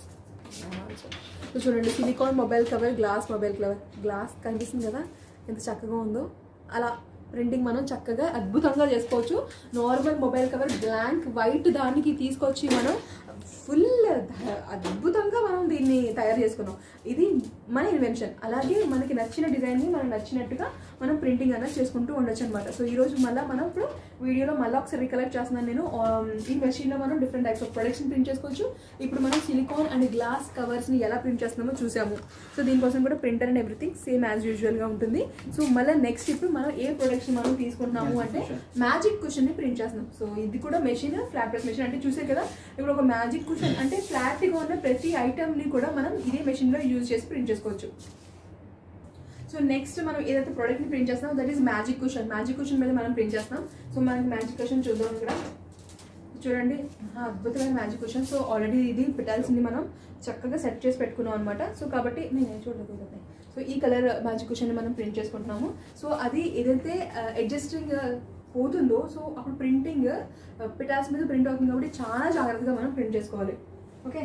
సో చూడండి silicone mobile cover glass mobile cover glass కనిపిస్తుంది కదా ఎంత చక్కగా ఉందో అలా ప్రింటింగ్ మనం చక్కగా అద్భుతంగా చేసుకోవచ్చు normal mobile cover blank white దానికి తీసుకొచ్చి మనం ఫుల్ అద్భుతంగా మనం దీన్ని తయారు చేసుకున్నాం ఇది మన ఇన్వెన్షన్ అలాగే మనకి నచ్చిన డిజైన్ని మనం నచ్చినట్టుగా మనం ప్రింటింగ్ అనేది చేసుకుంటూ ఉండొచ్చు అనమాట సో ఈ రోజు మళ్ళీ మనం ఇప్పుడు వీడియోలో మళ్ళీ ఒకసారి రికలెక్ట్ చేస్తున్నాను నేను ఆమ్, ఈ మెషిన్లో మనం డిఫరెంట్ టైప్స్ ఆఫ్ ప్రొడక్ట్స్ని ప్రింట్ చేసుకోవచ్చు ఇప్పుడు మనం సిలికాన్ అండ్ గ్లాస్ కవర్స్ని ఎలా ప్రింట్ చేస్తున్నామో చూసాము సో దీనికోసం కూడా printer and everything same as యూజువల్గా ఉంటుంది సో మళ్ళీ నెక్స్ట్ ఇప్పుడు మనం ఏ ప్రొడక్ట్స్ మనం తీసుకుంటున్నాము అంటే మ్యాజిక్ కుషన్ ని ప్రింట్ చేస్తున్నాం సో ఇది కూడా మెషిన్ ఫ్లాట్ ప్రెస్ మెషిన్ అంటే చూసే కదా ఇప్పుడు ఒక మ్యాజిక్ కుషన్ అంటే ఫ్లాట్ గా ఉన్న ప్రతి ఐటమ్ ని కూడా మనం ఇదే మెషిన్ లో యూజ్ చేసి ప్రింట్ చేసుకోవచ్చు సో నెక్స్ట్ మనం ఏదైతే ప్రోడక్ట్ ని ప్రింట్ చేస్తామో that is magic cushion magic cushion మీద మనం ప్రింట్ చేస్తాం సో మనకి మ్యాజిక్ కుషన్ చూద్దాం ఇక్కడ చూడండి మహా అద్భుతమైన మ్యాజిక్ క్వశ్చన్ సో ఆల్రెడీ ఇది పెట్టాల్సింది మనం చక్కగా సెట్ చేసి పెట్టుకున్నాం అనమాట సో కాబట్టి నేను చూడలేదు సో ఈ కలర్ మ్యాజిక్ క్వశ్చన్ మనం ప్రింట్ చేసుకుంటున్నాము సో అది ఏదైతే అడ్జస్టింగ్ పోతుందో సో అప్పుడు ప్రింటింగ్ పిటాస్ మీద ప్రింట్ అవుతుంది కాబట్టి చాలా జాగ్రత్తగా మనం ప్రింట్ చేసుకోవాలి ఓకే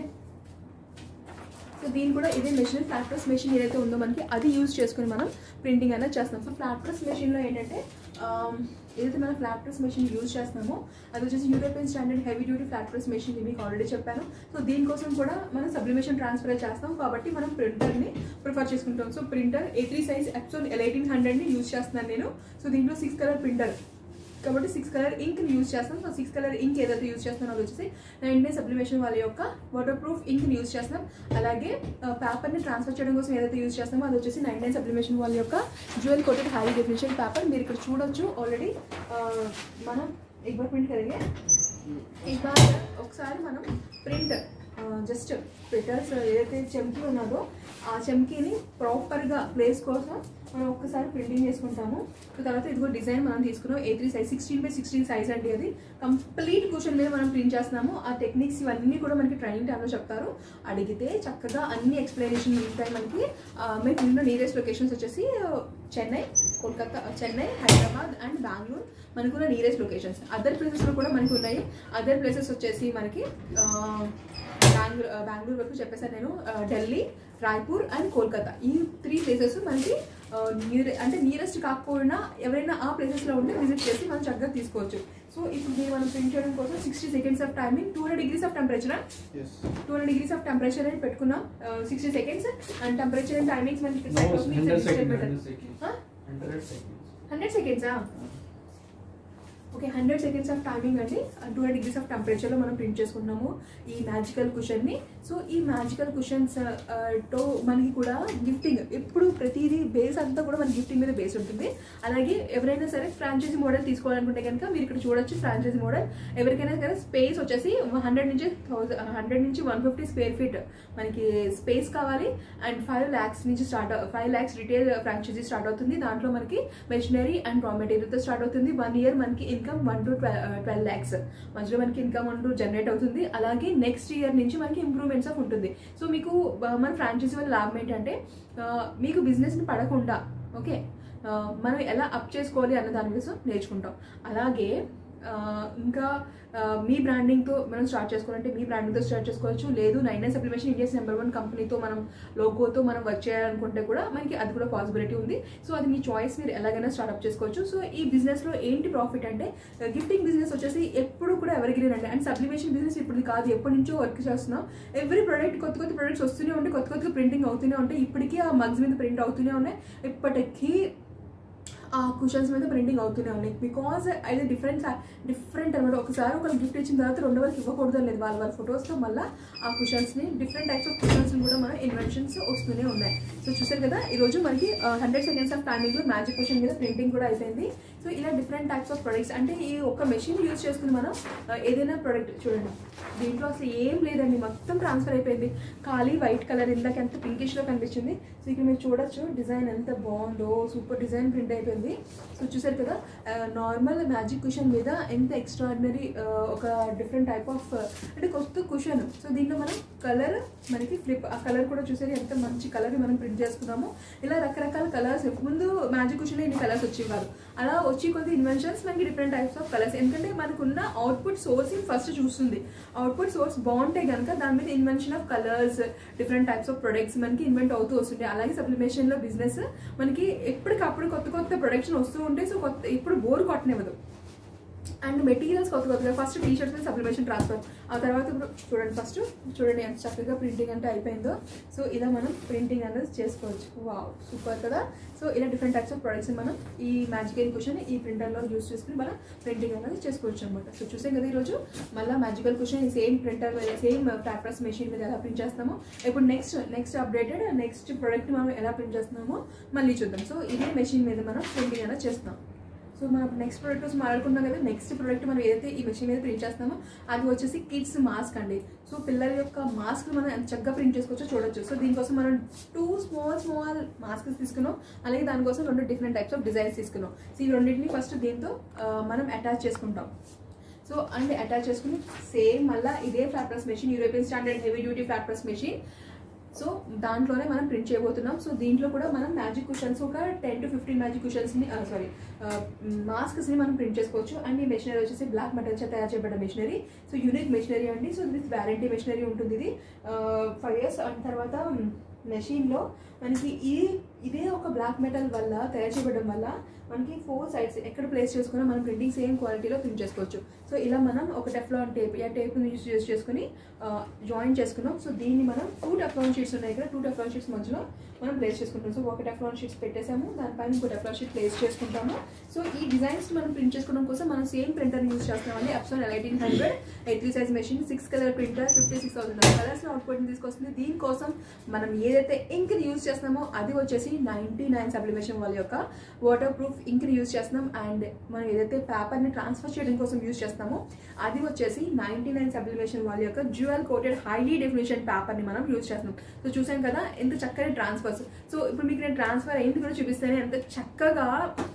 సో దీని కూడా ఇదే మెషిన్ ఫ్లాట్ ప్రెస్ మెషిన్ ఏదైతే ఉందో మనకి అది యూజ్ చేసుకుని మనం ప్రింటింగ్ అనేది చేస్తాం సో ఫ్లాట్ ప్రెస్ మెషిన్లో ఏంటంటే ఆమ్, ఏదైతే మనం ఫ్లాట్ ప్రెస్ మెషిన్ యూజ్ చేస్తున్నామో అది వచ్చేసి European standard heavy duty flat press machine ఇది మీకు ఆల్రెడీ చెప్పాను సో దీనికోసం కూడా మనం సబ్లిమేషన్ ట్రాన్స్ఫర్ చేస్తాం కాబట్టి మనం ప్రింటర్ని ప్రిఫర్ చేసుకుంటాం so printer A three size Epson L eighteen హండ్రెడ్ని యూజ్ చేస్తున్నాను నేను సో దీంట్లో సిక్స్ కలర్ ప్రింటర్ కాబట్టి సిక్స్ కలర్ ఇంక్ యూజ్ చేస్తాం సో సిక్స్ కలర్ ఇంక్ ఏదైతే యూజ్ చేస్తున్నారో అది వచ్చేసి నైన్ డే సబ్లిమేషన్ వాళ్ళ యొక్క వాటర్ ప్రూఫ్ ఇంక్ యూజ్ చేస్తాం అలాగే పేపర్ని ట్రాన్స్ఫర్ చేయడం కోసం ఏదైతే యూజ్ చేస్తామో అది వచ్చేసి నైన్ డే సబ్లిమేషన్ వాళ్ళ యొక్క jewel coated high definition paper మీరు ఇక్కడ చూడొచ్చు ఆల్రెడీ మనం ఎగ్బర్ ప్రింట్ కరిగే ఇంకా ఒకసారి మనం ప్రింట్ జస్ట్ పెటల్స్ ఏదైతే చెంకి ఉన్నదో ఆ చెంకీని ప్రాపర్గా ప్లేస్ కోసం మనం ఒక్కసారి ప్రింటింగ్ చేసుకుంటాము సో తర్వాత ఇదిగో డిజైన్ మనం తీసుకున్నాం A three size sixteen by sixteen size అండి అది కంప్లీట్ క్వశ్చన్ మీద మనం ప్రింట్ చేస్తున్నాము ఆ టెక్నిక్స్ ఇవన్నీ కూడా మనకి ట్రైనింగ్ టైంలో చెప్తారు అడిగితే చక్కగా అన్ని ఎక్స్ప్లెనేషన్ ఉంటాయి మనకి ఆ, మీకు ఉన్న నియరెస్ట్ లొకేషన్స్ వచ్చేసి ఆ, చెన్నై కోల్కతా చెన్నై హైదరాబాద్ అండ్ బెంగళూరు మనకున్న నియరెస్ట్ లొకేషన్స్ అదర్ ప్లేసెస్లో కూడా మనకి ఉన్నాయి అదర్ ప్లేసెస్ వచ్చేసి మనకి బెంగళూరు బెంగళూరు వరకు చెప్పేసాను నేను ఆ, ఢిల్లీ రాయ్పూర్ అండ్ కోల్కతా ఈ త్రీ ప్లేసెస్ మనకి ఆ, నియర్ అంటే నియరెస్ట్ కాకపోయినా ఎవరైనా ఆ ప్లేసెస్లో ఉంటే విజిట్ చేసి మనం చక్కగా తీసుకోవచ్చు సో ఇప్పుడు దీన్ని మనం ప్రింట్ చేయడం కోసం sixty seconds of timing two hundred degrees of temperature yes two hundred degrees of temperature అని పెట్టుకున్నాం sixty seconds and temperature and timings మనకి No, 100 seconds, 100 seconds. Huh? 100 seconds. Hundred సెకండ్సా okay hundred seconds of timing అండి two hundred degrees of టెంపరేచర్లో మనం print చేసుకుంటున్నాము ఈ magical కుషన్ని సో ఈ మ్యాజికల్ కుషన్స్ తో మనకి కూడా గిఫ్టింగ్ ఎప్పుడు ప్రతిదీ బేస్ అంతా కూడా మన గిఫ్టింగ్ మీద బేస్ ఉంటుంది అలాగే ఎవరైనా సరే ఫ్రాంచైజీ మోడల్ తీసుకోవాలనుకుంటే కనుక మీరు ఇక్కడ చూడొచ్చు ఫ్రాంచైజీ మోడల్ ఎవరికైనా సరే స్పేస్ వచ్చేసి హండ్రెడ్ నుంచి థౌసండ్ హండ్రెడ్ నుంచి వన్ ఫిఫ్టీ స్క్వేర్ ఫీట్ మనకి స్పేస్ కావాలి అండ్ ఫైవ్ ల్యాక్స్ నుంచి start five lakhs retail franchisee start అవుతుంది దాంట్లో మనకి మెషినరీ అండ్ రా మెటీరియల్తో స్టార్ట్ అవుతుంది వన్ ఇయర్ మనకి income one to twelve lakhs మధ్యలో మనకి ఇన్కమ్ వన్ టు జనరేట్ అవుతుంది అలాగే నెక్స్ట్ ఇయర్ నుంచి మనకి ఇంప్రూవ్మెంట్స్ ఆఫ్ ఉంటుంది సో మీకు ఆ, మన ఫ్రాంచైజీ వల్ల లాభం ఏంటంటే ఆ, మీకు బిజినెస్ని పడకుండా ఓకే ఆ, మనం ఎలా అప్ చేసుకోవాలి అన్న దాని కోసం నేర్చుకుంటాం అలాగే ఆ, ఇంకా ఆ, మీ బ్రాండింగ్తో మనం స్టార్ట్ చేసుకోవాలంటే మీ బ్రాండింగ్తో స్టార్ట్ చేసుకోవచ్చు లేదు nine nine sublimation India's number one కంపెనీతో మనం లోగోతో మనం వర్క్ చేయాలనుకుంటే కూడా మనకి అది కూడా పాసిబిలిటీ ఉంది సో అది మీ చాయిస్ మీరు ఎలాగైనా స్టార్ట్అప్ చేసుకోవచ్చు సో ఈ బిజినెస్లో ఏంటి ప్రాఫిట్ అంటే గిఫ్టింగ్ బిజినెస్ వచ్చేసి ఎప్పుడు కూడా ఎవరికి లేదండి అండ్ సప్లిమేషన్ బిజినెస్ ఇప్పుడు కాదు ఎప్పటి నుంచో వర్క్ చేస్తున్నాం ఎవ్రీ ప్రోడక్ట్ కొత్త కొత్త ప్రొడక్ట్స్ వస్తూనే ఉంటాయి కొత్త కొత్తగా ప్రింటింగ్ అవుతూనే ఉంటాయి ఇప్పటికీ ఆ మగ్స్ మీద ప్రింట్ అవుతూనే ఉన్నాయి ఇప్పటికీ ఆ కుషన్స్ మీద ప్రింటింగ్ అవుతూనే ఉన్నాయి బికాజ్ అది డిఫరెంట్ డిఫరెంట్ అనమాట ఒకసారి ఒక గిఫ్ట్ ఇచ్చిన తర్వాత రెండు వరకు ఇవ్వకూడదు లేదు వాళ్ళ వాళ్ళ ఫొటోస్తో మళ్ళీ ఆ కుషన్స్ని డిఫరెంట్ టైప్స్ ఆఫ్ కుషన్స్ని కూడా మన ఇన్వెన్షన్స్ వస్తూనే ఉన్నాయి సో చూసారు కదా ఈరోజు మనకి హండ్రెడ్ సెకండ్స్ ఆఫ్ టైమింగ్లో మ్యాజిక్ క్వశ్చన్ మీద ప్రింటింగ్ కూడా అయిపోయింది సో ఇలా డిఫరెంట్ టైప్స్ ఆఫ్ ప్రొడక్ట్స్ అంటే ఈ ఒక్క మెషిన్ యూజ్ చేసుకుని మనం ఆ, ఏదైనా ప్రొడక్ట్ చూడండి దీంట్లో అసలు ఏం లేదండి మొత్తం ట్రాన్స్ఫర్ అయిపోయింది ఖాళీ వైట్ కలర్ ఇందాక ఎంత పింకిష్లో కనిపించింది సో ఇక్కడ మీరు చూడొచ్చు డిజైన్ ఎంత బాగుందో సూపర్ డిజైన్ ప్రింట్ అయిపోయింది సో చూసారు కదా నార్మల్ మ్యాజిక్ కుషన్ మీద ఎంత ఎక్స్ట్రాడినరీ ఒక డిఫరెంట్ టైప్ ఆఫ్ అంటే కొత్త కుషన్ సో దీంట్లో మనం కలర్ మనకి ఫ్లిప్ ఆ కలర్ కూడా చూసారు ఎంత మంచి కలర్ మనం ప్రింట్ చేసుకున్నాము ఇలా రకరకాల కలర్స్ ముందు మ్యాజిక్ కుషన్ ఇన్ని కలర్స్ వచ్చేవి కాదు అలా వచ్చి కొద్ది ఇన్వెన్షన్స్ మనకి డిఫరెంట్ టైప్స్ ఆఫ్ కలర్స్ ఎందుకంటే మనకున్న అవుట్పుట్ సోర్స్ ఫస్ట్ చూస్తుంది అవుట్పుట్ సోర్స్ బాగుంటే కనుక దాని మీద invention of colours different types of products మనకి ఇన్వెంట్ అవుతూ వస్తుంటాయి అలాగే సప్లిమేషన్ లో బిజినెస్ మనకి ఎప్పటికప్పుడు కొత్త కొత్త ప్రొడక్షన్ వస్తూ ఉంటాయి సో కొత్త ఇప్పుడు బోర్ కొట్టనివ్వదు అండ్ మెటీరియల్స్ కొత్త కొత్తగా ఫస్ట్ టీ షర్ట్స్ మీద సప్లిమేషన్ ట్రాన్స్ఫర్ ఆ తర్వాత ఇప్పుడు చూడండి ఫస్ట్ చూడండి ఎంత చక్కగా ప్రింటింగ్ అంటే అయిపోయిందో సో ఇలా మనం ప్రింటింగ్ అనేది చేసుకోవచ్చు వావ్ సూపర్ కదా సో ఇలా డిఫరెంట్ టైప్స్ ఆఫ్ ప్రొడక్ట్స్ మనం ఈ మ్యాజికల్ క్వశ్చన్ ఈ ప్రింటర్లో యూస్ చేసుకుని మనం ప్రింటింగ్ అనేది చేసుకోవచ్చు అనమాట సో చూసాం కదా ఈరోజు మళ్ళీ మ్యాజికల్ క్వశ్చన్ ఈ సేమ్ ప్రింటర్ మీద సేమ్ ఫ్యాక్టర్స్ మెషిన్ మీద ఎలా ప్రింట్ చేస్తామో ఇప్పుడు next next updated next product మనం ఎలా ప్రింట్ చేస్తున్నామో మళ్ళీ చూద్దాం సో ఇదే మెషిన్ మీద మనం ప్రింటింగ్ అనేది చేస్తాం సో మనం నెక్స్ట్ ప్రోడక్ట్ వచ్చి మాట్లాడుకున్నాం కదా నెక్స్ట్ ప్రోడక్ట్ మనం ఏదైతే ఈ మెషిన్ మీద ప్రింట్ చేస్తామో అది వచ్చేసి కిడ్స్ మాస్క్ అండి సో పిల్లల యొక్క మాస్క్ మనం ఎంత చక్కగా ప్రింట్ చేసుకోవచ్చో చూడొచ్చు సో దీనికోసం మనం టూ స్మాల్ స్మాల్ మాస్క్స్ తీసుకున్నాం అలాగే దానికోసం రెండు డిఫరెంట్ టైప్స్ ఆఫ్ డిజైన్స్ తీసుకున్నాం సో ఈ రెండింటిని ఫస్ట్ దీంతో ఆ, మనం అటాచ్ చేసుకుంటాం సో అండ్ అటాచ్ చేసుకుని సేమ్ మళ్ళీ ఇదే flat press machine European standard heavy duty flat press machine so దాంట్లోనే మనం ప్రింట్ చేయబోతున్నాం సో దీంట్లో కూడా మనం మ్యాజిక్ కుషన్స్ ఒక టెన్ టు ఫిఫ్టీన్ మ్యాజిక్ కుషన్స్ని సారీ మాస్క్స్ని మనం ప్రింట్ చేసుకోవచ్చు అండ్ ఈ మెషినరీ వచ్చేసి బ్లాక్ మెటల్ చేత తయారు చేయబడ్డ మెషినరీ సో యూనిక్ మెషినరీ అండి సో విత్ వ్యారంటీ మెషినరీ ఉంటుంది ఇది ఫైవ్ ఇయర్స్ అండ్ తర్వాత మెషిన్లో మనకి ఈ ఇదే ఒక బ్లాక్ మెటల్ వల్ల తయారు చేయబడడం వల్ల మనకి ఫోర్ సైడ్స్ ఎక్కడ ప్లేస్ చేసుకున్నా మనం ప్రింటింగ్ సేమ్ క్వాలిటీలో ప్రింట్ చేసుకోవచ్చు సో ఇలా మనం ఒక టెఫ్లాన్ టేప్ ఈ టేప్ని యూస్ యూస్ చేసుకుని జాయిన్ చేసుకున్నాం సో దీన్ని మనం టూ టెఫ్లాన్ షీట్స్ ఉన్నాయి ఇక్కడ టూ టెఫ్లాన్ షీట్స్ మధ్యలో మనం ప్లేస్ చేసుకుంటాం సో ఒక టెఫ్లాన్ షీట్స్ పెట్టేసాము దానిపైన ఇంకో టెఫ్లాన్ షీట్ ప్లేస్ చేసుకుంటాము సో ఈ డిజైన్స్ మనం ప్రింట్ చేసుకోవడం కోసం మనం సేమ్ ప్రింటర్ యూస్ చేస్తున్నామండి Epson eighteen hundred A three size machine six colour printer fifty six thousand colours output తీసుకొస్తుంది దీనికోసం మనం ఏదైతే ఇంక్ యూస్ చేస్తున్నామో అది వచ్చేసి నైన్టీ నైన్ సబ్లిమేషన్ వాళ్ళ యొక్క వాటర్ ప్రూఫ్ ఇంక్ని యూస్ చేస్తున్నాం అండ్ మనం ఏదైతే పేపర్ని ట్రాన్స్ఫర్ చేయడం కోసం యూస్ చేస్తున్నామో అది వచ్చేసి నైన్టీ నైన్ సబ్లిమేషన్ వాళ్ళ యొక్క జ్యువెల్ కోటెడ్ హైలీ డెఫినేషన్ పేపర్ని మనం యూస్ చేస్తున్నాం సో చూసాం కదా ఎంత చక్కని ట్రాన్స్ఫర్స్ సో ఇప్పుడు మీకు నేను ట్రాన్స్ఫర్ అయింది కూడా చూపిస్తేనే ఎంత చక్కగా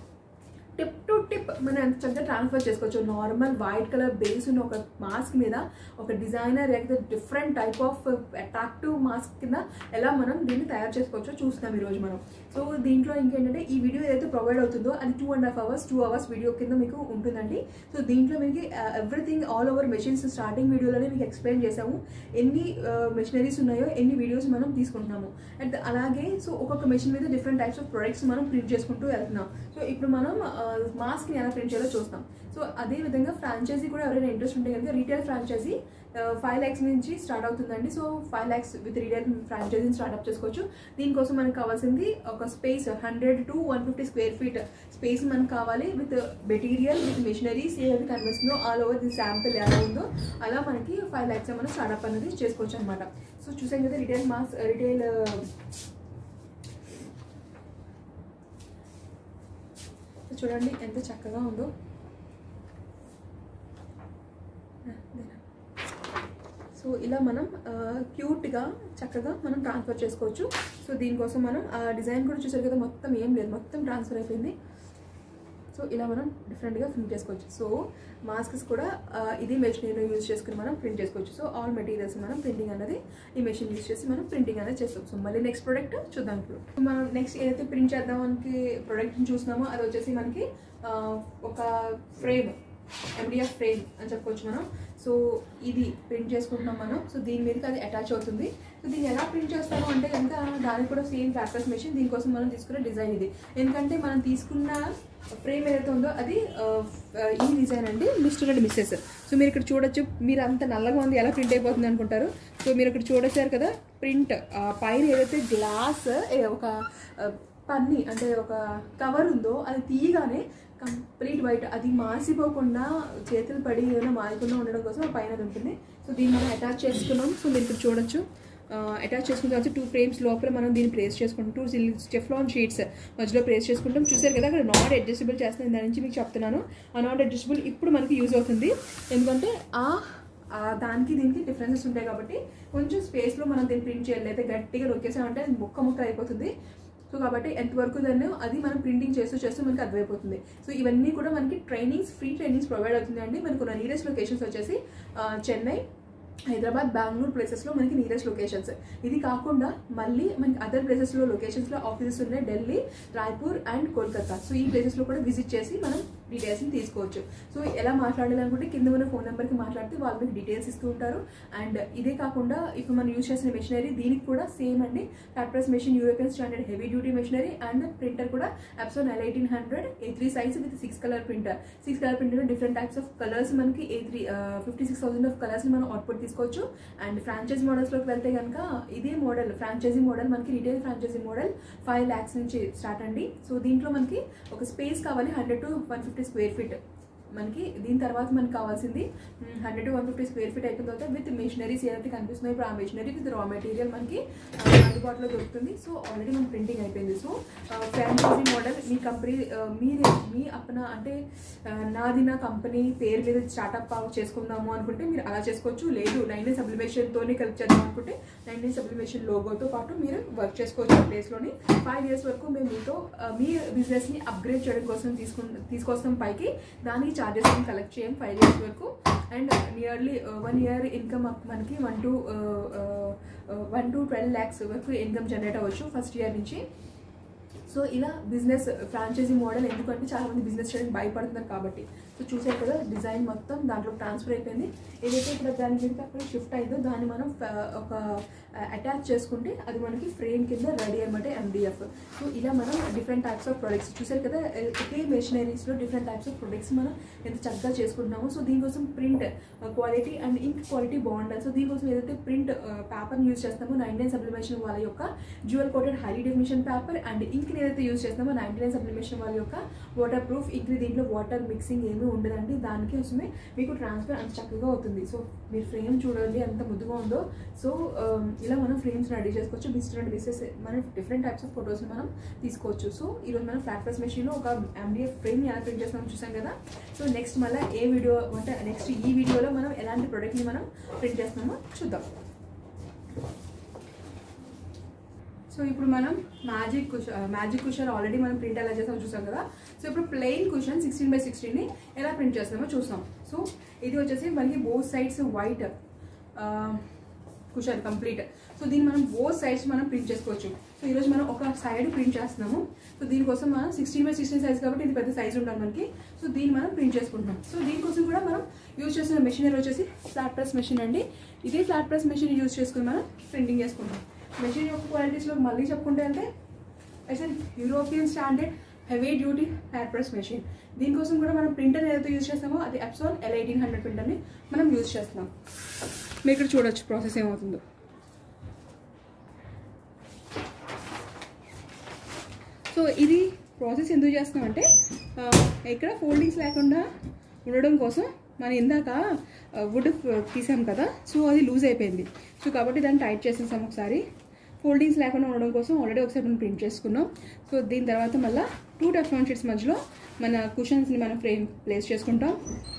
టిప్ టు టిప్ మనం ఎంత చక్కగా ట్రాన్స్ఫర్ చేసుకోవచ్చు నార్మల్ వైట్ కలర్ బేస్ ఉన్న ఒక మాస్క్ మీద ఒక డిజైనర్ లేకపోతే different type of attractive mask కింద ఎలా మనం దీన్ని తయారు చేసుకోవచ్చో చూస్తున్నాం ఈరోజు మనం సో దీంట్లో ఇంకేంటంటే ఈ వీడియో ఏదైతే ప్రొవైడ్ అవుతుందో అది two and half hours two hours video కింద మీకు ఉంటుందండి సో దీంట్లో మీకు everything all over machines starting వీడియోలోనే మీకు ఎక్స్ప్లెయిన్ చేసాము ఎన్ని మెషినరీస్ ఉన్నాయో ఎన్ని వీడియోస్ మనం తీసుకుంటున్నాము అండ్ అలాగే సో ఒక్కొక్క మెషిన్ మీద డిఫరెంట్ టైప్స్ ఆఫ్ ప్రొడక్ట్స్ మనం ప్రింట్ చేసుకుంటూ వెళ్తున్నాం సో ఇప్పుడు మనం మాస్క్ని ఎలా ప్రింట్ చేయాలో చూస్తాం సో అదే విధంగా ఫ్రాంచైజీ కూడా ఎవరైనా ఇంట్రెస్ట్ ఉంటే కనుక రీటైల్ ఫ్రాంచైజీ ఫైవ్ ల్యాక్స్ నుంచి స్టార్ట్ అవుతుందండి so five lakhs with retail ఫ్రాంచైజీని స్టార్ట్అప్ చేసుకోవచ్చు దీనికోసం మనకు కావాల్సింది ఒక space hundred to one fifty square feet space మనకు కావాలి విత్ మెటీరియల్ విత్ మిషనరీస్ ఏదైతే కనిపిస్తుందో ఆల్ ఓవర్ ది శాంపిల్ ఎలా ఉందో అలా మనకి ఫైవ్ ల్యాక్స్ మనం స్టార్ట్అప్ అనేది చేసుకోవచ్చు అనమాట సో చూసాం కదా రిటైల్ మాస్ రిటైల్ చూడండి ఎంత చక్కగా ఉందో సో ఇలా మనం క్యూట్గా చక్కగా మనం ట్రాన్స్ఫర్ చేసుకోవచ్చు సో దీనికోసం మనం ఆ డిజైన్ కూడా చూసారు కదా మొత్తం ఏం లేదు మొత్తం ట్రాన్స్ఫర్ అయిపోయింది సో ఇలా మనం డిఫరెంట్గా ప్రింట్ చేసుకోవచ్చు సో మాస్క్స్ కూడా ఆ, ఇది మెషిన్ యూజ్ చేసుకుని మనం ప్రింట్ చేసుకోవచ్చు సో ఆల్ మెటీరియల్స్ మనం ప్రింటింగ్ అనేది ఈ మెషిన్ యూజ్ చేసి మనం ప్రింటింగ్ అనేది చేస్తాం సో మళ్ళీ నెక్స్ట్ ప్రోడక్ట్ చూద్దాం ఇప్పుడు మనం నెక్స్ట్ ఏదైతే ప్రింట్ చేద్దామనికి ప్రోడక్ట్ని చూస్తున్నామో అది వచ్చేసి మనకి ఆ, ఒక ఫ్రేమ్ ఎండిఎఫ్ ఫ్రేమ్ అని చెప్పుకోవచ్చు మనం సో ఇది ప్రింట్ చేసుకుంటున్నాం మనం సో దీని మీదకి అది అటాచ్ అవుతుంది సో దీన్ని ఎలా ప్రింట్ చేస్తాము అంటే కనుక దానికి కూడా సేమ్ ఫ్యాక్టర్స్ మెషిన్ దీనికోసం మనం తీసుకున్న డిజైన్ ఇది ఎందుకంటే మనం తీసుకున్న ఫ్రేమ్ ఏదైతే ఉందో అది ఆ, ఈ డిజైన్ అండి మిస్టర్ అండ్ మిస్సెస్ సో మీరు ఇక్కడ చూడొచ్చు మీరు అంత నల్లగా ఉంది ఎలా ప్రింట్ అయిపోతుంది అనుకుంటారు సో మీరు ఇక్కడ చూడొచ్చారు కదా ప్రింట్ పైన ఏదైతే గ్లాస్ ఒక ఆ, పన్ని అంటే ఒక కవర్ ఉందో అది తీయగానే కంప్లీట్ వైట్ అది మాసిపోకుండా చేతులు పడి ఏమైనా మాయకుండా ఉండడం కోసం ఆ పైన అది ఉంటుంది సో దీన్ని మనం అటాచ్ చేసుకున్నాం సో మీరు ఇక్కడ చూడొచ్చు అటాచ్ చేసుకున్న తర్వాత టూ ఫ్రేమ్స్ లోపల మనం దీన్ని ప్లేస్ చేసుకుంటాం టూ స్టెఫ్లాన్ షీట్స్ మధ్యలో ప్లేస్ చేసుకుంటాం చూసారు కదా అక్కడ నాట్ అడ్జస్టబుల్ చేస్తున్నాను దాని నుంచి మీకు చెప్తున్నాను ఆ నాట్ అడ్జస్టబుల్ ఇప్పుడు మనకి యూజ్ అవుతుంది ఎందుకంటే ఆ ఆ దానికి దీనికి డిఫరెన్సెస్ ఉంటాయి కాబట్టి కొంచెం స్పేస్లో మనం దీన్ని ప్రింట్ చేయాలి అయితే గట్టిగా నొక్కేసామంటే అది ముక్క ముక్క అయిపోతుంది సో కాబట్టి ఎంతవరకు దాన్ని అది మనం ప్రింటింగ్ చేస్తూ చేస్తూ మనకి అర్థమైపోతుంది సో ఇవన్నీ కూడా మనకి ట్రైనింగ్స్ ఫ్రీ ట్రైనింగ్స్ ప్రొవైడ్ అవుతుంది అండి మనకు ఉన్న నియరెస్ట్ లొకేషన్స్ వచ్చేసి ఆ, చెన్నై హైదరాబాద్ బెంగళూరు ప్లేసెస్లో మనకి నియరెస్ట్ లొకేషన్స్ ఇది కాకుండా మళ్ళీ మనకి అదర్ ప్లేసెస్లో లొకేషన్స్లో ఆఫీసెస్ ఉన్నాయి ఢిల్లీ రాయ్పూర్ అండ్ కోల్కతా సో ఈ ప్లేసెస్లో కూడా విజిట్ చేసి మనం డీటెయిల్స్ని తీసుకోవచ్చు సో ఎలా మాట్లాడాలనుకుంటే కింద ఉన్న ఫోన్ నెంబర్కి మాట్లాడితే వాళ్ళు మీకు డీటెయిల్స్ ఇస్తూ ఉంటారు అండ్ ఇదే కాకుండా ఇప్పుడు మనం యూజ్ చేసిన మెషినరీ దీనికి కూడా సేమ్ అండి press machine European standard heavy duty machinery and printer కూడా Epson L eighteen hundred A three size with six colour printer six colour printer different types of colours మనకి ఏ three fifty six thousand of colours మనం output తీసుకోవచ్చు and franchise మోడల్స్లోకి వెళ్తే కనుక ఇదే model franchisee model మనకి retail franchisee model five lakhs నుంచి స్టార్ట్ అండి సో దీంట్లో మనకి ఒక స్పేస్ కావాలి hundred to one fifty square feet మనకి దీని తర్వాత మనకి కావాల్సింది hundred to one fifty square feet అయిపోయిన తర్వాత విత్ మిషనరీస్ ఏదైతే కనిపిస్తున్నాయి ఇప్పుడు ఆ మిషనరీ విత్ రా మెటీరియల్ మనకి ఆ, అందుబాటులో దొరుకుతుంది సో ఆల్రెడీ మన ప్రింటింగ్ అయిపోయింది సో ఫ్రాంచైజీ మోడల్ మీ కంపెనీ మీరే మీ అప్పన అంటే ఆ, నాది నా కంపెనీ పేరు మీద స్టార్ట్అప్ చేసుకుందాము అనుకుంటే మీరు అలా చేసుకోవచ్చు లేదు నైన్ డేస్ సబ్లిమేషన్తోనే కలిపి చేద్దాం అనుకుంటే నైన్ డేస్ సబ్లిమేషన్ లోగోతో పాటు మీరు వర్క్ చేసుకోవచ్చు ఆ ప్లేస్లోని ఫైవ్ ఇయర్స్ వరకు మేము మీతో ఆ, మీ బిజినెస్ని అప్గ్రేడ్ చేయడం కోసం తీసుకు తీసుకొస్తాం పైకి దానికి ఛార్జెస్ ఏం కలెక్ట్ చేయం ఫైవ్ ఇయర్స్ వరకు and nearly one year income మనకి one to one to twelve lakhs వరకు ఇన్కమ్ జనరేట్ అవ్వచ్చు ఫస్ట్ ఇయర్ నుంచి సో ఇలా బిజినెస్ ఫ్రాంచైజీ మోడల్ ఎందుకంటే చాలా మంది బిజినెస్ చేయడానికి భయపడుతున్నారు కాబట్టి సో చూసారు కదా డిజైన్ మొత్తం దాంట్లో ట్రాన్స్ఫర్ అయిపోయింది ఏదైతే ఇప్పుడు దాని కింద అక్కడ షిఫ్ట్ అయిందో దాన్ని మనం ఫ- ఒక అటాచ్ చేసుకుంటే అది మనకి ఫ్రేమ్ కింద రెడీ అనమాట ఎండిఎఫ్ సో ఇలా మనం డిఫరెంట్ టైప్స్ ఆఫ్ ప్రొడక్ట్స్ చూసారు కదా ఒకే మెషినరీస్లో డిఫరెంట్ టైప్స్ ఆఫ్ ప్రొడక్ట్స్ మనం ఎంత చక్కగా చేసుకుంటున్నామో సో దీనికోసం print quality and ink quality బాగుండాలి సో దీనికోసం ఏదైతే ప్రింట్ పేపర్ని యూజ్ చేస్తామో నైన్ నైన్ సబ్లిమేషన్ వాళ్ళ యొక్క jewel coated highly definition paper and ఇంక్ని ఏదైతే యూజ్ చేస్తామో నైన్టీ నైన్ సబ్లిమేషన్ వాళ్ళ యొక్క వాటర్ ప్రూఫ్ ఇంక్ని దీంట్లో వాటర్ మిక్సింగ్ ఏమీ ఉండదండి దానికి కోసమే మీకు ట్రాన్స్ఫర్ అంత చక్కగా అవుతుంది సో మీరు ఫ్రేమ్ చూడండి ఎంత ముద్దుగా ఉందో సో ఇలా మనం ఫ్రేమ్స్ రెడీ చేసుకోవచ్చు డిఫరెంట్ డిసెస్ మనం డిఫరెంట్ టైప్స్ ఆఫ్ ఫొటోస్ మనం తీసుకోవచ్చు సో ఈరోజు మనం ఫ్లాట్ ప్రెస్ మెషిన్లో ఒక ఎండిఎఫ్ ఫ్రేమ్ ఎలా ప్రింట్ చేస్తామో చూసాం కదా సో నెక్స్ట్ మళ్ళీ ఏ వీడియో అంటే నెక్స్ట్ ఈ వీడియోలో మనం ఎలాంటి ప్రోడక్ట్ని మనం ప్రింట్ చేస్తున్నామో చూద్దాం సో ఇప్పుడు మనం magic cushion magic cushion already మనం ప్రింట్ ఎలా చేస్తామో చూసాం కదా సో ఇప్పుడు ప్లెయిన్ కుషన్ సిక్స్టీన్ బై సిక్స్టీన్ని ఎలా ప్రింట్ చేస్తామో చూస్తాం సో ఇది వచ్చేసి మనకి both sides white cushion complete so దీన్ని మనం బోత్ సైడ్స్ మనం ప్రింట్ చేసుకోవచ్చు సో ఈరోజు మనం ఒక సైడ్ ప్రింట్ చేస్తున్నాము సో దీనికోసం మనం సిక్స్టీన్ బై సిక్స్టీన్ సైజ్ కాబట్టి ఇది పెద్ద సైజ్ ఉంటుంది మనకి సో దీన్ని మనం ప్రింట్ చేసుకుంటున్నాం సో దీనికోసం కూడా మనం యూజ్ చేసిన మెషినరీ వచ్చేసి ఫ్లాట్ ప్రెస్ మెషిన్ అండి ఇదే ఫ్లాట్ ప్రెస్ మెషిన్ యూజ్ చేసుకుని మనం ప్రింటింగ్ చేసుకుంటాం మెషిన్ యొక్క క్వాలిటీస్లో మళ్ళీ చెప్పుకుంటే అంటే as an European standard heavy duty hair press machine దీనికోసం కూడా మనం ప్రింటర్ ఏదైతే యూజ్ చేస్తామో అది ఎప్సాన్ ఎల్ ఎయిటీన్ హండ్రెడ్ ప్రింటర్ని మనం యూజ్ చేస్తున్నాం మీరు ఇక్కడ చూడొచ్చు ప్రాసెస్ ఏమవుతుందో సో ఇది ప్రాసెస్ ఎందుకు చేస్తున్నాం అంటే ఆ, ఇక్కడ ఫోల్డింగ్స్ లేకుండా ఉండడం కోసం మనం ఇందాక వుడ్ తీసాం కదా సో అది లూజ్ అయిపోయింది సో కాబట్టి దాన్ని టైట్ చేసేసాం ఒకసారి ఫోల్డింగ్స్ లేకుండా ఉండడం కోసం ఆల్రెడీ ఒకసారి మనం ప్రింట్ చేసుకున్నాం సో దీని తర్వాత మళ్ళీ టూ టెఫ్లాన్ షీట్స్ మధ్యలో మన కుషన్స్ని మనం ఫ్రేమ్ ప్లేస్ చేసుకుంటాం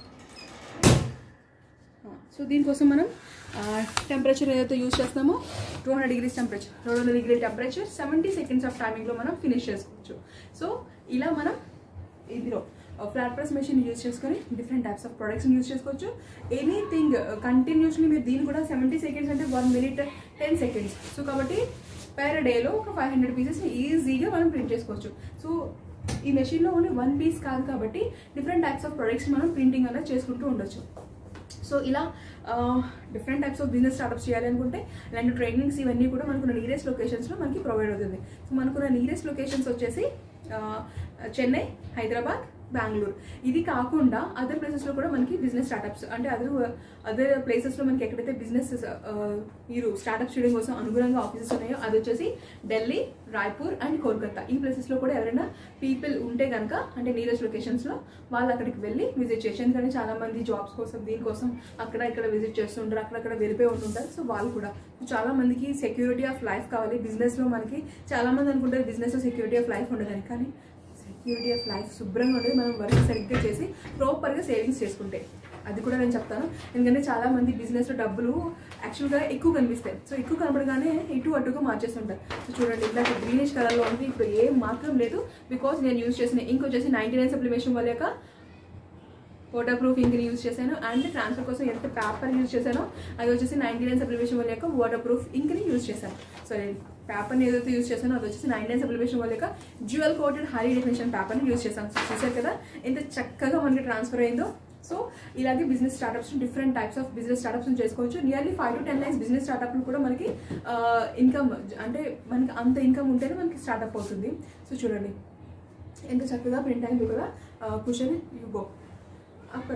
సో దీనికోసం మనం టెంపరేచర్ ఏదైతే యూజ్ చేస్తామో టూ హండ్రెడ్ డిగ్రీస్ టెంపరేచర్ రెండు వందల degree temperature seventy seconds of టైమింగ్లో మనం ఫినిష్ చేసుకోవచ్చు సో ఇలా మనం ఇదిలో ఫ్లాట్ ప్రెస్ మెషిన్ యూజ్ చేసుకొని different types of products use చేసుకోవచ్చు ఎనీథింగ్ కంటిన్యూస్లీ మీరు దీన్ని కూడా సెవెంటీ సెకండ్స్ అంటే one minute ten seconds so కాబట్టి పర్ డేలో ఒక ఫైవ్ హండ్రెడ్ పీసెస్ ఈజీగా మనం ప్రింట్ చేసుకోవచ్చు సో ఈ మెషిన్లో ఓన్లీ వన్ పీస్ కాదు కాబట్టి డిఫరెంట్ టైప్స్ ఆఫ్ ప్రొడక్ట్స్ మనం ప్రింటింగ్ అనేది చేసుకుంటూ ఉండొచ్చు సో ఇలా different types of business startups చేయాలనుకుంటే ఇలాంటి ట్రైనింగ్స్ ఇవన్నీ కూడా మనకున్న నియరెస్ట్ లొకేషన్స్లో మనకి ప్రొవైడ్ అవుతుంది సో మనకున్న నియరెస్ట్ లొకేషన్స్ వచ్చేసి ఆ, చెన్నై హైదరాబాద్ బెంగళూరు ఇది కాకుండా అదర్ ప్లేసెస్లో కూడా మనకి బిజినెస్ స్టార్ట్అప్స్ అంటే అదర్ అదర్ ప్లేసెస్లో మనకి ఎక్కడైతే బిజినెస్ మీరు స్టార్ట్అప్ చేయడం కోసం అనుగుణంగా ఆఫీసెస్ ఉన్నాయో అది వచ్చేసి ఢిల్లీ రాయ్పూర్ అండ్ కోల్కతా ఈ ప్లేసెస్లో కూడా ఎవరైనా పీపుల్ ఉంటే కనుక అంటే నియరెస్ట్ లొకేషన్స్లో వాళ్ళు అక్కడికి వెళ్ళి విజిట్ చేయొచ్చు ఎందుకంటే చాలా మంది జాబ్స్ కోసం దీనికోసం అక్కడ ఇక్కడ విజిట్ చేస్తుంటారు అక్కడక్కడ వెళ్ళిపోయి ఉంటుంటారు సో వాళ్ళు కూడా చాలా మందికి సెక్యూరిటీ ఆఫ్ లైఫ్ కావాలి బిజినెస్లో మనకి చాలా మంది అనుకుంటారు బిజినెస్లో సెక్యూరిటీ ఆఫ్ లైఫ్ ఉండదని కానీ సెక్యూరిటీ ఆఫ్ లైఫ్ శుభ్రంగా ఉండేది మనం వర్క్ సరిగ్గా చేసి ప్రాపర్గా సేవింగ్స్ చేసుకుంటే అది కూడా నేను చెప్తాను ఎందుకంటే చాలా మంది బిజినెస్లో డబ్బులు యాక్చువల్గా ఎక్కువ కనిపిస్తాయి సో ఎక్కువ కనపడగానే ఇటు అటుగా మార్చేస్తుంటారు సో చూడండి ఇందాక గ్రీనిష్ కలర్లో ఉంది ఇప్పుడు ఏం మాత్రం లేదు బికాస్ నేను యూజ్ చేసిన ఇంక్ వచ్చేసి నైంటీ నైన్ సప్లిమేషన్ వల్ల యొక్క వాటర్ ప్రూఫ్ ఇంక్ని యూజ్ చేశాను అండ్ ట్రాన్స్ఫర్ కోసం ఎంత పేపర్ యూజ్ చేశానో అది వచ్చేసి నైన్టీ నైన్ సప్లిమేషన్ వల్ల యొక్క వాటర్ ప్రూఫ్ ఇంక్ని యూజ్ చేశాను సో నేను పేపర్ని ఏదైతే యూజ్ చేశానో అది వచ్చేసి నైన్ నైన్ సప్లిమేషన్ వల్ల యొక్క జ్యువెల్ కోటెడ్ హై డెఫినేషన్ పేపర్ని యూజ్ చేశాను సో చూసారు కదా ఎంత చక్కగా మనకి ట్రాన్స్ఫర్ అయిందో సో ఇలాగే business startups different types of business startups చేసుకోవచ్చు nearly five to ten lakhs business స్టార్ట్అప్లు కూడా మనకి ఇన్కమ్ అంటే మనకి అంత ఇన్కమ్ ఉంటేనే మనకి స్టార్ట్అప్ అవుతుంది సో చూడండి ఎంత చక్కగా ప్రింట్ అయింది కదా కుషన్ యూగో అక్కడ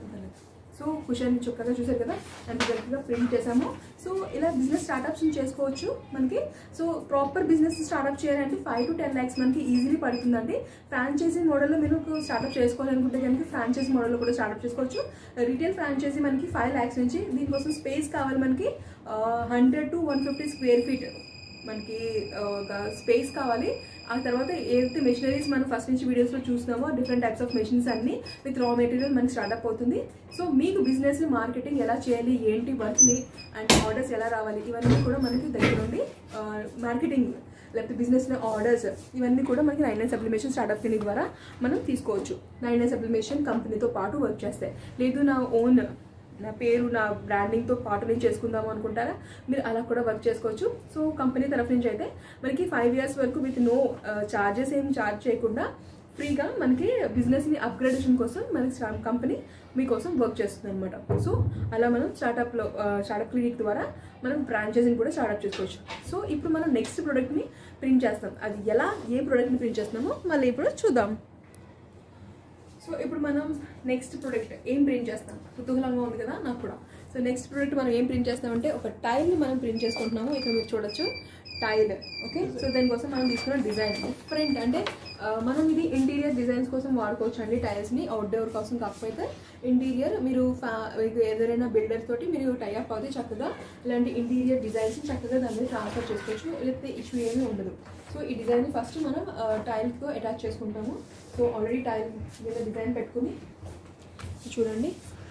సో కుషన్ చక్కగా చూసారు కదా ఎంత చక్కగా ప్రింట్ చేసాము సో ఇలా బిజినెస్ స్టార్ట్అప్స్ చేసుకోవచ్చు మనకి సో ప్రాపర్ బిజినెస్ స్టార్ట్అప్ చేయాలంటే ఫైవ్ టు టెన్ ల్యాక్స్ మనకి ఈజీలీ పడుతుందండి ఫ్రాంచైజీ మోడల్లో మీరు స్టార్ట్అప్ చేసుకోవాలనుకుంటే కనుక ఫ్రాంచైజీ మోడల్లో కూడా స్టార్ట్అప్ చేసుకోవచ్చు రీటైల్ ఫ్రాంచైజీ మనకి ఫైవ్ ల్యాక్స్ నుంచి దీనికోసం స్పేస్ కావాలి మనకి hundred to one fifty square feet మనకి ఆ, ఒక స్పేస్ కావాలి ఆ తర్వాత ఏదైతే మెషినరీస్ మనం ఫస్ట్ నుంచి వీడియోస్లో చూస్తున్నామో డిఫరెంట్ టైప్స్ ఆఫ్ మెషిన్స్ అన్ని విత్ రా మెటీరియల్ మనకి స్టార్ట్అప్ అవుతుంది సో మీకు బిజినెస్ మార్కెటింగ్ ఎలా చేయాలి ఏంటి వర్క్ని అండ్ ఆర్డర్స్ ఎలా రావాలి ఇవన్నీ కూడా మనకి దగ్గర నుండి మార్కెటింగ్ లేకపోతే బిజినెస్లో ఆర్డర్స్ ఇవన్నీ కూడా మనకి nine nine sublimation startup clinic ద్వారా మనం తీసుకోవచ్చు నైన్ నైన్ సప్లిమేషన్ కంపెనీతో పాటు వర్క్ చేస్తాయి లేదు నా ఓన్ నా పేరు నా బ్రాండింగ్తో పాటు నేను చేసుకుందాము అనుకుంటారా మీరు అలా కూడా వర్క్ చేసుకోవచ్చు సో కంపెనీ తరఫు నుంచి అయితే మనకి ఫైవ్ ఇయర్స్ వరకు విత్ నో చార్జెస్ ఏం చార్జ్ చేయకుండా ఫ్రీగా మనకి బిజినెస్ని అప్గ్రేడేషన్ కోసం మనకి కంపెనీ మీకోసం వర్క్ చేస్తుంది అనమాట సో అలా మనం స్టార్టప్లో స్టార్టప్ క్లినిక్ ద్వారా మనం బ్రాంచెస్ని కూడా స్టార్ట్అప్ చేసుకోవచ్చు సో ఇప్పుడు మనం నెక్స్ట్ ప్రోడక్ట్ని ప్రింట్ చేస్తాం అది ఎలా ఏ ప్రోడక్ట్ని ప్రింట్ చేస్తున్నామో మళ్ళీ ఇప్పుడు చూద్దాం సో ఇప్పుడు మనం నెక్స్ట్ ప్రోడక్ట్ ఏం ప్రింట్ చేస్తాం కుతూహలంగా ఉంది కదా నాకు కూడా సో నెక్స్ట్ ప్రోడక్ట్ మనం ఏం ప్రింట్ చేస్తామంటే ఒక టైల్ని మనం ప్రింట్ చేసుకుంటున్నాము ఇక్కడ మీరు చూడొచ్చు టైల్ ఓకే సో దానికోసం మనం తీసుకున్న డిజైన్ డిఫరెంట్ అంటే ఆ, మనం ఇది ఇంటీరియర్ డిజైన్స్ కోసం వాడుకోవచ్చు అండి టైల్స్ని అవుట్డోర్ కోసం కాకపోతే ఇంటీరియర్ మీరు ఫ్యా మీకు ఏదైనా బిల్డర్ తోటి మీరు టైఅప్ అవుతే చక్కగా ఇలాంటి ఇంటీరియర్ డిజైన్స్ చక్కగా దాని మీద ట్రాన్స్ఫర్ చేసుకోవచ్చు లేకపోతే ఇష్యూ ఏమీ ఉండదు సో ఈ డిజైన్ ఫస్ట్ మనం టైల్తో అటాచ్ చేసుకుంటాము సో ఆల్రెడీ టైల్ మీద డిజైన్ పెట్టుకుని చూడండి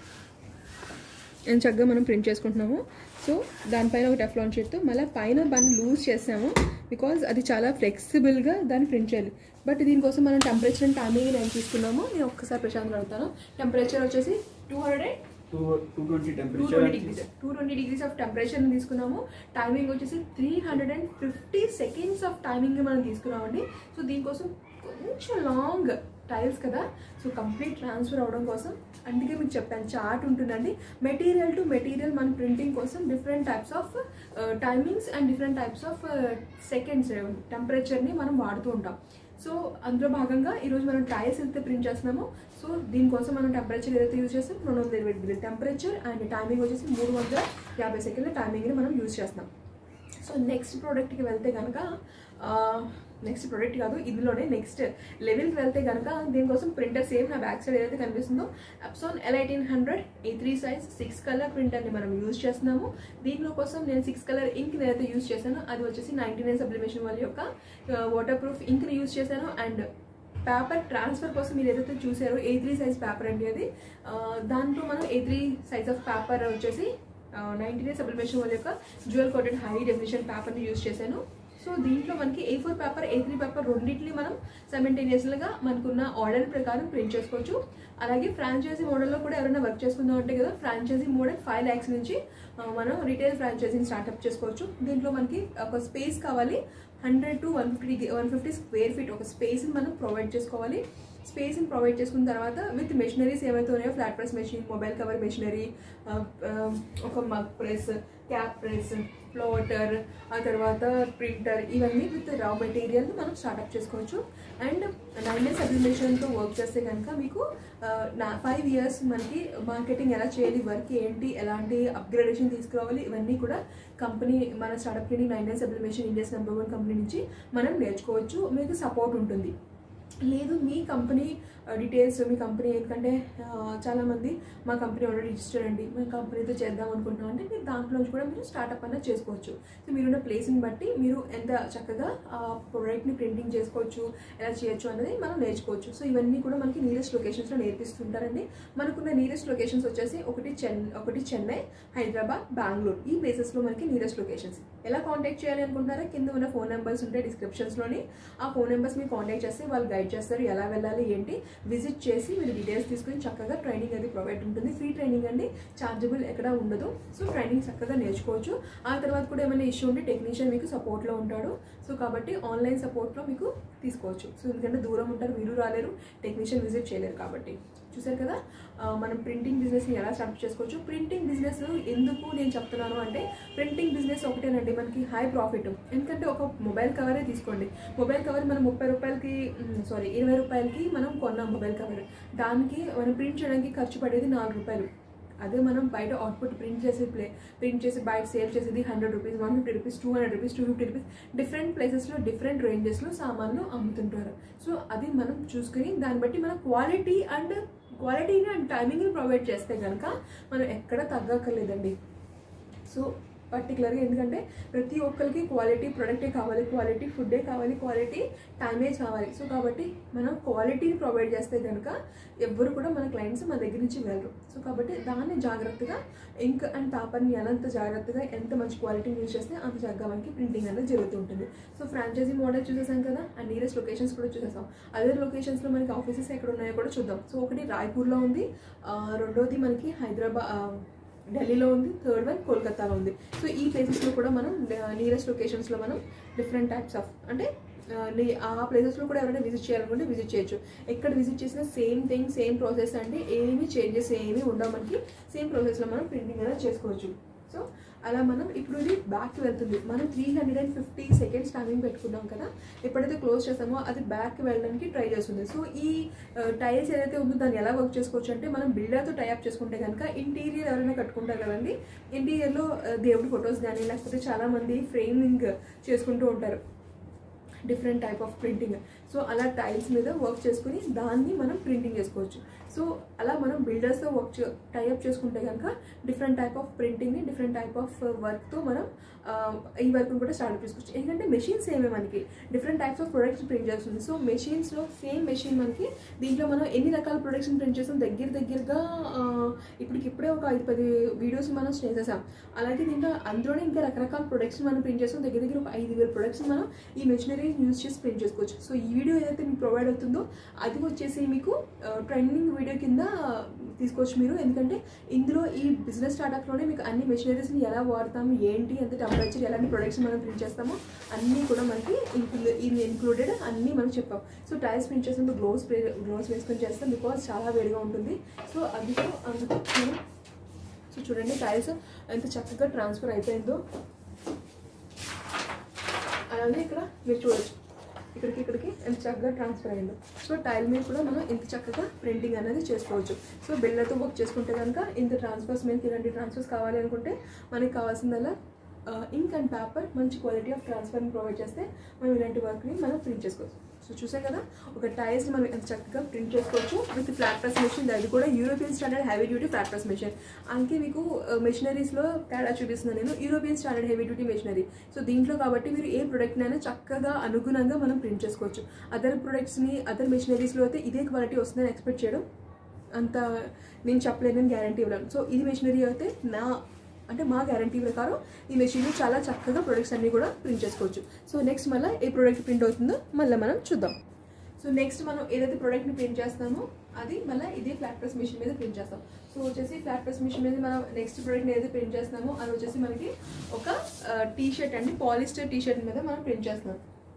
అండ్ చక్కగా మనం ప్రింట్ చేసుకుంటున్నాము సో దానిపైన ఒక టెఫ్లాన్ షీట్తో మళ్ళీ పైన దాన్ని లూజ్ చేసాము బికాజ్ అది చాలా ఫ్లెక్సిబుల్గా దాన్ని ప్రింట్ చేయాలి బట్ దీనికోసం మనం టెంపరేచర్ అండ్ టైమింగ్ నేను తీసుకున్నాము నేను ఒక్కసారి ప్రశాంత్ అడుగుతాను టెంపరేచర్ వచ్చేసి two hundred two two twenty two temperature twenty degrees two twenty degrees of temperature తీసుకున్నాము టైమింగ్ వచ్చేసి three hundred and fifty seconds of timing మనం తీసుకున్నామండి సో దీనికోసం కొంచెం లాంగ్ టైల్స్ కదా సో కంప్లీట్ ట్రాన్స్ఫర్ అవడం కోసం అందుకే మీకు చెప్పాను చార్ట్ ఉంటుందండి మెటీరియల్ టు మెటీరియల్ మన ప్రింటింగ్ కోసం different types of timings and different types of seconds టెంపరేచర్ని మనం వాడుతూ ఉంటాం సో అందులో భాగంగా ఈరోజు మనం టైల్స్ అయితే ప్రింట్ చేస్తున్నామో సో దీనికోసం మనం టెంపరేచర్ ఏదైతే యూజ్ చేస్తాం రెండు వందల ఇరవై డిగ్రీ టెంపరేచర్ అండ్ టైమింగ్ వచ్చేసి మూడు వందల యాభై సెకండ్ల టైమింగ్ని మనం యూజ్ చేస్తున్నాం సో నెక్స్ట్ ప్రోడక్ట్కి వెళ్తే కనుక నెక్స్ట్ ప్రోడక్ట్ కాదు ఇందులోనే నెక్స్ట్ లెవెల్కి వెళ్తే కనుక దీనికోసం ప్రింటర్ సేమ్ నా బ్యాక్ సైడ్ ఏదైతే కనిపిస్తుందో Epson L eighteen hundred A three size six colour ప్రింటర్ని మనం యూజ్ చేస్తున్నాము దీనిలో కోసం నేను సిక్స్ కలర్ ఇంక్ ఏదైతే యూజ్ చేశానో అది వచ్చేసి నైంటీ నైన్ సబ్లిమేషన్ వాళ్ళ యొక్క వాటర్ ప్రూఫ్ ఇంక్ని యూజ్ చేశాను అండ్ పేపర్ ట్రాన్స్ఫర్ కోసం మీరు ఏదైతే చూసారో ఏ త్రీ సైజ్ పేపర్ అండి అది ఆ, దాంట్లో మనం A three size of paper వచ్చేసి నైన్టీ నైన్ సబ్లిమేషన్ వాళ్ళ యొక్క జ్యువెల్ కోటెడ్ హై డెఫినేషన్ పేపర్ని యూజ్ చేశాను సో దీంట్లో మనకి A four paper A three paper రెండింటిని మనం సైమెంటేనియస్గా మనకున్న ఆర్డర్ ప్రకారం ప్రింట్ చేసుకోవచ్చు అలాగే ఫ్రాంచైజీ మోడల్లో కూడా ఎవరైనా వర్క్ చేసుకుందాం అంటే కదా ఫ్రాంచైజీ మోడల్ ఫైవ్ ల్యాక్స్ నుంచి ఆ, మనం రిటైల్ ఫ్రాంచైజీని స్టార్ట్అప్ చేసుకోవచ్చు దీంట్లో మనకి ఒక స్పేస్ కావాలి hundred to one fifty one fifty square feet ఒక స్పేస్ని మనం ప్రొవైడ్ చేసుకోవాలి స్పేస్ని ప్రొవైడ్ చేసుకున్న తర్వాత విత్ మెషినరీస్ ఏవైతే ఉన్నాయో flat press machine mobile cover machinery ఒక mug press cap press floater ఆ తర్వాత ప్రింటర్ ఇవన్నీ విత్ రా మెటీరియల్ మనం స్టార్ట్అప్ చేసుకోవచ్చు అండ్ నైన్ డేస్ సబ్లిమేషన్తో వర్క్ చేస్తే కనుక మీకు ఆ, నా ఫైవ్ ఇయర్స్ మనకి మార్కెటింగ్ ఎలా చేయాలి వర్క్ ఏంటి ఎలాంటి అప్గ్రేడేషన్ తీసుకురావాలి ఇవన్నీ కూడా కంపెనీ మన startup clinic nine days sublimation India's number one company నుంచి మనం నేర్చుకోవచ్చు మీకు సపోర్ట్ ఉంటుంది లేదు మీ కంపెనీ డీటెయిల్స్ మీ కంపెనీ ఎందుకంటే ఆ, చాలామంది మా కంపెనీ ఆల్రెడీ రిజిస్టర్ అండి మా కంపెనీతో చేద్దాం అనుకుంటున్నాం అంటే మీరు దాంట్లో నుంచి కూడా మీరు స్టార్ట్అప్ అనేది చేసుకోవచ్చు సో మీరున్న ప్లేస్ని బట్టి మీరు ఎంత చక్కగా ఆ ప్రోడక్ట్ని ప్రింటింగ్ చేసుకోవచ్చు ఎలా చేయొచ్చు అనేది మనం నేర్చుకోవచ్చు సో ఇవన్నీ కూడా మనకి నియరెస్ట్ లొకేషన్స్లో నేర్పిస్తుంటారండి మనకున్న నియరెస్ట్ లొకేషన్స్ వచ్చేసి ఒకటి చెన్ ఒకటి చెన్నై హైదరాబాద్ బెంగళూరు ఈ ప్లేసెస్లో మనకి నియరెస్ట్ లొకేషన్స్ ఎలా కాంటాక్ట్ చేయాలి అనుకుంటారా కింద ఉన్న ఫోన్ నెంబర్స్ ఉంటాయి డిస్క్రిప్షన్స్లోని ఆ ఫోన్ నెంబర్స్ మీరు కాంటాక్ట్ చేస్తే వాళ్ళు గైడ్ చేస్తారు ఎలా వెళ్ళాలి ఏంటి విజిట్ చేసి మీరు డీటెయిల్స్ తీసుకుని చక్కగా ట్రైనింగ్ అది ప్రొవైడ్ ఉంటుంది ఫ్రీ ట్రైనింగ్ అండి చార్జబుల్ ఎక్కడ ఉండదు సో ట్రైనింగ్ చక్కగా నేర్చుకోవచ్చు ఆ తర్వాత కూడా ఏమైనా ఇష్యూ ఉంటే టెక్నీషియన్ మీకు సపోర్ట్లో ఉంటాడు సో కాబట్టి ఆన్లైన్ సపోర్ట్లో మీకు తీసుకోవచ్చు సో ఎందుకంటే దూరం ఉంటారు మీరు రాలేరు టెక్నీషియన్ విజిట్ చేయలేరు కాబట్టి చూసారు కదా ఆ, మనం ప్రింటింగ్ బిజినెస్ని ఎలా స్టార్ట్ చేసుకోవచ్చు ప్రింటింగ్ బిజినెస్ ఎందుకు నేను చెప్తున్నాను అంటే ప్రింటింగ్ బిజినెస్ ఒకటేనండి మనకి హై ప్రాఫిట్ ఎందుకంటే ఒక మొబైల్ కవరే తీసుకోండి మొబైల్ కవర్ మనం ముప్పై రూపాయలకి సారీ ఇరవై రూపాయలకి మనం కొన్నాం మొబైల్ కవర్ దానికి మనం ప్రింట్ చేయడానికి ఖర్చు పడేది నాలుగు రూపాయలు అదే మనం బయట అవుట్పుట్ ప్రింట్ చేసి ప్లే ప్రింట్ చేసి బయట సేల్ చేసేది hundred rupees one fifty rupees two hundred rupees two fifty rupees different ప్లేసెస్లో డిఫరెంట్ రేంజెస్లో సామాన్లు అమ్ముతుంటారు సో అది మనం చూసుకుని దాన్ని బట్టి మన క్వాలిటీ అండ్ క్వాలిటీని అండ్ టైమింగ్ని ప్రొవైడ్ చేస్తే కనుక మనం ఎక్కడ తగ్గక్కర్లేదండి సో పర్టికులర్గా ఎందుకంటే ప్రతి ఒక్కరికి క్వాలిటీ ప్రొడక్టే కావాలి క్వాలిటీ ఫుడ్డే కావాలి క్వాలిటీ టైమే కావాలి సో కాబట్టి మనం క్వాలిటీని ప్రొవైడ్ చేస్తే కనుక ఎవ్వరు కూడా మన క్లయింట్స్ మన దగ్గర నుంచి వెళ్ళరు సో కాబట్టి దాన్ని జాగ్రత్తగా ఇంక్ అండ్ పేపర్ని ఎంత జాగ్రత్తగా ఎంత మంచి క్వాలిటీని యూజ్ చేస్తే అంత చక్కగా మనకి ప్రింటింగ్ అనేది జరుగుతూ ఉంటుంది సో ఫ్రాంచైజీ మోడల్ చూసేసాం కదా అండ్ నియరెస్ట్ లొకేషన్స్ కూడా చూసేసాం అదర్ లొకేషన్స్లో మనకి ఆఫీసెస్ ఎక్కడ ఉన్నాయో కూడా చూద్దాం సో ఒకటి రాయ్పూర్లో ఉంది ఆ, రెండోది మనకి హైదరాబాద్ ఆ, ఢిల్లీలో ఉంది థర్డ్ వన్ కోల్కతాలో ఉంది సో ఈ ప్లేసెస్లో కూడా మనం నియరెస్ట్ లొకేషన్స్లో మనం డిఫరెంట్ టైప్స్ ఆఫ్ అంటే ఆ, ని- ఆ ప్లేసెస్లో కూడా ఎవరైనా విజిట్ చేయాలనుకుంటే విజిట్ చేయొచ్చు ఎక్కడ విజిట్ చేసినా సేమ్ థింగ్ సేమ్ ప్రాసెస్ అంటే ఏమీ చేంజెస్ ఏమీ ఉండవు మనకి సేమ్ ప్రాసెస్లో మనం ప్రింటింగ్ అనేది చేసుకోవచ్చు సో అలా మనం ఇప్పుడు ఇది బ్యాక్ వెళ్తుంది మనం three hundred and fifty seconds timing పెట్టుకున్నాం కదా ఎప్పుడైతే క్లోజ్ చేస్తామో అది బ్యాక్ వెళ్ళడానికి ట్రై చేస్తుంది సో ఈ టైల్స్ ఏదైతే ఉందో దాన్ని ఎలా వర్క్ చేసుకోవచ్చు అంటే మనం బిల్డర్తో టైప్ చేసుకుంటే కనుక ఇంటీరియర్ ఎవరైనా కట్టుకుంటారు కదండి ఇంటీరియర్లో దేవుడి ఫొటోస్ కానీ లేకపోతే చాలామంది ఫ్రేమింగ్ చేసుకుంటూ ఉంటారు different type of printing so అలా టైల్స్ మీద వర్క్ చేసుకుని దాన్ని మనం ప్రింటింగ్ చేసుకోవచ్చు సో అలా మనం బిల్డర్స్తో వర్క్ టైఅప్ చేసుకుంటే కనుక డిఫరెంట్ టైప్ ఆఫ్ ప్రింటింగ్ని డిఫరెంట్ టైప్ ఆఫ్ వర్క్తో మనం ఆ, ఈ వర్క్ని కూడా స్టార్ట్ చేసుకోవచ్చు ఎందుకంటే మెషిన్స్ ఏమే మనకి different types of products print చేస్తుంది సో మెషిన్స్లో సేమ్ మెషిన్ మనకి దీంట్లో మనం ఎన్ని రకాల ప్రొడక్ట్స్ని ప్రింట్ చేస్తాం దగ్గర దగ్గరగా ఆ, ఇప్పటికిప్పుడే ఒక ఐదు పది వీడియోస్ మనం చేసేసాం అలాగే దీంట్లో అందులోనే ఇంకా రకరకాల ప్రొడక్ట్స్ మనం ప్రింట్ చేస్తాం దగ్గర దగ్గర ఒక ఐదు వేల ప్రొడక్ట్స్ మనం ఈ మెషినరీ యూజ్ చేసి ప్రింట్ చేసుకోవచ్చు సో ఈ వీడియో ఏదైతే మీకు ప్రొవైడ్ అవుతుందో అది వచ్చేసి మీకు ట్రెండింగ్ వీడియో కింద తీసుకోవచ్చు మీరు ఎందుకంటే ఇందులో ఈ బిజినెస్ స్టార్టప్లోనే మీకు అన్ని మెషినరీస్ని ఎలా వాడతాము ఏంటి ఎంత టెంపరేచర్ ఎలాంటి ప్రొడక్ట్స్ మనం ప్రింట్ చేస్తామో అన్నీ కూడా మనకి ఇంక్లూ ఇది ఇంక్లూడెడ్ అన్నీ మనం చెప్పాం సో టైల్స్ ప్రింట్ చేసినప్పుడు గ్లోవ్స్ గ్లోవ్స్ వేసుకొని చేస్తాం బికాజ్ చాలా వేడిగా ఉంటుంది సో అందుకు అందుకు మనం సో చూడండి టైల్స్ ఎంత చక్కగా ట్రాన్స్ఫర్ అయిపోయిందో అలానే ఇక్కడ మీరు చూడొచ్చు ఇక్కడికి ఇక్కడికి ఎంత చక్కగా ట్రాన్స్ఫర్ అయిందో సో టైల్ మీద కూడా మనం ఇంత చక్కగా ప్రింటింగ్ అనేది చేసుకోవచ్చు సో బిల్డర్తో వర్క్ చేసుకుంటే కనుక ఇంత ట్రాన్స్ఫర్స్ మీద ఇలాంటి ట్రాన్స్ఫర్స్ కావాలి అనుకుంటే మనకి కావాల్సిందల్లా ఇంక్ అండ్ పేపర్ మంచి క్వాలిటీ ఆఫ్ ట్రాన్స్ఫర్ని ప్రొవైడ్ చేస్తే మనం ఇలాంటి వర్క్ని మనం ప్రింట్ చేసుకోవచ్చు సో చూసాం కదా ఒక టైల్స్ని మనం ఎంత చక్కగా ప్రింట్ చేసుకోవచ్చు విత్ ఫ్లాట్ ప్రెస్ మెషిన్ అది కూడా European standard heavy duty flat press machine అందుకే మీకు మెషినరీస్లో తేడా చూపిస్తున్నాను నేను European standard heavy duty machinery so దీంట్లో కాబట్టి మీరు ఏ ప్రొడక్ట్నైనా చక్కగా అనుగుణంగా మనం ప్రింట్ చేసుకోవచ్చు అదర్ ప్రొడక్ట్స్ని అదర్ మెషినరీస్లో అయితే ఇదే క్వాలిటీ వస్తుందని ఎక్స్పెక్ట్ చేయడం అంత నేను చెప్పలేదని గ్యారంటీ ఇవ్వలేను సో ఇది మెషినరీ అయితే నా అంటే మా గ్యారంటీ ప్రకారం ఈ మెషిన్లో చాలా చక్కగా ప్రొడక్ట్స్ అన్నీ కూడా ప్రింట్ చేసుకోవచ్చు సో నెక్స్ట్ మళ్ళీ ఏ ప్రోడక్ట్ ప్రింట్ అవుతుందో మళ్ళీ మనం చూద్దాం సో నెక్స్ట్ మనం ఏదైతే ప్రోడక్ట్ని ప్రింట్ చేస్తామో అది మళ్ళీ ఇదే ఫ్లాట్ ప్రెస్ మిషన్ మీద ప్రింట్ చేస్తాం సో వచ్చేసి ఫ్లాట్ ప్రెస్ మిషన్ మీద మనం నెక్స్ట్ ప్రోడక్ట్ని ఏదైతే ప్రింట్ చేస్తామో అది వచ్చేసి మనకి ఒక టీ షర్ట్ అండి పాలిస్టర్ టీ షర్ట్ మీద మనం ప్రింట్ చేస్తున్నాం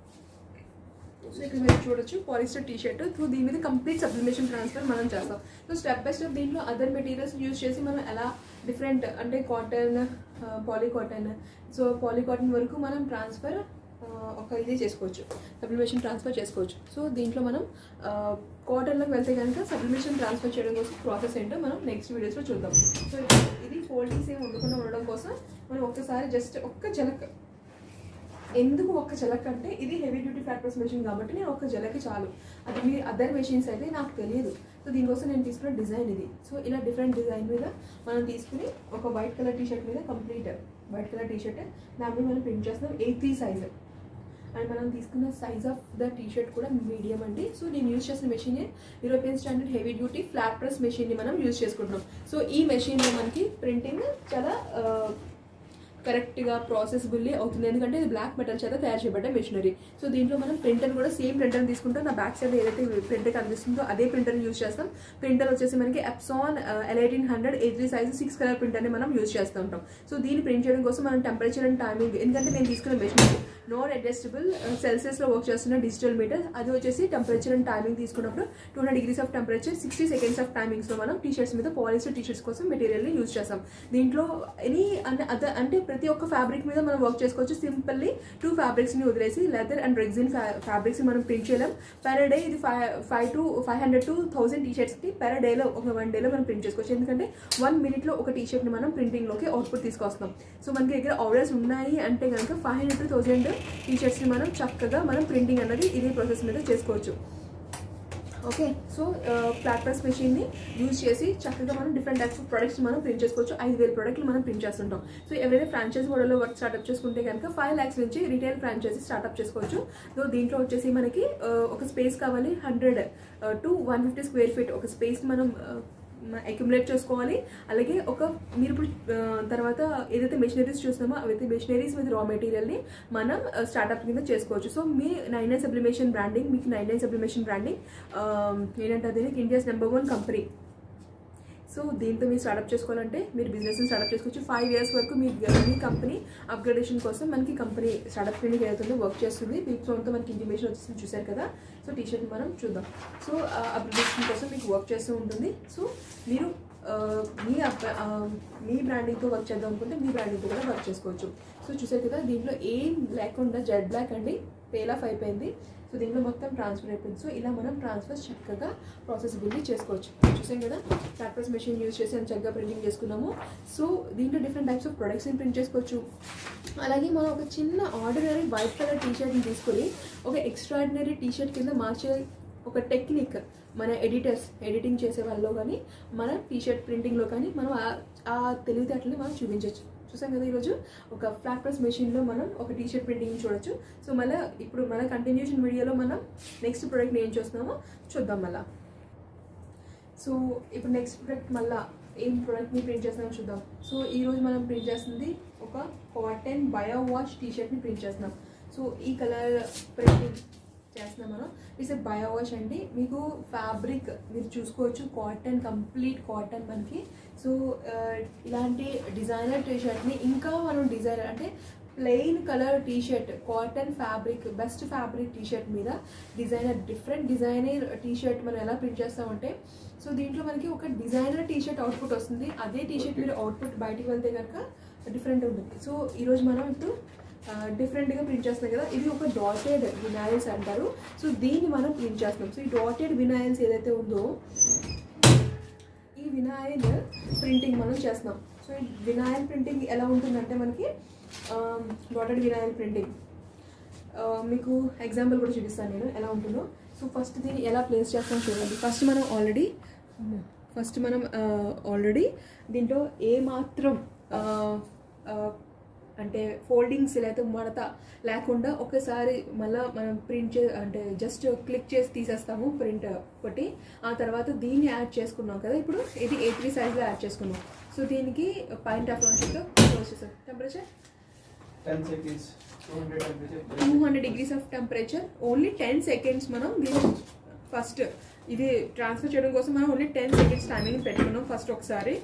సో ఇక్కడ మీరు చూడొచ్చు పాలిస్టర్ టీ షర్ట్ సో దీని మీద కంప్లీట్ సబ్లిమేషన్ ట్రాన్స్ఫర్ మనం చేస్తాం సో స్టెప్ బై స్టెప్ దీంట్లో అదర్ మెటీరియల్స్ యూజ్ చేసి మనం ఎలా డిఫరెంట్ అంటే cotton poly cotton so poly cotton వరకు మనం ట్రాన్స్ఫర్ ఒక ఇది చేసుకోవచ్చు సబ్లిమేషన్ ట్రాన్స్ఫర్ చేసుకోవచ్చు సో దీంట్లో మనం కాటన్లోకి వెళ్తే కనుక సబ్లిమేషన్ ట్రాన్స్ఫర్ చేయడం కోసం ప్రాసెస్ ఏంటో మనం నెక్స్ట్ వీడియోస్లో చూద్దాం సో ఇది ఫోల్డింగ్స్ ఏమి ఉండకుండా ఉండడం కోసం మనం ఒక్కసారి జస్ట్ ఒక్క జలక్ ఎందుకు ఒక్క జలక్ అంటే ఇది హెవీ డ్యూటీ ఫ్యాక్టర్స్ మెషిన్ కాబట్టి నేను ఒక్క జలకి చాలు అది మీ అదర్ మెషిన్స్ అయితే నాకు తెలియదు సో దీనికోసం నేను తీసుకున్న డిజైన్ ఇది సో ఇలా డిఫరెంట్ డిజైన్ మీద మనం తీసుకుని ఒక వైట్ కలర్ టీ షర్ట్ మీద complete white colour T shirt దాని మీద మనం ప్రింట్ చేస్తున్నాం ఎయిటీ సైజ్ అండ్ మనం తీసుకున్న size of the T shirt కూడా మీడియం అండి సో నేను యూజ్ చేసిన machine European standard heavy duty flat press మెషిన్ని మనం యూజ్ చేసుకుంటున్నాం సో ఈ మెషిన్లో మనకి ప్రింటింగ్ చాలా కరెక్ట్గా ప్రాసెస్బుల్లీ అవుతుంది ఎందుకంటే ఇది బ్లాక్ మెటల్ చేత తయారు చేయబడ్డ మెషినరీ సో దీంట్లో మనం ప్రింటర్ కూడా సేమ్ ప్రింటర్ తీసుకుంటాం నా బ్యాక్ సైడ్ ఏదైతే ప్రింటర్ కనిపిస్తుందో అదే ప్రింటర్ యూజ్ చేస్తాం ప్రింటర్ వచ్చేసి మనకి Epson L eighteen hundred A three size six colour ప్రింటర్ని మనం యూజ్ చేస్తూ ఉంటాం సో దీన్ని ప్రింట్ చేయడం కోసం మనం టెంపరేచర్ అండ్ టైమింగ్ ఎందుకంటే నేను తీసుకున్న మెషినరీ నాన్ అడ్జస్టబుల్ సెల్సియస్లో వర్క్ చేస్తున్న డిజిటల్ మీటర్ అది వచ్చేసి టెంపరేచర్ అండ్ టైమింగ్ తీసుకున్నప్పుడు two hundred degrees of temperature sixty seconds of టైమింగ్స్లో మనం టీ షర్ట్స్ మీద పాలిస్టర్ టీ షర్ట్స్ కోసం మెటీరియల్ని యూజ్ చేస్తాం దీంట్లో ఎనీ అంటే అద అంటే ప్రతి ఒక్క ఫ్యాబ్రిక్ మీద మనం వర్క్ చేసుకోవచ్చు సింపుల్లీ టూ ఫ్యాబ్రిక్స్ని వదిలేసి లెదర్ అండ్ రెగ్జిన్ ఫ్యాబ్రిక్స్ మనం ప్రింట్ చేయలేం పెర్ డే ఇది five five to five hundred to thousand T షర్ట్స్కి పెర్ డేలో ఒక వన్ డేలో మనం ప్రింట్ చేసుకోవచ్చు ఎందుకంటే వన్ మినిట్లో ఒక టీ షర్ట్ని మనం ప్రింటింగ్లోకి అవుట్పుట్ తీసుకొస్తాం సో మనకి దగ్గర ఆర్డర్స్ ఉన్నాయి అంటే కనుక five hundred to thousand T షర్ట్స్ని మనం చక్కగా మనం ప్రింటింగ్ అన్నది ఇదే ప్రాసెస్ మీద చేసుకోవచ్చు ఓకే సో ఫ్లాట్ ప్రెస్ మెషిన్ని యూజ్ చేసి చక్కగా మనం డిఫరెంట్ టైప్స్ ఆఫ్ ప్రొడక్ట్స్ మనం ప్రింట్ చేసుకోవచ్చు ఐదు వేల ప్రొడక్ట్లు మనం ప్రింట్ చేస్తుంటాం సో ఎవరైనా ఫ్రాంచైజ్ మోడల్లో వర్క్ స్టార్ట్అప్ చేసుకుంటే కనుక ఫైవ్ ల్యాక్స్ నుంచి రిటైల్ ఫ్రాంచైజీ స్టార్ట్అప్ చేసుకోవచ్చు సో దీంట్లో వచ్చేసి మనకి ఆ, ఒక స్పేస్ కావాలి hundred to one fifty square feet ఒక స్పేస్ మనం అక్యుములేట్ చేసుకోవాలి అలాగే ఒక మీరు ఇప్పుడు ఆ, తర్వాత ఏదైతే మెషినరీస్ చూస్తున్నామో అవైతే మెషినరీస్ విత్ రా మెటీరియల్ని మనం స్టార్ట్అప్ కింద చేసుకోవచ్చు సో మీ నైన్ నైన్ సబ్లిమేషన్ బ్రాండింగ్ మీకు నైన్ నైన్ సబ్లిమేషన్ బ్రాండింగ్ ఏంటంటే అది India's number one company so దీంతో మీరు స్టార్ట్అప్ చేసుకోవాలంటే మీరు బిజినెస్ స్టార్ట్అప్ చేసుకోవచ్చు ఫైవ్ ఇయర్స్ వరకు మీ మీ కంపెనీ అప్గ్రేడేషన్ కోసం మనకి కంపెనీ స్టార్ట్అప్ క్లినిక్ ఏదైతుందో వర్క్ చేస్తుంది దీంతో మనకి ఇంటిమేషన్ వచ్చేసి చూసారు కదా సో టీ షర్ట్ మనం చూద్దాం సో అప్గ్రేడేషన్ కోసం మీకు వర్క్ చేస్తూ ఉంటుంది సో మీరు ఆ, మీ అప్- ఆ, మీ బ్రాండింగ్తో వర్క్ చేద్దాం అనుకుంటే మీ బ్రాండింగ్తో కూడా వర్క్ చేసుకోవచ్చు సో చూసారు కదా దీంట్లో ఏం లేకుండా జెడ్ బ్లాక్ అండి పేల్ ఆఫ్ అయిపోయింది సో దీంట్లో మొత్తం ట్రాన్స్ఫర్ అయిపోయింది సో ఇలా మనం ట్రాన్స్ఫర్ చక్కగా ప్రాసెసిబిలిటీ చేసుకోవచ్చు చూసాం కదా ట్రాక్టర్స్ మెషిన్ యూజ్ చేసి మనం చక్కగా ప్రింటింగ్ చేసుకున్నాము సో దీంట్లో డిఫరెంట్ టైప్స్ ఆఫ్ ప్రొడక్ట్స్ని ప్రింట్ చేసుకోవచ్చు అలాగే మనం ఒక చిన్న ఆర్డినరీ వైట్ కలర్ టీ షర్ట్ని తీసుకొని ఒక ఎక్స్ట్రాడినరీ టీ షర్ట్ కింద మార్చే ఒక టెక్నిక్ మన ఎడిటర్స్ ఎడిటింగ్ చేసే వాళ్ళలో కానీ మన టీ షర్ట్ ప్రింటింగ్లో కానీ మనం ఆ- ఆ తెలివితేటలని మనం చూపించవచ్చు చూసాం కదా ఈరోజు ఒక ఫ్లాట్ ప్రెస్ మెషిన్లో మనం ఒక టీ షర్ట్ ప్రింటింగ్ చూడొచ్చు సో మళ్ళీ ఇప్పుడు మన కంటిన్యూషన్ వీడియోలో మనం నెక్స్ట్ ప్రోడక్ట్ని ఏం చూస్తున్నామో చూద్దాం మళ్ళీ సో ఇప్పుడు నెక్స్ట్ ప్రోడక్ట్ మళ్ళీ ఏం ప్రోడక్ట్ని ప్రింట్ చేస్తున్నామో చూద్దాం సో ఈరోజు మనం ప్రింట్ చేస్తుంది ఒక కాటన్ బయో వాష్ టీ షర్ట్ని ప్రింట్ చేస్తున్నాం సో ఈ కలర్ ప్రింటింగ్ చేస్తున్నాం మనం ఇట్స్ బయో వాష్ అండి మీకు ఫ్యాబ్రిక్ మీరు చూసుకోవచ్చు కాటన్ కంప్లీట్ కాటన్ మనకి సో ఆ, ఇలాంటి డిజైనర్ టీ షర్ట్ని ఇంకా మనం డిజైనర్ అంటే plain colour T shirt cotton fabric best fabric T shirt మీద designer different designer T shirt మనం ఎలా ప్రింట్ చేస్తామంటే సో దీంట్లో మనకి ఒక డిజైనర్ టీ షర్ట్ అవుట్పుట్ వస్తుంది అదే టీ షర్ట్ మీరు అవుట్పుట్ బయటికి వెళ్తే కనుక డిఫరెంట్ ఉంటుంది సో ఈరోజు మనం ఇప్పుడు డిఫరెంట్గా ప్రింట్ చేస్తున్నాం కదా ఇది ఒక డాటెడ్ వినాయిల్స్ అంటారు సో దీన్ని మనం ప్రింట్ చేస్తున్నాం సో ఈ డాటెడ్ వినాయిల్స్ ఏదైతే ఉందో ఈ వినాయిల్ ప్రింటింగ్ మనం చేస్తున్నాం సో ఈ వినాయిల్ ప్రింటింగ్ ఎలా ఉంటుందంటే మనకి డాటెడ్ వినాయిల్ ప్రింటింగ్ మీకు ఎగ్జాంపుల్ కూడా చూపిస్తాను నేను ఎలా ఉంటుందో సో ఫస్ట్ దీన్ని ఎలా ప్లేస్ చేస్తాం చూడండి ఫస్ట్ మనం ఆల్రెడీ ఫస్ట్ మనం ఆల్రెడీ దీంట్లో ఏ మాత్రం ఆ, ఆ, అంటే ఫోల్డింగ్స్ లేకపోతే మడత లేకుండా ఒకసారి మళ్ళీ మనం ప్రింట్ చే అంటే జస్ట్ క్లిక్ చేసి తీసేస్తాము ప్రింట్ ఒకటి ఆ తర్వాత దీన్ని యాడ్ చేసుకున్నాం కదా ఇప్పుడు ఇది ఏ త్రీ సైజ్లో యాడ్ చేసుకున్నాం సో దీనికి పైన టెంపరేచర్తో క్లోజ్ చేస్తాం temperature 10 seconds. 200 temperature. Two hundred degrees of temperature only ten seconds మనం దీన్ని ఫస్ట్ ఇది ట్రాన్స్ఫర్ చేయడం కోసం మనం ఓన్లీ టెన్ సెకండ్స్ టైమింగ్ పెట్టుకున్నాం ఫస్ట్ ఒకసారి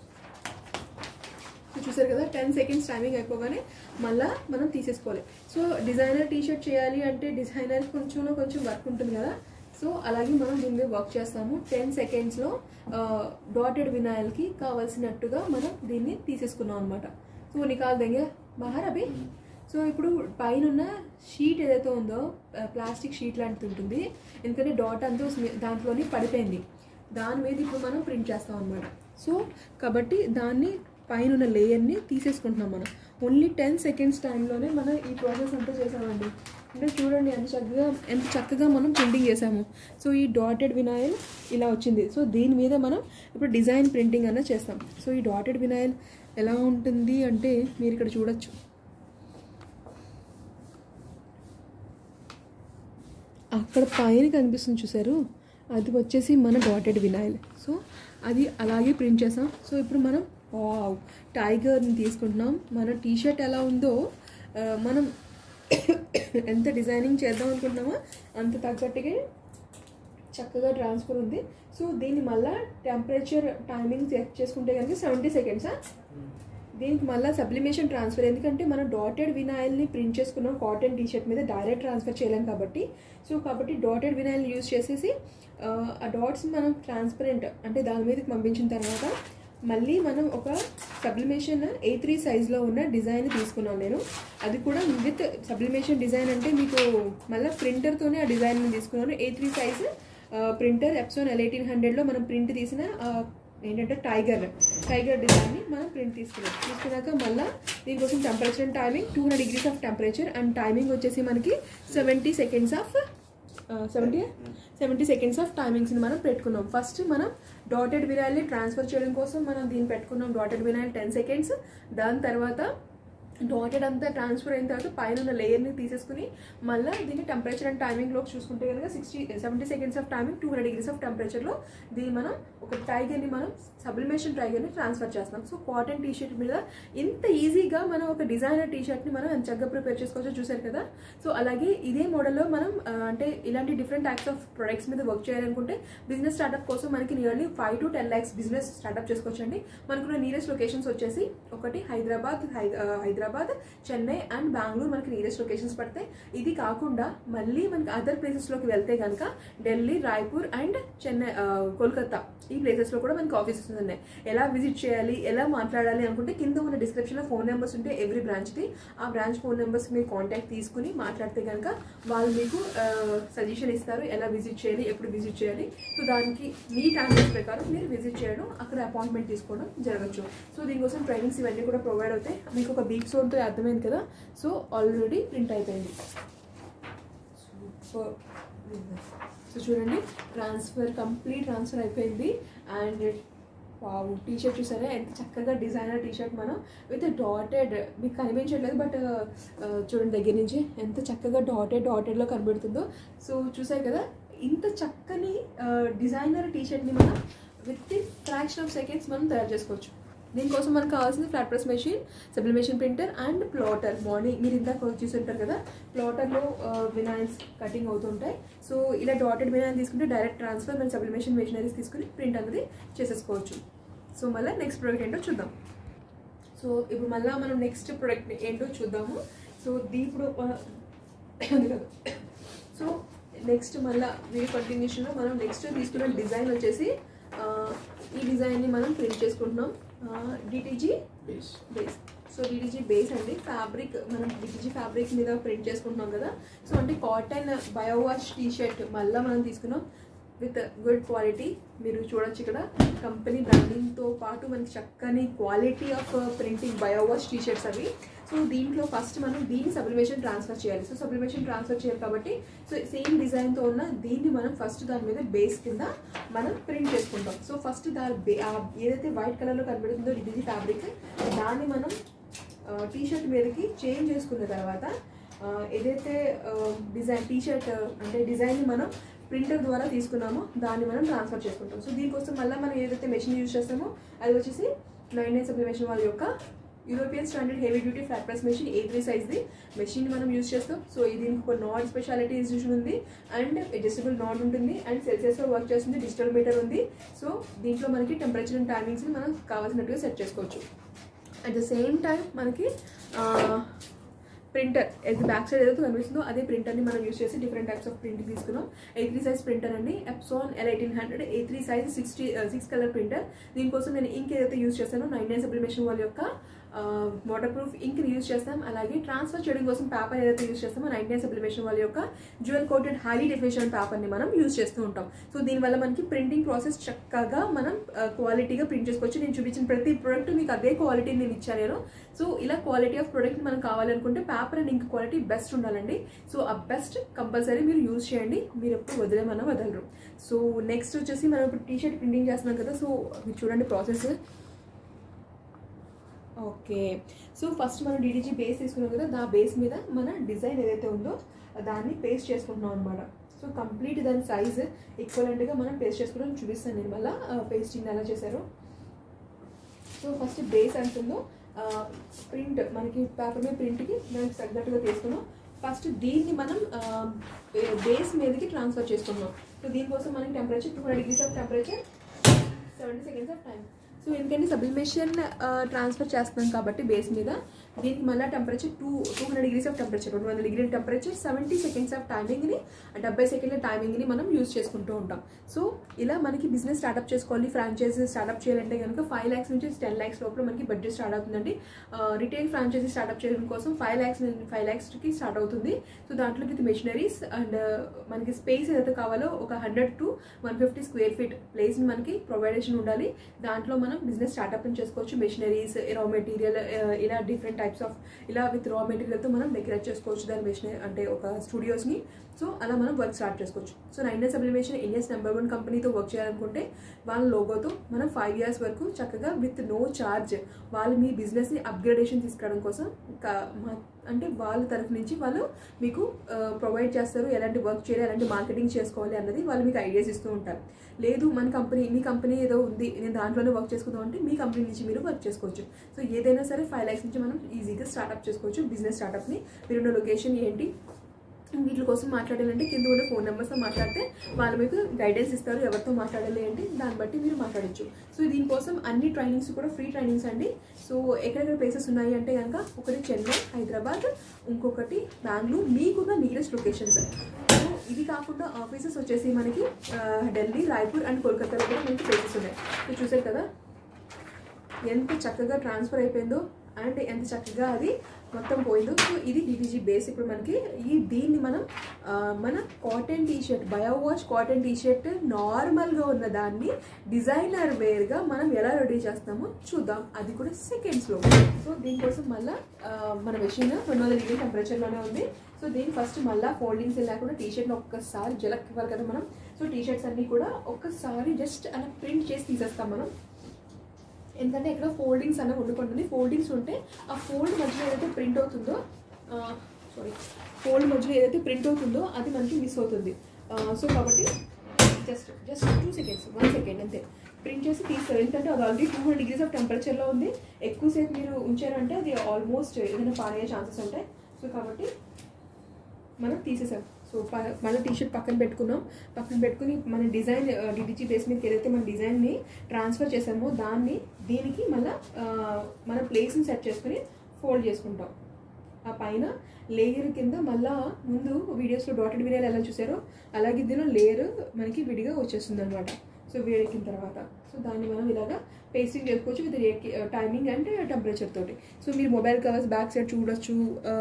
సో చూసారు కదా టెన్ సెకండ్స్ టైమింగ్ అయిపోగానే మళ్ళీ మనం తీసేసుకోవాలి సో డిజైనర్ టీ షర్ట్ చేయాలి అంటే డిజైనర్ కొంచెంలో కొంచెం వర్క్ ఉంటుంది కదా సో అలాగే మనం దీని మీద వర్క్ చేస్తాము టెన్ సెకండ్స్లో డాటెడ్ వినాయల్కి కావాల్సినట్టుగా మనం దీన్ని తీసేసుకున్నాం అనమాట సో నికాల్ దెంగే బాహర్ అభి సో ఇప్పుడు పైన ఉన్న షీట్ ఏదైతే ఉందో ప్లాస్టిక్ షీట్ లాంటిది ఉంటుంది ఎందుకంటే డాట్ అంతా స్మి- దాంట్లోని పడిపోయింది దాని మీద ఇప్పుడు మనం ప్రింట్ చేస్తాం అనమాట సో కాబట్టి దాన్ని పైన ఉన్న లేయర్ని తీసేసుకుంటున్నాం మనం ఓన్లీ టెన్ సెకండ్స్ టైంలోనే మనం ఈ ప్రాసెస్ అంతా చేసామండి అంటే చూడండి ఎంత చక్కగా ఎంత చక్కగా మనం ప్రింటింగ్ చేసాము సో ఈ డాటెడ్ వినాయిల్ ఇలా వచ్చింది సో దీని మీద మనం ఇప్పుడు డిజైన్ ప్రింటింగ్ అన్న చేస్తాం సో ఈ డాటెడ్ వినాయిల్ ఎలా ఉంటుంది అంటే మీరు ఇక్కడ చూడొచ్చు అక్కడ పైన కనిపిస్తుంది చూసారు అది వచ్చేసి మన డాటెడ్ వినాయిల్ సో అది అలాగే ప్రింట్ చేసాం సో ఇప్పుడు మనం వావ్ టైగర్ని తీసుకుంటున్నాం మన టీ షర్ట్ ఎలా ఉందో ఆ, మనం ఎంత డిజైనింగ్ చేద్దాం అనుకుంటున్నామో అంత తగ్గట్టుగా చక్కగా ట్రాన్స్ఫర్ ఉంది సో దీన్ని మళ్ళీ టెంపరేచర్ టైమింగ్ చెక్ చేసుకుంటే కనుక సెవెంటీ సెకండ్సా దీనికి మళ్ళీ సబ్లిమేషన్ ట్రాన్స్ఫర్ ఎందుకంటే మనం డాటెడ్ వినాయిల్ని ప్రింట్ చేసుకున్నాం కాటన్ టీ షర్ట్ మీద డైరెక్ట్ ట్రాన్స్ఫర్ చేయలేం కాబట్టి సో కాబట్టి డాటెడ్ వినాయిల్ యూస్ చేసేసి ఆ, ఆ డాట్స్ మనం ట్రాన్స్పరెంట్ అంటే దాని మీదకి పంపించిన తర్వాత మళ్ళీ మనం ఒక సబ్లిమేషన్ ఏ త్రీ సైజ్లో ఉన్న డిజైన్ తీసుకున్నాను నేను అది కూడా విత్ సబ్లిమేషన్ డిజైన్ అంటే మీకు మళ్ళీ ప్రింటర్తోనే ఆ డిజైన్ తీసుకున్నాను ఏ three size printer Epson L eighteen హండ్రెడ్లో మనం ప్రింట్ తీసిన ఆ, ఏంటంటే టైగర్ టైగర్ డిజైన్ని మనం ప్రింట్ తీసుకున్నాం తీసుకున్నాక మళ్ళీ దీనికోసం temperature and timing two hundred degrees of temperature and timing వచ్చేసి మనకి seventy seconds of seventy seventy seconds of టైమింగ్స్ని మనం పెట్టుకున్నాం ఫస్ట్ మనం డాటెడ్ వినాయిల్ని ట్రాన్స్ఫర్ చేయడం కోసం మనం దీన్ని పెట్టుకున్నాం డాటెడ్ వినాయిల్ టెన్ సెకండ్స్ దాని తర్వాత డాటెడ్ అంతా ట్రాన్స్ఫర్ అయిన తర్వాత పైన ఉన్న లేయర్ని తీసేసుకుని మళ్ళీ దీన్ని టెంపరేచర్ అండ్ టైమింగ్లో చూసుకుంటే కనుక sixty seventy seconds of timing two hundred degrees of టెంపరేచర్లో దీన్ని మనం ఒక టైగర్ని మనం సబ్లిమేషన్ టైగర్ని ట్రాన్స్ఫర్ చేస్తున్నాం సో కాటన్ టీ షర్ట్ మీద ఇంత ఈజీగా మనం ఒక డిజైనర్ టీ షర్ట్ని మనం ఎంత చక్కగా ప్రిపేర్ చేసుకోవచ్చో చూసారు కదా సో అలాగే ఇదే మోడల్లో మనం ఆ, అంటే ఇలాంటి డిఫరెంట్ టైప్స్ ఆఫ్ ప్రొడక్ట్స్ మీద వర్క్ చేయాలనుకుంటే బిజినెస్ స్టార్ట్అప్ కోసం మనకి nearly five to ten lakhs business startup చేసుకోవచ్చండి మనకున్న నియరెస్ట్ లొకేషన్స్ వచ్చేసి ఒకటి హైదరాబాద్ హై- ఆ, హైదరాబాద్ చెన్నై అండ్ బెంగళూరు మనకి నియరెస్ట్ లొకేషన్స్ పడతాయి ఇది కాకుండా మళ్ళీ మనకి అదర్ ప్లేసెస్లోకి వెళ్తే కనుక ఢిల్లీ రాయ్పూర్ అండ్ చెన్నై ఆ, కోల్కతా ఈ ప్లేసెస్లో కూడా మనకి ఆఫీసెస్ ఉన్నాయి ఎలా విజిట్ చేయాలి ఎలా మాట్లాడాలి అనుకుంటే కింద ఉన్న డిస్క్రిప్షన్లో ఫోన్ నెంబర్స్ ఉంటే ఎవ్రీ బ్రాంచ్ది ఆ బ్రాంచ్ ఫోన్ నెంబర్స్ మీరు కాంటాక్ట్ తీసుకుని మాట్లాడితే కనుక వాళ్ళు మీకు సజెషన్ ఇస్తారు ఎలా విజిట్ చేయాలి ఎప్పుడు విజిట్ చేయాలి సో దానికి మీ టైం ప్రకారం మీరు విజిట్ చేయడం అక్కడ అపాయింట్మెంట్ తీసుకోవడం జరగచ్చు సో దీనికోసం ట్రైనింగ్స్ ఇవన్నీ కూడా ప్రొవైడ్ అవుతాయి మీకు ఒక బీక్ సోన్తో అర్థమైంది కదా సో ఆల్రెడీ ప్రింట్ అయిపోయింది సూపర్ సో చూడండి ట్రాన్స్ఫర్ కంప్లీట్ ట్రాన్స్ఫర్ అయిపోయింది అండ్ వావ్ టీ షర్ట్ చూసారా ఎంత చక్కగా డిజైనర్ టీ షర్ట్ మనం విత్ డాటెడ్ మీకు కనిపించట్లేదు బట్ చూడండి దగ్గర నుంచి ఎంత చక్కగా డాటెడ్ డాటెడ్లో కనబడుతుందో సో చూసారు కదా ఇంత చక్కని డిజైనర్ టీ షర్ట్ని మనం within fraction of seconds మనం తయారు చేసుకోవచ్చు దీనికోసం మనకు కావాల్సింది flat press machine sublimation printer and plotter morning మీరు ఇందాక చూసుంటారు కదా ప్లాటర్లో వినాయిల్స్ కటింగ్ అవుతుంటాయి సో ఇలా డాటెడ్ వినాయిల్ తీసుకుంటే డైరెక్ట్ ట్రాన్స్ఫర్ మనం సబ్లిమేషన్ మెషినరీస్ తీసుకుని ప్రింట్ అనేది చేసేసుకోవచ్చు సో మళ్ళీ నెక్స్ట్ ప్రోడక్ట్ ఏంటో చూద్దాం సో ఇప్పుడు మళ్ళీ మనం నెక్స్ట్ ప్రోడక్ట్ ఏంటో చూద్దాము సో దీ ఇప్పుడు ఆ, అది కాదు సో నెక్స్ట్ మళ్ళీ వీడియో కంటిన్యూషన్లో మనం నెక్స్ట్ తీసుకున్న డిజైన్ వచ్చేసి ఆ, ఈ డిజైన్ని మనం ప్రింట్ చేసుకుంటున్నాం DTG Base. Base so DTG base అండి ఫ్యాబ్రిక్ మనం డిటీజీ ఫ్యాబ్రిక్ మీద ప్రింట్ చేసుకుంటున్నాం కదా సో అంటే కాటన్ బయోవాష్ టీ షర్ట్ మళ్ళీ మనం తీసుకున్నాం విత్ గుడ్ క్వాలిటీ మీరు చూడొచ్చు ఇక్కడ కంపెనీ బ్రాండింగ్తో పాటు మనకి చక్కని quality of printing biowash T shirts అవి సో దీంట్లో ఫస్ట్ మనం దీన్ని సబ్లిమేషన్ ట్రాన్స్ఫర్ చేయాలి సో సబ్లిమేషన్ ట్రాన్స్ఫర్ చేయాలి కాబట్టి సో సేమ్ డిజైన్తో ఉన్న దీన్ని మనం ఫస్ట్ దాని మీద బేస్ కింద మనం ప్రింట్ చేసుకుంటాం సో ఫస్ట్ దాని బే- ఆ ఏదైతే వైట్ కలర్లో కనబడుతుందో ఇది ఫ్యాబ్రిక్ దాన్ని మనం టీ షర్ట్ మీదకి చేంజ్ చేసుకున్న తర్వాత ఆ, ఏదైతే డిజైన్ టీ షర్ట్ అంటే డిజైన్ని మనం ప్రింటర్ ద్వారా తీసుకున్నామో దాన్ని మనం ట్రాన్స్ఫర్ చేసుకుంటాం సో దీనికోసం మళ్ళీ మనం ఏదైతే మెషిన్ యూజ్ చేస్తామో అది వచ్చేసి నైన్ నైన్ సబ్లిమేషన్ వాళ్ళ యొక్క European standard heavy duty flat press machine A three సైజ్ది మెషిన్ మనం యూజ్ చేస్తాం సో ఇది దీనికి ఒక నాడ్ స్పెషాలిటీ ఇన్స్టిట్యూషన్ ఉంది అండ్ అడ్జస్టబుల్ నాడ్ ఉంటుంది అండ్ సెల్సియస్లో వర్క్ చేస్తుంది డిజిటల్ మీటర్ ఉంది సో దీంట్లో మనకి టెంపరేచర్ అండ్ టైమింగ్స్ని మనం కావాల్సినట్టుగా సెట్ చేసుకోవచ్చు అట్ ద సేమ్ టైం మనకి ప్రింటర్ ఇది బ్యాక్ సైడ్ ఏదైతే కనిపిస్తుందో అదే ప్రింటర్ని మనం యూస్ చేసి డిఫరెంట్ టైప్స్ ఆఫ్ ప్రింట్ తీసుకున్నాం ఏ త్రీ సైజ్ ప్రింటర్ అండి Epson L eighteen hundred A three size sixty six colour printer దీనికోసం నేను ఇంక్ ఏదైతే యూస్ చేస్తానో నైన్ నైన్ సబ్లిమేషన్ వాళ్ళ యొక్క వాటర్ ప్రూఫ్ ఇంక్ని యూస్ చేస్తాం అలాగే ట్రాన్స్ఫర్ చేయడం కోసం పేపర్ ఏదైతే యూస్ చేస్తామో నైన్ నైన్ సబ్లిమేషన్ వాళ్ళ యొక్క జ్యువెల్ కోటెడ్ హైలీ డెఫినేషన్ పేపర్ని మనం యూస్ చేస్తూ ఉంటాం సో దీనివల్ల మనకి ప్రింటింగ్ ప్రాసెస్ చక్కగా మనం క్వాలిటీగా ప్రింట్ చేసుకోవచ్చు నేను చూపించిన ప్రతి ప్రోడక్ట్ మీకు అదే క్వాలిటీ నేను ఇచ్చాను నేను సో ఇలా క్వాలిటీ ఆఫ్ ప్రోడక్ట్ మనం కావాలనుకుంటే paper and ink quality best ఉండాలండి సో ఆ బెస్ట్ కంపల్సరీ మీరు యూజ్ చేయండి మీరు ఎప్పుడు వదిలేమన్నా వదలరు సో నెక్స్ట్ వచ్చేసి మనం ఇప్పుడు టీ షర్ట్ ప్రింటింగ్ చేస్తున్నాం కదా సో మీరు చూడండి ప్రాసెస్ ఓకే సో ఫస్ట్ మనం డీడీజీ బేస్ తీసుకున్నాం కదా దా బేస్ మీద మన డిజైన్ ఏదైతే ఉందో దాన్ని పేస్ట్ చేసుకుంటున్నాం అనమాట సో కంప్లీట్ దాని సైజ్ ఈక్వలెంట్గా మనం పేస్ట్ చేసుకోవడం చూపిస్తాను నేను మళ్ళీ పేస్టింగ్ ఎలా చేశారో సో ఫస్ట్ బేస్ అంటుందో ప్రింట్ మనకి పేపర్ మీద ప్రింట్కి దానికి తగ్గట్టుగా తీసుకున్నాం ఫస్ట్ దీన్ని మనం బేస్ మీదకి ట్రాన్స్ఫర్ చేసుకున్నాం సో దీనికోసం మనకి temperature two hundred degrees of temperature seventy seconds of time so ఎందుకంటే సబ్లిమేషన్ ట్రాన్స్ఫర్ చేస్తున్నాం కాబట్టి బేస్ మీద దీనికి మళ్ళీ temperature two two hundred degrees of temperature రెండు వందల డిగ్రీల టెంపరేచర్ సెవెంటీ సెకండ్స్ ఆఫ్ టైమింగ్ని డెబ్బై సెకండ్ల టైమింగ్ని మనం యూజ్ చేసుకుంటూ ఉంటాం సో ఇలా మనకి బిజినెస్ స్టార్ట్అప్ చేసుకోవాలి ఫ్రాంచైజీ స్టార్ట్అప్ చేయాలంటే కనుక ఫైవ్ ల్యాక్స్ నుంచి టెన్ ల్యాక్స్ లోపల మనకి బడ్జెట్ స్టార్ట్ అవుతుందండి రిటైల్ ఫ్రాంచైజీ స్టార్ట్అప్ చేయడం కోసం ఫైవ్ ల్యాక్స్ ఫైవ్ ల్యాక్స్కి స్టార్ట్ అవుతుంది సో దాంట్లో విత్ మెషినరీస్ అండ్ మనకి స్పేస్ ఏదైతే కావాలో ఒక hundred to one fifty square feet ప్లేస్ని మనకి ప్రొవైడేషన్ ఉండాలి దాంట్లో మనం బిజినెస్ స్టార్ట్అప్ చేసుకోవచ్చు మెషినరీస్ రా మెటీరియల్ ఇలా డిఫరెంట్ టైప్స్ ఆఫ్ ఇలా విత్ రా మెటీరియల్తో మనం డెకరేట్ చేసుకోవచ్చు దాని మెషినరీ అంటే ఒక స్టూడియోస్ని సో అలా మనం వర్క్ స్టార్ట్ చేసుకోవచ్చు so nine sublimation India's number one కంపెనీతో వర్క్ చేయాలనుకుంటే వాళ్ళ లోగోతో మనం ఫైవ్ ఇయర్స్ వరకు చక్కగా విత్ నో ఛార్జ్ వాళ్ళు మీ బిజినెస్ని అప్గ్రేడేషన్ తీసుకురావడం కోసం క- మా- అంటే వాళ్ళ తరఫు నుంచి వాళ్ళు మీకు ప్రొవైడ్ చేస్తారు ఎలాంటి వర్క్ చేయాలి ఎలాంటి మార్కెటింగ్ చేసుకోవాలి అన్నది వాళ్ళు మీకు ఐడియాస్ ఇస్తూ ఉంటారు లేదు మన కంపెనీ మీ కంపెనీ ఏదో ఉంది నేను దాంట్లోనే వర్క్ చేసుకుందాం అంటే మీ కంపెనీ నుంచి మీరు వర్క్ చేసుకోవచ్చు సో ఏదైనా సరే ఫైవ్ ల్యాక్స్ నుంచి మనం ఈజీగా స్టార్ట్అప్ చేసుకోవచ్చు బిజినెస్ స్టార్ట్అప్ని మీరున్న లొకేషన్ ఏంటి వీటి కోసం మాట్లాడాలంటే కింద ఉన్న ఫోన్ నెంబర్స్తో మాట్లాడితే వాళ్ళు మీకు గైడెన్స్ ఇస్తారు ఎవరితో మాట్లాడాలి అంటే దాన్ని బట్టి మీరు మాట్లాడచ్చు సో దీనికోసం అన్ని ట్రైనింగ్స్ కూడా ఫ్రీ ట్రైనింగ్స్ అండి సో ఎక్కడెక్కడ ప్లేసెస్ ఉన్నాయి అంటే కనుక ఒకటి చెన్నై హైదరాబాద్ ఇంకొకటి బెంగళూరు మీకున్న నియరెస్ట్ లొకేషన్స్ సో ఇది కాకుండా ఆఫీసెస్ వచ్చేసి మనకి ఆ, ఢిల్లీ రాయ్పూర్ అండ్ కోల్కతాలో కూడా మనకి ప్లేసెస్ ఉన్నాయి సో చూసారు కదా ఎంత చక్కగా ట్రాన్స్ఫర్ అయిపోయిందో అండ్ ఎంత చక్కగా అది మొత్తం పోయిందో సో ఇది డిటీజీ బేస్ ఇప్పుడు మనకి ఈ దీన్ని మనం ఆ, మన cotton T shirt bio wash cotton T shirt నార్మల్గా ఉన్న దాన్ని డిజైనర్ వేర్గా మనం ఎలా రెడీ చేస్తామో చూద్దాం అది కూడా సెకండ్స్లో సో దీనికోసం మళ్ళీ మన మెషిన్ రెండు వందల డిగ్రీ టెంపరేచర్లోనే ఉంది సో దీని ఫస్ట్ మళ్ళీ ఫోల్డింగ్స్ లేకుండా టీ షర్ట్ని ఒక్కసారి జలక్ ఇవ్వాలి కదా మనం సో టీ షర్ట్స్ అన్నీ కూడా ఒక్కసారి జస్ట్ అలా ప్రింట్ చేసి తీసేస్తాం మనం ఎందుకంటే ఇక్కడ ఫోల్డింగ్స్ అనేవి ఉండుకుంటుంది ఫోల్డింగ్స్ ఉంటే ఆ ఫోల్డ్ మధ్యలో ఏదైతే ప్రింట్ అవుతుందో సారీ ఫోల్డ్ మధ్యలో ఏదైతే ప్రింట్ అవుతుందో అది మనకి మిస్ అవుతుంది సో కాబట్టి just just two seconds one second అంతే ప్రింట్ చేసి తీస్తారు ఎందుకంటే అది already two hundred degrees of టెంపరేచర్లో ఉంది ఎక్కువసేపు మీరు ఉంచారంటే అది ఆల్మోస్ట్ ఏదైనా పారయ్యే ఛాన్సెస్ ఉంటాయి సో కాబట్టి మనం తీసేసాం సో ప- మన టీ షర్ట్ పక్కన పెట్టుకున్నాం పక్కన పెట్టుకుని మన డిజైన్ డిడిజీ బేస్ మీదకి ఏదైతే మన డిజైన్ని ట్రాన్స్ఫర్ చేసామో దాన్ని దీనికి మళ్ళీ మన ప్లేస్ని సెట్ చేసుకుని ఫోల్డ్ చేసుకుంటాం ఆ పైన లేయర్ కింద మళ్ళా ముందు వీడియోస్లో డాటెడ్ వీడియోలు ఎలా చూసారో అలాగే ఇందులో లేయర్ మనకి విడిగా వచ్చేస్తుంది అనమాట సో వేడెక్కిన తర్వాత సో దాన్ని మనం ఇలాగా పేస్టింగ్ చేసుకోవచ్చు విత్ టైమింగ్ అండ్ టెంపరేచర్ తోటి సో మీరు మొబైల్ కవర్స్ బ్యాక్ సైడ్ చూడొచ్చు ఆ,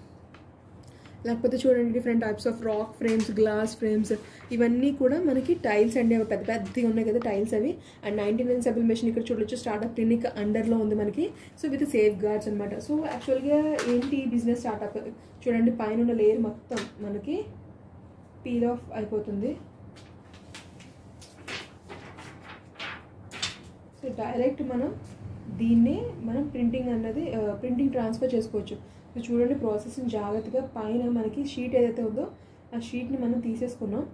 లేకపోతే చూడండి different types of rack frames glass frames ఇవన్నీ కూడా మనకి టైల్స్ అండి అవి పెద్ద పెద్దవి ఉన్నాయి కదా టైల్స్ అవి అండ్ నైన్టీ నైన్ సబుల్ మెషిన్ ఇక్కడ చూడొచ్చు స్టార్ట్అప్ క్లినిక్ అండర్లో ఉంది మనకి సో విత్ సేఫ్ గార్డ్స్ అనమాట సో యాక్చువల్గా ఏంటి బిజినెస్ స్టార్ట్అప్ చూడండి పైన ఉన్న లేయర్ మొత్తం మనకి పీల్ ఆఫ్ అయిపోతుంది సో డైరెక్ట్ మనం దీన్నే మనం ప్రింటింగ్ అన్నది ప్రింటింగ్ ట్రాన్స్ఫర్ చేసుకోవచ్చు సో చూడండి ప్రాసెస్ని జాగ్రత్తగా పైన మనకి షీట్ ఏదైతే ఉందో ఆ షీట్ని మనం తీసేసుకున్నాం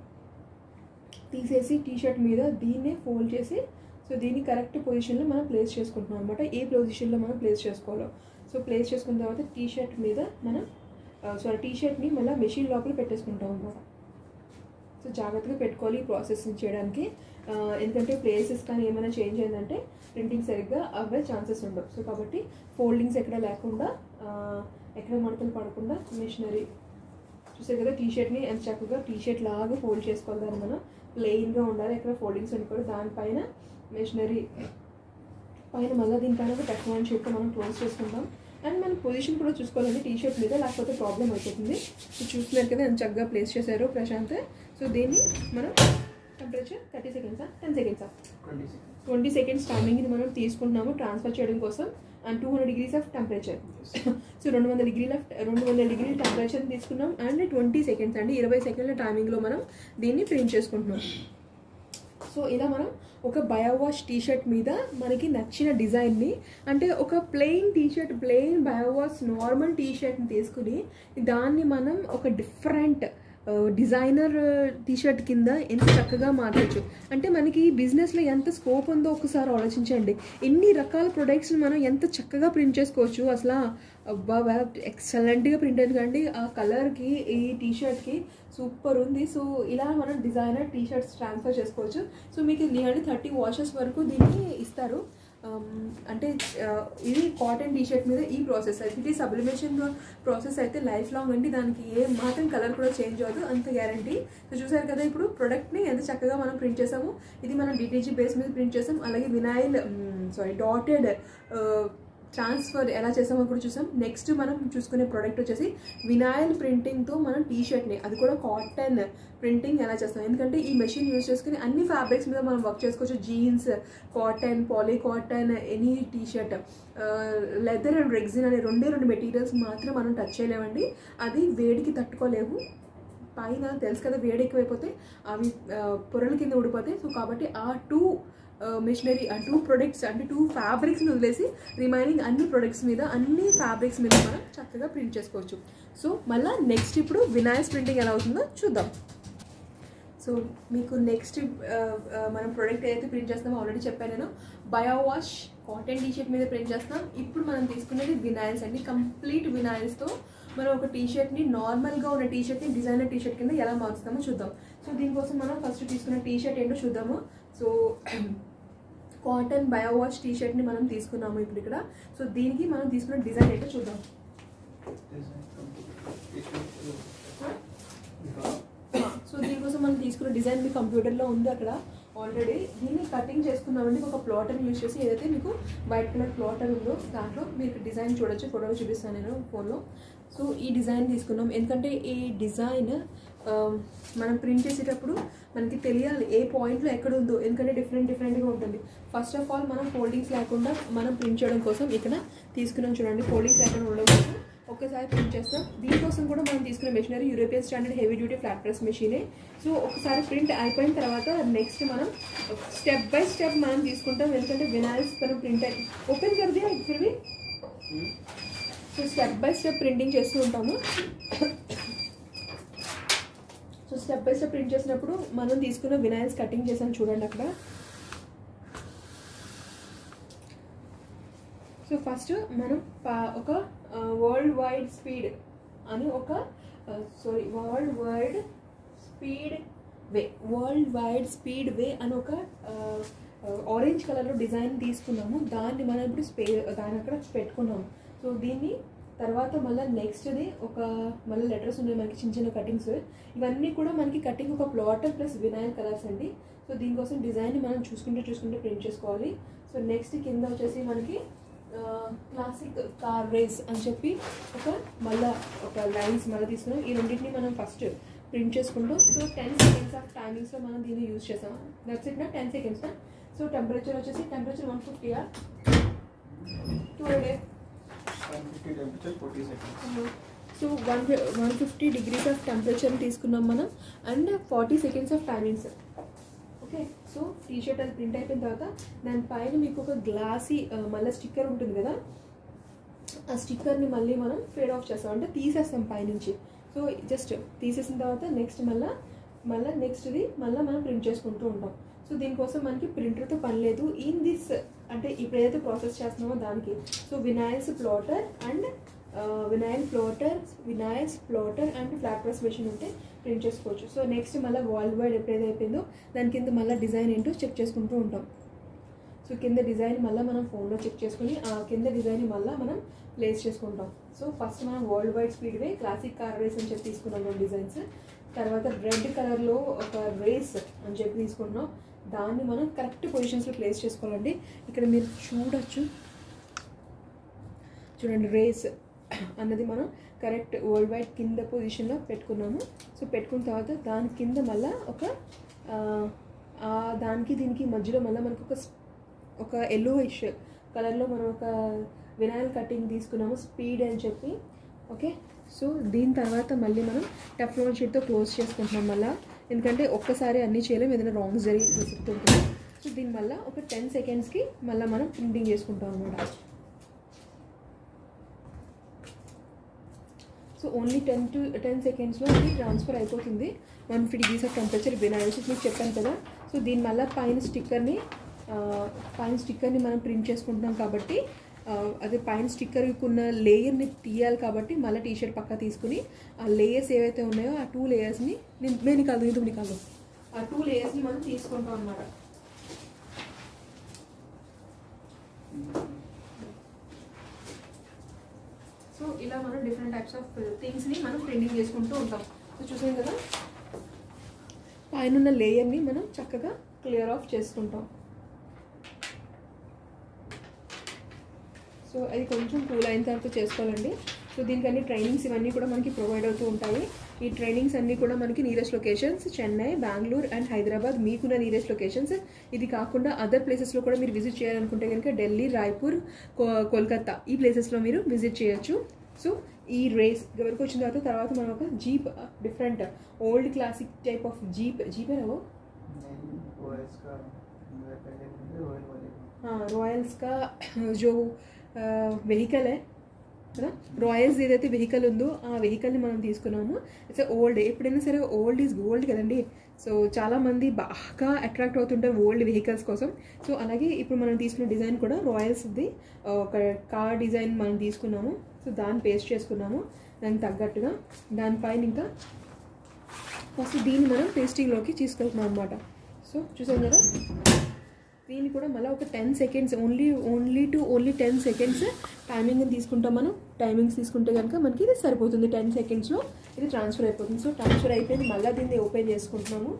తీసేసి టీ షర్ట్ మీద దీన్నే ఫోల్డ్ చేసి సో దీన్ని కరెక్ట్ పొజిషన్లో మనం ప్లేస్ చేసుకుంటున్నాం అనమాట ఏ పొజిషన్లో మనం ప్లేస్ చేసుకోవాలో సో ప్లేస్ చేసుకున్న తర్వాత టీ షర్ట్ మీద మనం సారీ టీ షర్ట్ని మళ్ళీ మెషిన్ లోపల పెట్టేసుకుంటాం అనమాట సో జాగ్రత్తగా పెట్టుకోవాలి ఈ ప్రాసెస్ చేయడానికి ఆ, ఎందుకంటే ప్లేసెస్ కానీ ఏమైనా చేంజ్ అయిందంటే ప్రింటింగ్ సరిగ్గా అవ్వే ఛాన్సెస్ ఉండవు సో కాబట్టి ఫోల్డింగ్స్ ఎక్కడ లేకుండా ఆ, ఎక్కడ మడతలు పడకుండా మిషనరీ చూసారు కదా టీ షర్ట్ని ఎంత చక్కగా టీ షర్ట్ లాగా ఫోల్డ్ చేసుకోవాలి దాన్ని మనం ప్లెయిన్గా ఉండాలి ఎక్కడ ఫోల్డింగ్స్ ఉండకూడదు దానిపైన మిషనరీ పైన మళ్ళీ దీనిపైన ఒక టెక్నాలజీ షేప్తో మనం క్లోజ్ చేసుకుంటాం అండ్ మన పొజిషన్ కూడా చూసుకోవాలండి టీ షర్ట్ మీద లేకపోతే ప్రాబ్లం అయిపోతుంది సో చూస్తున్నారు కదా ఎంత చక్కగా ప్లేస్ చేశారు ప్రశాంత్ సో దీన్ని మనం టెంపరేచర్ థర్టీ సెకండ్సా టెన్ సెకండ్సా twenty seconds twenty seconds timing ఇది మనం తీసుకుంటున్నాము ట్రాన్స్ఫర్ చేయడం కోసం and two hundred degrees of temperature so రెండు వందల డిగ్రీల రెండు వందల డిగ్రీల టెంపరేచర్ తీసుకున్నాం అండ్ ట్వంటీ సెకండ్స్ అండి ఇరవై సెకండ్ల టైమింగ్లో మనం దీన్ని ప్రింట్ చేసుకుంటున్నాం సో ఇలా మనం ఒక బయోవాష్ టీ షర్ట్ మీద మనకి నచ్చిన డిజైన్ని అంటే ఒక plain T shirt plain bio wash normal T షర్ట్ని తీసుకుని దాన్ని మనం ఒక డిఫరెంట్ డిజైనర్ టీ షర్ట్ కింద ఎంత చక్కగా మార్చచ్చు అంటే మనకి ఈ బిజినెస్లో ఎంత స్కోప్ ఉందో ఒకసారి ఆలోచించండి ఎన్ని రకాల ప్రొడక్ట్స్ని మనం ఎంత చక్కగా ప్రింట్ చేసుకోవచ్చు అసలు అబ్బా ఎక్సలెంట్గా ప్రింట్ అయింది కండి ఆ కలర్కి ఈ టీ షర్ట్కి సూపర్ ఉంది సో ఇలా మనం డిజైనర్ టీ షర్ట్స్ ట్రాన్స్ఫర్ చేసుకోవచ్చు సో మీకు నియర్లీ థర్టీ వాషెస్ వరకు దీన్ని ఇస్తారు Um, అంటే uh, ఇది కాటన్ టీ షర్ట్ మీద ఈ ప్రాసెస్ అయితే సబ్లిమేషన్ ప్రాసెస్ అయితే లైఫ్ లాంగ్ అండి దానికి ఏ మాత్రం కలర్ కూడా చేంజ్ అవ్వదు అంత గ్యారంటీ సో చూసారు కదా ఇప్పుడు ప్రొడక్ట్ని ఎంత చక్కగా మనం ప్రింట్ చేసాము ఇది మనం డిటీజీ బేస్ మీద ప్రింట్ చేసాం అలాగే వినాయిల్ సారీ డాటెడ్ ట్రాన్స్ఫర్ ఎలా చేసామో కూడా చూసాం నెక్స్ట్ మనం చూసుకునే ప్రోడక్ట్ వచ్చేసి వినాయల్ ప్రింటింగ్తో మనం టీ షర్ట్ని అది కూడా కాటన్ ప్రింటింగ్ ఎలా చేస్తాం ఎందుకంటే ఈ మెషిన్ యూజ్ చేసుకుని అన్ని ఫ్యాబ్రిక్స్ మీద మనం వర్క్ చేసుకోవచ్చు jeans cotton poly cotton any T shirt leather and rexine అనే రెండే రెండు మెటీరియల్స్ మాత్రం మనం టచ్ చేయలేమండి అది వేడికి తట్టుకోలేవు పైన తెలుసు కదా వేడి ఎక్కువైపోతే అవి ఆ, పొరల కింద ఊడిపోతాయి సో కాబట్టి ఆ టూ మిషనరీ ఆ టూ ప్రొడక్ట్స్ అంటే టూ ఫ్యాబ్రిక్స్ని వదిలేసి రిమైనింగ్ అన్ని ప్రొడక్ట్స్ మీద అన్ని ఫ్యాబ్రిక్స్ మీద మనం చక్కగా ప్రింట్ చేసుకోవచ్చు సో మళ్ళీ నెక్స్ట్ ఇప్పుడు వినాయస్ ప్రింటింగ్ ఎలా అవుతుందో చూద్దాం సో మీకు నెక్స్ట్ మనం ప్రోడక్ట్ ఏదైతే ప్రింట్ చేస్తామో ఆల్రెడీ చెప్పాను నేను bio wash cotton T shirt మీద ప్రింట్ చేస్తాం ఇప్పుడు మనం తీసుకునేది వినాయిల్స్ అండి కంప్లీట్ వినాయిల్స్తో మనం ఒక టీ షర్ట్ని నార్మల్గా ఉన్న టీ షర్ట్ని డిజైనర్ టీ షర్ట్ కింద ఎలా మార్చుతామో చూద్దాం సో దీనికోసం మనం ఫస్ట్ తీసుకున్న టీ షర్ట్ ఏంటో చూద్దాము so cotton bio wash T షర్ట్ని మనం తీసుకున్నాము ఇప్పుడు ఇక్కడ సో దీనికి మనం తీసుకున్న డిజైన్ ఏంటో చూద్దాం సో దీనికోసం మనం తీసుకున్న డిజైన్ మీ కంప్యూటర్లో ఉంది అక్కడ ఆల్రెడీ దీన్ని కటింగ్ చేసుకున్నామండి ఒక ప్లాటర్ యూజ్ చేసి ఏదైతే మీకు వైట్ కలర్ ప్లాటర్ ఉందో దాంట్లో మీకు డిజైన్ చూడొచ్చు ఫోటో చూపిస్తాను నేను ఫోన్లో సో ఈ డిజైన్ తీసుకున్నాం ఎందుకంటే ఈ డిజైన్ ఆ, మనం ప్రింట్ చేసేటప్పుడు మనకి తెలియాలి ఏ పాయింట్లో ఎక్కడ ఉందో ఎందుకంటే డిఫరెంట్ డిఫరెంట్గా ఉంటుంది ఫస్ట్ ఆఫ్ ఆల్ మనం ఫోల్డింగ్స్ లేకుండా మనం ప్రింట్ చేయడం కోసం ఇక్కడ తీసుకున్నాం చూడండి ఫోల్డింగ్స్ లేకుండా ఉండడం కోసం ఒక్కసారి ప్రింట్ చేస్తాం దీనికోసం కూడా మనం తీసుకునే machinery European standard heavy duty flat press మెషినే సో ఒకసారి ప్రింట్ అయిపోయిన తర్వాత నెక్స్ట్ మనం స్టెప్ బై స్టెప్ మనం తీసుకుంటాం ఎందుకంటే వినాయిల్స్ మనం ప్రింట్ అయి ఓపెన్ కర్ది ఫిర్ भी so step by step printing చేస్తూ ఉంటాము so step by step print చేసినప్పుడు మనం తీసుకున్న వినాయిల్స్ కటింగ్ చేసాం చూడండి అక్కడ సో ఫస్ట్ మనం పా- ఒక వరల్డ్ వైడ్ స్పీడ్ అని ఒక sorry world wide speed way world wide speed way అని ఒక ఆరెంజ్ కలర్లో డిజైన్ తీసుకున్నాము దాన్ని మనం ఇప్పుడు స్పే దాని అక్కడ పెట్టుకున్నాము సో దీన్ని తర్వాత మళ్ళీ నెక్స్ట్ది ఒక మళ్ళీ లెటర్స్ ఉన్నాయి మనకి చిన్న చిన్న కటింగ్స్ ఇవన్నీ కూడా మనకి కటింగ్ ఒక ప్లాటర్ ప్లస్ వినాయల్ కలర్స్ అండి సో దీనికోసం డిజైన్ని మనం చూసుకుంటూ చూసుకుంటూ ప్రింట్ చేసుకోవాలి సో నెక్స్ట్ కింద వచ్చేసి మనకి క్లాసిక్ కార్ రేస్ అని చెప్పి ఒక మళ్ళా ఒక లైన్స్ మళ్ళీ తీసుకున్నాం ఈ రెండింటిని మనం ఫస్ట్ ప్రింట్ చేసుకుంటూ సో టెన్ సెకండ్స్ ఆఫ్ టైమింగ్స్లో మనం దీన్ని యూజ్ చేసాం దట్స్ ఇట్ నా టెన్ సెకండ్స్ సో టెంపరేచర్ వచ్చేసి టెంపరేచర్ వన్ ఫిఫ్టీయా two hundred temperature 40 seconds. So one one fifty degrees of temperature తీసుకున్నాం మనం and forty seconds of timings okay so T shirt అది ప్రింట్ అయిపోయిన తర్వాత దానిపైన మీకు ఒక గ్లాసీ మళ్ళీ స్టిక్కర్ ఉంటుంది కదా ఆ స్టిక్కర్ని మళ్ళీ మనం ఫేడ్ ఆఫ్ చేస్తాం అంటే తీసేస్తాం పైనుంచి సో జస్ట్ తీసేసిన తర్వాత నెక్స్ట్ మళ్ళీ మళ్ళీ నెక్స్ట్ది మళ్ళీ మనం ప్రింట్ చేసుకుంటూ ఉంటాం సో దీనికోసం మనకి ప్రింటర్తో పని లేదు ఇన్ దిస్ అంటే ఇప్పుడు ఏదైతే ప్రాసెస్ చేస్తున్నామో దానికి so vinyls plotter and vinyl plotter vinyls plotter and flat press machine ఉంటే ప్రింట్ చేసుకోవచ్చు సో నెక్స్ట్ మళ్ళీ వరల్డ్ వైడ్ ఎప్పుడైతే అయిపోయిందో దాని కింద మళ్ళీ డిజైన్ ఏంటో చెక్ చేసుకుంటూ ఉంటాం సో కింద డిజైన్ మళ్ళీ మనం ఫోన్లో చెక్ చేసుకుని ఆ కింద డిజైన్ మళ్ళీ మనం ప్లేస్ చేసుకుంటాం సో ఫస్ట్ మనం world wide speed way classic car race అని చెప్పి తీసుకున్నాం రెండు డిజైన్స్ తర్వాత రెడ్ కలర్లో ఒక రేస్ అని చెప్పి తీసుకుంటున్నాం దాన్ని మనం కరెక్ట్ పొజిషన్స్లో ప్లేస్ చేసుకోవాలండి ఇక్కడ మీరు చూడొచ్చు చూడండి రేస్ అన్నది మనం కరెక్ట్ వరల్డ్ వైడ్ కింద పొజిషన్లో పెట్టుకున్నాము సో పెట్టుకున్న తర్వాత దాని కింద మళ్ళీ ఒక ఆ, ఆ దానికి దీనికి మధ్యలో మళ్ళీ మనకు ఒక స్- ఒక ఎల్లోయిష్ కలర్లో మనం ఒక వినాయల్ కటింగ్ తీసుకున్నాము స్పీడ్ అని చెప్పి ఓకే సో దీని తర్వాత మళ్ళీ మనం టెఫ్లాన్ షీట్తో క్లోజ్ చేసుకుంటున్నాం మళ్ళీ ఎందుకంటే ఒక్కసారి అన్నీ చేయలేము ఏదైనా రాంగ్ జరిగి ప్రసక్తి ఉంటుంది సో దీని వల్ల ఒక టెన్ సెకండ్స్కి మళ్ళీ మనం ప్రింటింగ్ చేసుకుంటాం అనమాట so only ten to ten సెకండ్స్లో ఇది ట్రాన్స్ఫర్ అయిపోతుంది one fifty degrees of temperature vinyls మీకు చెప్పాను కదా సో దీని వల్ల పైన స్టిక్కర్ని పైన స్టిక్కర్ని మనం ప్రింట్ చేసుకుంటున్నాం కాబట్టి ఆ, అదే పైన స్టిక్కర్ ఉన్న లేయర్ని తీయాలి కాబట్టి మళ్ళీ టీ షర్ట్ పక్క తీసుకుని ఆ లేయర్స్ ఏవైతే ఉన్నాయో ఆ టూ లేయర్స్ని నేను నేను కాదు ఇది కాదు ఆ టూ లేయర్స్ని మనం తీసుకుంటాం అన్నమాట సో ఇలా మనం డిఫరెంట్ టైప్స్ ఆఫ్ థింగ్స్ని మనం ప్రింటింగ్ చేసుకుంటూ ఉంటాం సో చూసాం కదా పైన ఉన్న లేయర్ని మనం చక్కగా క్లియర్ ఆఫ్ చేసుకుంటాం సో అది కొంచెం కూల్ అయిన తర్వాత చేసుకోవాలండి సో దీనికి అన్ని ట్రైనింగ్స్ ఇవన్నీ కూడా మనకి ప్రొవైడ్ అవుతూ ఉంటాయి ఈ ట్రైనింగ్స్ అన్నీ కూడా మనకి nearest locations Chennai Bengaluru and Hyderabad మీకున్న నీరెస్ట్ లొకేషన్స్ ఇది కాకుండా అదర్ ప్లేసెస్లో కూడా మీరు విజిట్ చేయాలనుకుంటే కనుక ఢిల్లీ రాయ్పూర్ కో- కోల్కతా ఈ ప్లేసెస్లో మీరు విజిట్ చేయొచ్చు సో ఈ రేస్ వరకు వచ్చిన తర్వాత తర్వాత మనం ఒక jeep different old classic type of jeep jeep ఏనా वो? ओएस का मेरा पहले मुझे रॉयल वाले का हाँ रॉयल्स का जो వెహికల్ కదా రాయల్స్ ఏదైతే వెహికల్ ఉందో ఆ వెహికల్ని మనం తీసుకున్నాము ఇట్స్ ఓల్డ్ ఎప్పుడైనా సరే ఓల్డ్ ఈజ్ గోల్డ్ కదండి సో చాలా మంది బాగా అట్రాక్ట్ అవుతుంటారు ఓల్డ్ వెహికల్స్ కోసం సో అలాగే ఇప్పుడు మనం తీసుకున్న డిజైన్ కూడా రాయల్స్ది ఒక కార్ డిజైన్ మనం తీసుకున్నాము సో దాన్ని పేస్ట్ చేసుకున్నాము దానికి తగ్గట్టుగా దానిపైన ఇంకా ఫస్ట్ దీన్ని మనం టేస్టింగ్లోకి తీసుకెళ్తున్నాం అనమాట సో చూసాం కదా దీన్ని కూడా మళ్ళీ ఒక ten seconds only only to only ten seconds timing తీసుకుంటాం మనం టైమింగ్స్ తీసుకుంటే కనుక మనకి ఇది సరిపోతుంది టెన్ సెకండ్స్లో ఇది ట్రాన్స్ఫర్ అయిపోతుంది సో ట్రాన్స్ఫర్ అయిపోయింది మళ్ళీ దీన్ని ఓపెన్ చేసుకుంటున్నాము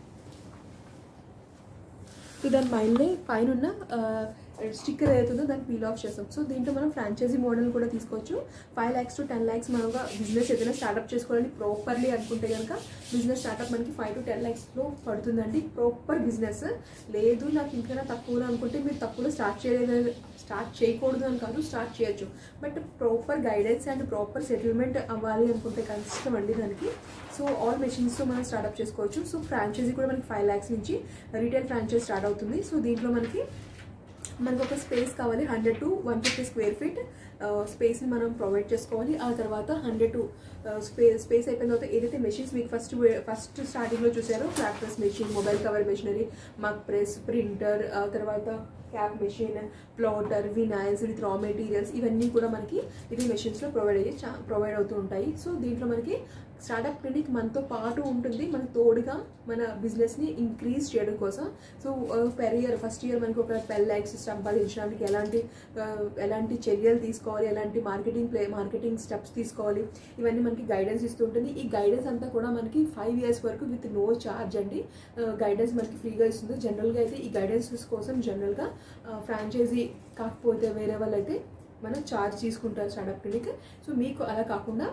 సో దాని పైన పైన ఉన్న స్టిక్కర్ ఏదైతుందో దాన్ని పీల్ ఆఫ్ చేస్తాం సో దీంట్లో మనం ఫ్రాంచైజీ మోడల్ కూడా తీసుకోవచ్చు five lakhs to ten lakhs మనం బిజినెస్ ఏదైనా స్టార్ట్అప్ చేసుకోవాలని ప్రాపర్లీ అనుకుంటే కనుక బిజినెస్ స్టార్ట్అప్ మనకి ఫైవ్ టు టెన్ ల్యాక్స్లో పడుతుందండి ప్రాపర్ బిజినెస్ లేదు నాకు ఇంకా తక్కువలో అనుకుంటే మీరు తక్కువలో స్టార్ట్ చేయలేదు స్టార్ట్ చేయకూడదు అని కాదు స్టార్ట్ చేయొచ్చు but proper guidance and proper settlement అవ్వాలి అనుకుంటే కష్టం అండి దానికి సో ఆల్ మెషిన్స్తో మనం స్టార్ట్అప్ చేసుకోవచ్చు సో ఫ్రాంచైజీ కూడా మనకి ఫైవ్ ల్యాక్స్ నుంచి రీటైల్ ఫ్రాంచైజ్ స్టార్ట్ అవుతుంది సో దీంట్లో మనకి మనకు ఒక స్పేస్ కావాలి hundred to one fifty square feet స్పేస్ని మనం ప్రొవైడ్ చేసుకోవాలి ఆ తర్వాత హండ్రెడ్ టు స్పే స్పేస్ అయిపోయిన తర్వాత ఏదైతే మెషిన్స్ మీకు ఫస్ట్ ఫస్ట్ స్టార్టింగ్లో చూసారో flat press machine mobile cover machinery mug press printer తర్వాత cap machine plotter vinyls with raw materials ఇవన్నీ కూడా మనకి ఇది మెషిన్స్లో ప్రొవైడ్ అయ్యి ప్రొవైడ్ అవుతూ ఉంటాయి సో దీంట్లో మనకి స్టార్టప్ క్లినిక్ మనతో పాటు ఉంటుంది మనకు తోడుగా మన బిజినెస్ని ఇంక్రీజ్ చేయడం కోసం so per year first year మనకి ఒక ట్వెల్వ్ ల్యాక్స్ సంపాదించడానికి ఎలాంటి ఆ, ఎలాంటి చర్యలు తీసుకోవాలి ఎలాంటి మార్కెటింగ్ ప్లే మార్కెటింగ్ స్టెప్స్ తీసుకోవాలి ఇవన్నీ మనకి గైడెన్స్ ఇస్తూ ఉంటుంది ఈ గైడెన్స్ అంతా కూడా మనకి ఫైవ్ ఇయర్స్ వరకు విత్ నో ఛార్జ్ అండి గైడెన్స్ మనకి ఫ్రీగా ఇస్తుంది జనరల్గా అయితే ఈ గైడెన్స్ కోసం జనరల్గా ఫ్రాంచైజీ కాకపోతే వేరే వాళ్ళు అయితే మనం ఛార్జ్ తీసుకుంటారు స్టార్టప్ క్లినిక్ సో మీకు అలా కాకుండా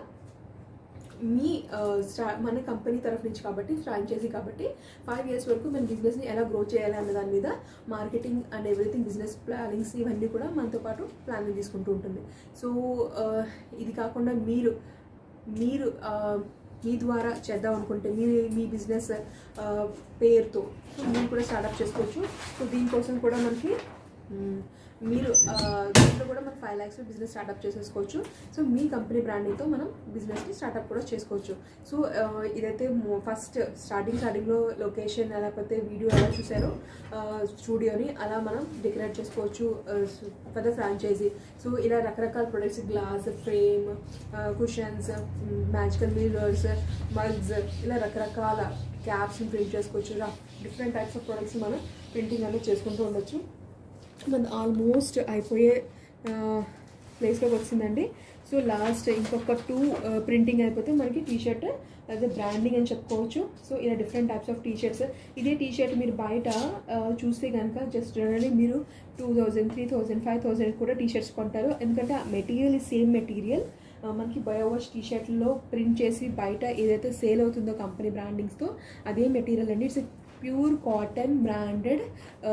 మీ ఆ, స్టా మన కంపెనీ తరఫు నుంచి కాబట్టి ఫ్రాంచైజీ కాబట్టి ఫైవ్ ఇయర్స్ వరకు మన బిజినెస్ని ఎలా గ్రో చేయాలి అన్న దాని మీద marketing and everything business plannings ఇవన్నీ కూడా మనతో పాటు ప్లానింగ్ తీసుకుంటూ ఉంటుంది సో ఆ, ఇది కాకుండా మీరు మీరు ఆ, మీ ద్వారా చేద్దాం అనుకుంటే మీ మీ బిజినెస్ పేరుతో సో మీరు కూడా స్టార్ట్అప్ చేసుకోవచ్చు సో దీనికోసం కూడా మనకి మ్, మీరు ఆ, దీంట్లో కూడా మనం ఫైవ్ ల్యాక్స్ బిజినెస్ స్టార్ట్అప్ చేసేసుకోవచ్చు సో మీ కంపెనీ బ్రాండింగ్తో మనం బిజినెస్ని స్టార్ట్అప్ కూడా చేసుకోవచ్చు సో ఆ, ఇదైతే ఫస్ట్ స్టార్టింగ్ స్టార్టింగ్లో లొకేషన్ లేకపోతే వీడియో ఎలా చూసారో స్టూడియోని అలా మనం డెకరేట్ చేసుకోవచ్చు ఫర్ ద ఫ్రాంచైజీ సో ఇలా రకరకాల products glass frame cushions magical mirrors mugs ఇలా రకరకాల క్యాప్స్ని ప్రింట్ చేసుకోవచ్చు డిఫరెంట్ టైప్స్ ఆఫ్ ప్రొడక్ట్స్ మనం ప్రింటింగ్ అనేది చేసుకుంటూ ఉండొచ్చు మన ఆల్మోస్ట్ అయిపోయే ప్లేస్లోకి వచ్చిందండి సో లాస్ట్ ఇంకొక టూ ప్రింటింగ్ అయిపోతే మనకి టీ షర్ట్ అదే బ్రాండింగ్ అని చెప్పుకోవచ్చు సో ఇలా different types of T shirts ఇదే టీ షర్ట్ మీరు బయట ఆ, చూస్తే కనుక జస్ట్ జనరల్లీ మీరు two thousand three thousand five thousand కూడా టీ షర్ట్స్ కొంటారు ఎందుకంటే ఆ మెటీరియల్ సేమ్ మెటీరియల్ మనకి బయోవాష్ టీ షర్ట్లో ప్రింట్ చేసి బయట ఏదైతే సేల్ అవుతుందో కంపెనీ బ్రాండింగ్స్తో అదే మెటీరియల్ అండి ఇట్స్ ప్యూర్ కాటన్ బ్రాండెడ్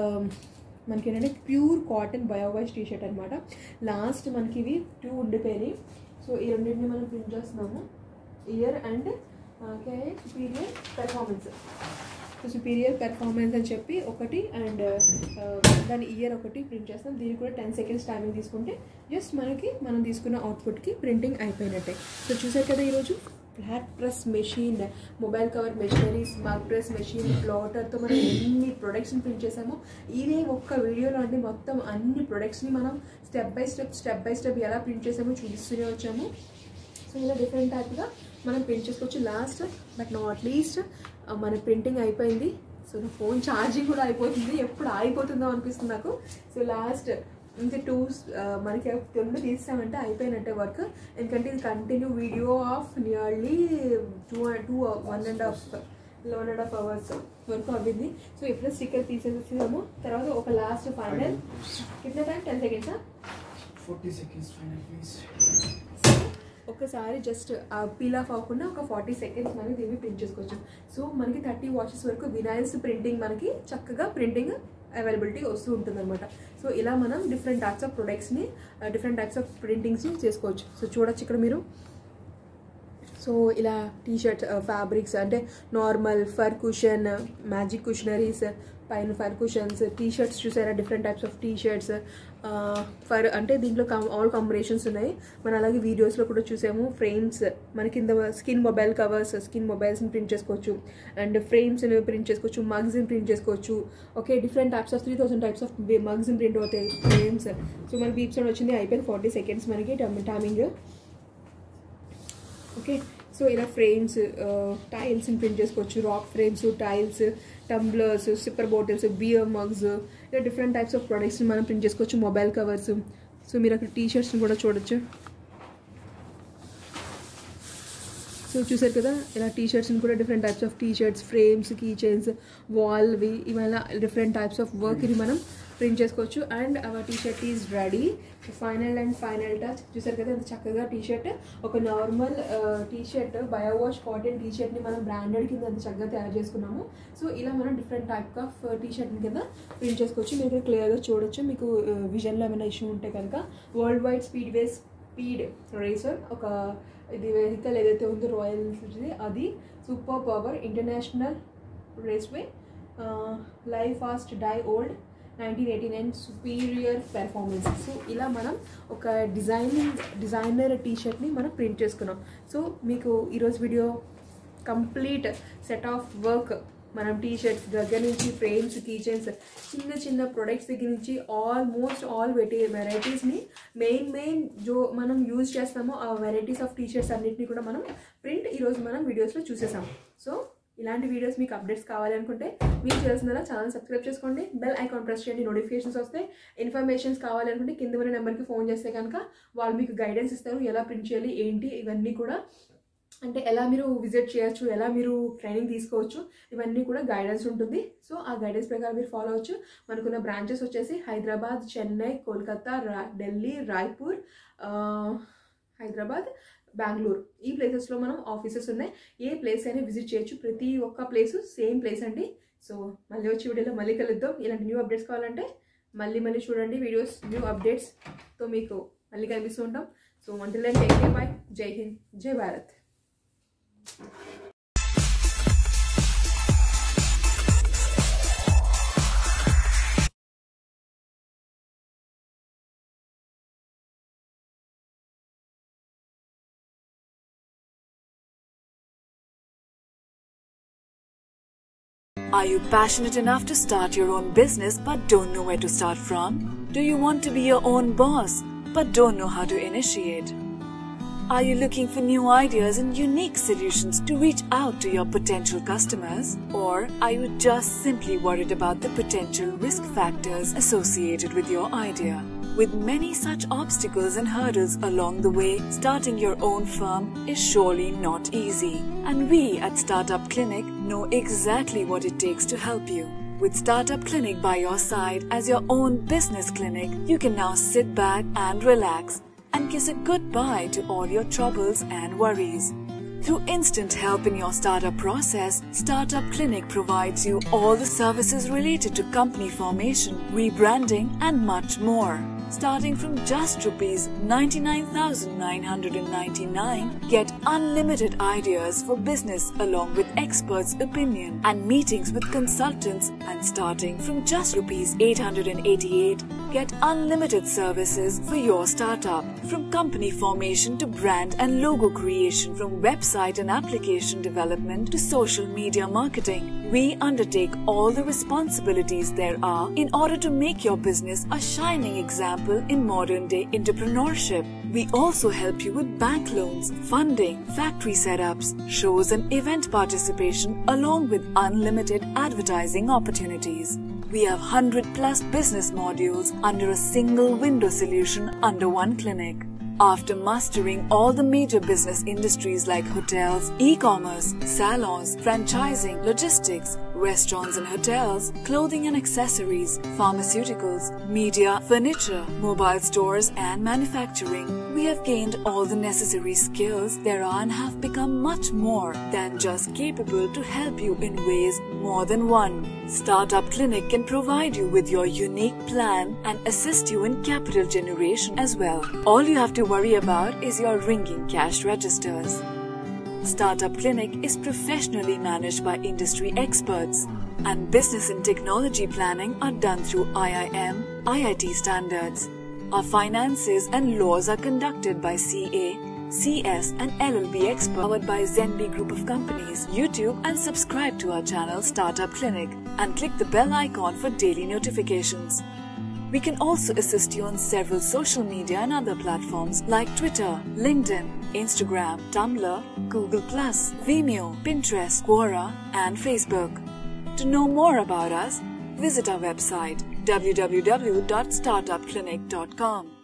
మనకి ఏంటంటే pure cotton bio wash T shirt అనమాట లాస్ట్ మనకి ఇవి టూ ఉండిపోయినాయి సో ఈ రెండింటిని మనం ప్రింట్ చేస్తున్నాము year and superior performance so superior performance అని చెప్పి ఒకటి అండ్ దాని ఇయర్ ఒకటి ప్రింట్ చేస్తాం దీనికి కూడా టెన్ సెకండ్స్ టైమింగ్ తీసుకుంటే జస్ట్ మనకి మనం తీసుకున్న అవుట్పుట్కి ప్రింటింగ్ అయిపోయినట్టే సో చూసారు కదా ఈరోజు flat press machine mobile cover machinery smart press machine ప్లాటర్తో మనం ఎన్ని ప్రొడక్ట్స్ని ప్రింట్ చేసామో ఇదే ఒక్క వీడియోలో అండి మొత్తం అన్ని ప్రొడక్ట్స్ని మనం step by step step by step ఎలా ప్రింట్ చేసామో చూపిస్తూనే వచ్చాము సో ఇలా డిఫరెంట్ టైప్గా మనం ప్రింట్ చేసుకోవచ్చు లాస్ట్ బట్ నాట్ లీస్ట్ మన ప్రింటింగ్ అయిపోయింది సో నా ఫోన్ ఛార్జింగ్ కూడా అయిపోతుంది ఎప్పుడు ఆగిపోతుందో అనిపిస్తుంది నాకు సో లాస్ట్ ఇంకా టూ మనకి రెండు తీసామంటే అయిపోయినట్టే వర్క్ ఎందుకంటే ఇది continue video of nearly two two one and half one and half hours వరకు అవ్వింది సో ఎప్పుడో స్టిక్కర్ తీసేసాము తర్వాత ఒక లాస్ట్ ఫైనల్ కింద టైం టెన్ సెకండ్సా 40 seconds final please. ఒకసారి జస్ట్ పీల్ ఆఫ్ అవ్వకుండా ఒక ఫార్టీ సెకండ్స్ మనకి దీన్ని ప్రింట్ చేసుకోవచ్చు సో మనకి థర్టీ వాచెస్ వరకు వినాయిల్స్ ప్రింటింగ్ మనకి చక్కగా ప్రింటింగ్ అవైలబిలిటీ వస్తూ ఉంటుంది అనమాట సో ఇలా మనం డిఫరెంట్ టైప్స్ ఆఫ్ ప్రొడక్ట్స్ని డిఫరెంట్ టైప్స్ ఆఫ్ ప్రింటింగ్స్ని చేసుకోవచ్చు సో చూడొచ్చు ఇక్కడ మీరు సో ఇలా టీ షర్ట్స్ ఫ్యాబ్రిక్స్ అంటే నార్మల్ ఫర్ కుషన్ మ్యాజిక్ కుషనరీస్ పైన ఫర్ కుషన్స్ టీ షర్ట్స్ చూసారా different types of T shirts fur అంటే దీంట్లో కం ఆల్ కాంబినేషన్స్ ఉన్నాయి మనం అలాగే వీడియోస్లో కూడా చూసాము ఫ్రేమ్స్ మన కింద స్కిన్ మొబైల్ కవర్స్ స్కిన్ మొబైల్స్ని ప్రింట్ చేసుకోవచ్చు అండ్ ఫ్రేమ్స్ని ప్రింట్ చేసుకోవచ్చు మగ్స్ని ప్రింట్ చేసుకోవచ్చు okay different types of three thousand types of మగ్స్ని ప్రింట్ అవుతాయి ఫ్రేమ్స్ సో మన బీప్స్ వచ్చింది అయిపోయింది ఫార్టీ సెకండ్స్ మనకి టైమింగ్ ఓకే సో ఇలా ఫ్రేమ్స్ టైల్స్ని ప్రింట్ చేసుకోవచ్చు rack frames tiles tumblers sipper bottles beer mugs ఇలా డిఫరెంట్ టైప్స్ ఆఫ్ ప్రొడక్ట్స్ని మనం ప్రింట్ చేసుకోవచ్చు మొబైల్ కవర్స్ సో మీరు అక్కడ టీ షర్ట్స్ని కూడా చూడొచ్చు సో చూసారు కదా ఇలా టీ షర్ట్స్ని కూడా different types of T shirts frames key chains వాల్వి ఇవాళ డిఫరెంట్ టైప్స్ ఆఫ్ వర్క్ని మనం ప్రింట్ చేసుకోవచ్చు and our T shirt is ready final and final touch చూసారు కదా ఎంత చక్కగా టీ షర్ట్ ఒక normal T shirt bio wash cotton T షర్ట్ని మనం బ్రాండెడ్ కింద అంత చక్కగా తయారు చేసుకున్నాము సో ఇలా మనం డిఫరెంట్ టైప్ ఆఫ్ టీ షర్ట్ని కింద ప్రింట్ చేసుకోవచ్చు మీరు ఇక్కడ క్లియర్గా చూడొచ్చు మీకు విజన్లో ఏమైనా ఇష్యూ ఉంటే కనుక world wide speed way speed racer ఒక ఇది వెహికల్ ఏదైతే ఉందో రాయల్ ఎన్ఫీల్డ్ది అది super power international raceway live fast die old nineteen eighty nine superior performance so ఇలా మనం ఒక డిజైనింగ్ డిజైనర్ టీ షర్ట్ని మనం ప్రింట్ చేసుకున్నాం సో మీకు ఈరోజు video complete set of work మనం టీ షర్ట్స్ దగ్గర నుంచి ఫ్రేమ్స్ కీచైన్స్ చిన్న చిన్న ప్రొడక్ట్స్ దగ్గర నుంచి ఆల్మోస్ట్ ఆల్ వెటీ వెరైటీస్ని మెయిన్ మెయిన్ జో మనం యూజ్ చేస్తామో ఆ వెరైటీస్ ఆఫ్ టీ షర్ట్స్ అన్నింటినీ కూడా మనం ప్రింట్ ఈరోజు మనం వీడియోస్లో చూసేసాం సో ఇలాంటి వీడియోస్ మీకు అప్డేట్స్ కావాలనుకుంటే మీరు చేయాల్సిందలా ఛానల్ సబ్స్క్రైబ్ చేసుకోండి బెల్ ఐకాన్ ప్రెస్ చేయండి నోటిఫికేషన్స్ వస్తాయి ఇన్ఫర్మేషన్స్ కావాలనుకుంటే కింద ఉన్న నెంబర్కి ఫోన్ చేస్తే కనుక వాళ్ళు మీకు గైడెన్స్ ఇస్తారు ఎలా ప్రింట్ చేయాలి ఏంటి ఇవన్నీ కూడా అంటే ఎలా మీరు విజిట్ చేయొచ్చు ఎలా మీరు ట్రైనింగ్ తీసుకోవచ్చు ఇవన్నీ కూడా గైడెన్స్ ఉంటుంది సో ఆ గైడెన్స్ ప్రకారం మీరు ఫాలో అవ్వచ్చు మనకున్న బ్రాంచెస్ వచ్చేసి హైదరాబాద్ చెన్నై కోల్కతా రా ఢిల్లీ రాయ్పూర్ హైదరాబాద్ బెంగళూరు ఈ ప్లేసెస్లో మనం ఆఫీసెస్ ఉన్నాయి ఏ ప్లేస్ అయినా విజిట్ చేయొచ్చు ప్రతి ఒక్క ప్లేస్ సేమ్ ప్లేస్ అండి సో మళ్ళీ వచ్చి వీడియోలో మళ్ళీ కలుద్దాం ఇలాంటి న్యూ అప్డేట్స్ కావాలంటే మళ్ళీ మళ్ళీ చూడండి వీడియోస్ న్యూ అప్డేట్స్తో మీకు మళ్ళీ కనిపిస్తూ ఉంటాం సో వంటలు టేక్ కేర్ బై జై హింద్ జై Bharat Are you passionate enough to start your own business but don't know where to start from? Do you want to be your own boss but don't know how to initiate? Are you looking for new ideas and unique solutions to reach out to your potential customers? Or are you just simply worried about the potential risk factors associated with your idea? With many such obstacles and hurdles along the way, starting your own firm is surely not easy. And we at Startup Clinic know exactly what it takes to help you. With Startup Clinic by your side as your own business clinic, you can now sit back and relax and kiss a goodbye to all your troubles and worries. Through instant help in your startup process, Startup Clinic provides you all the services related to company formation, rebranding, and much more. Starting from just rupees 99,999, get unlimited ideas for business along with experts' opinion and meetings with consultants. And starting from just rupees 888, get unlimited services for your startup. From company formation to brand and logo creation, from website and application development to social media marketing. We undertake all the responsibilities there are in order to make your business a shining example in modern day entrepreneurship. We also help you with bank loans, funding, factory setups, shows, and event participation, along with unlimited advertising opportunities. We have 100 plus business modules under a single window solution under one clinic. After mastering all the major business industries like hotels, e commerce, salons, franchising, logistics, restaurants and hotels, clothing and accessories, pharmaceuticals, media, furniture, mobile stores, and manufacturing. We have gained all the necessary skills there are and have become much more than just capable to help you in ways more than one. Startup Clinic can provide you with your unique plan and assist you in capital generation as well. All you have to worry about is your ringing cash registers. Startup Clinic is professionally managed by industry experts, and business and technology planning are done through IIM, IIT standards. Our finances and laws are conducted by CA, CS, and LLB experts powered by Zenby Group of Companies. YouTube and subscribe to our channel Startup Clinic and click the bell icon for daily notifications. We can also assist you on several social media and other platforms like Twitter, LinkedIn, Instagram, Tumblr, Google, Vimeo, Pinterest, Quora, and Facebook. To know more about us, visit our website www.startupclinic.com.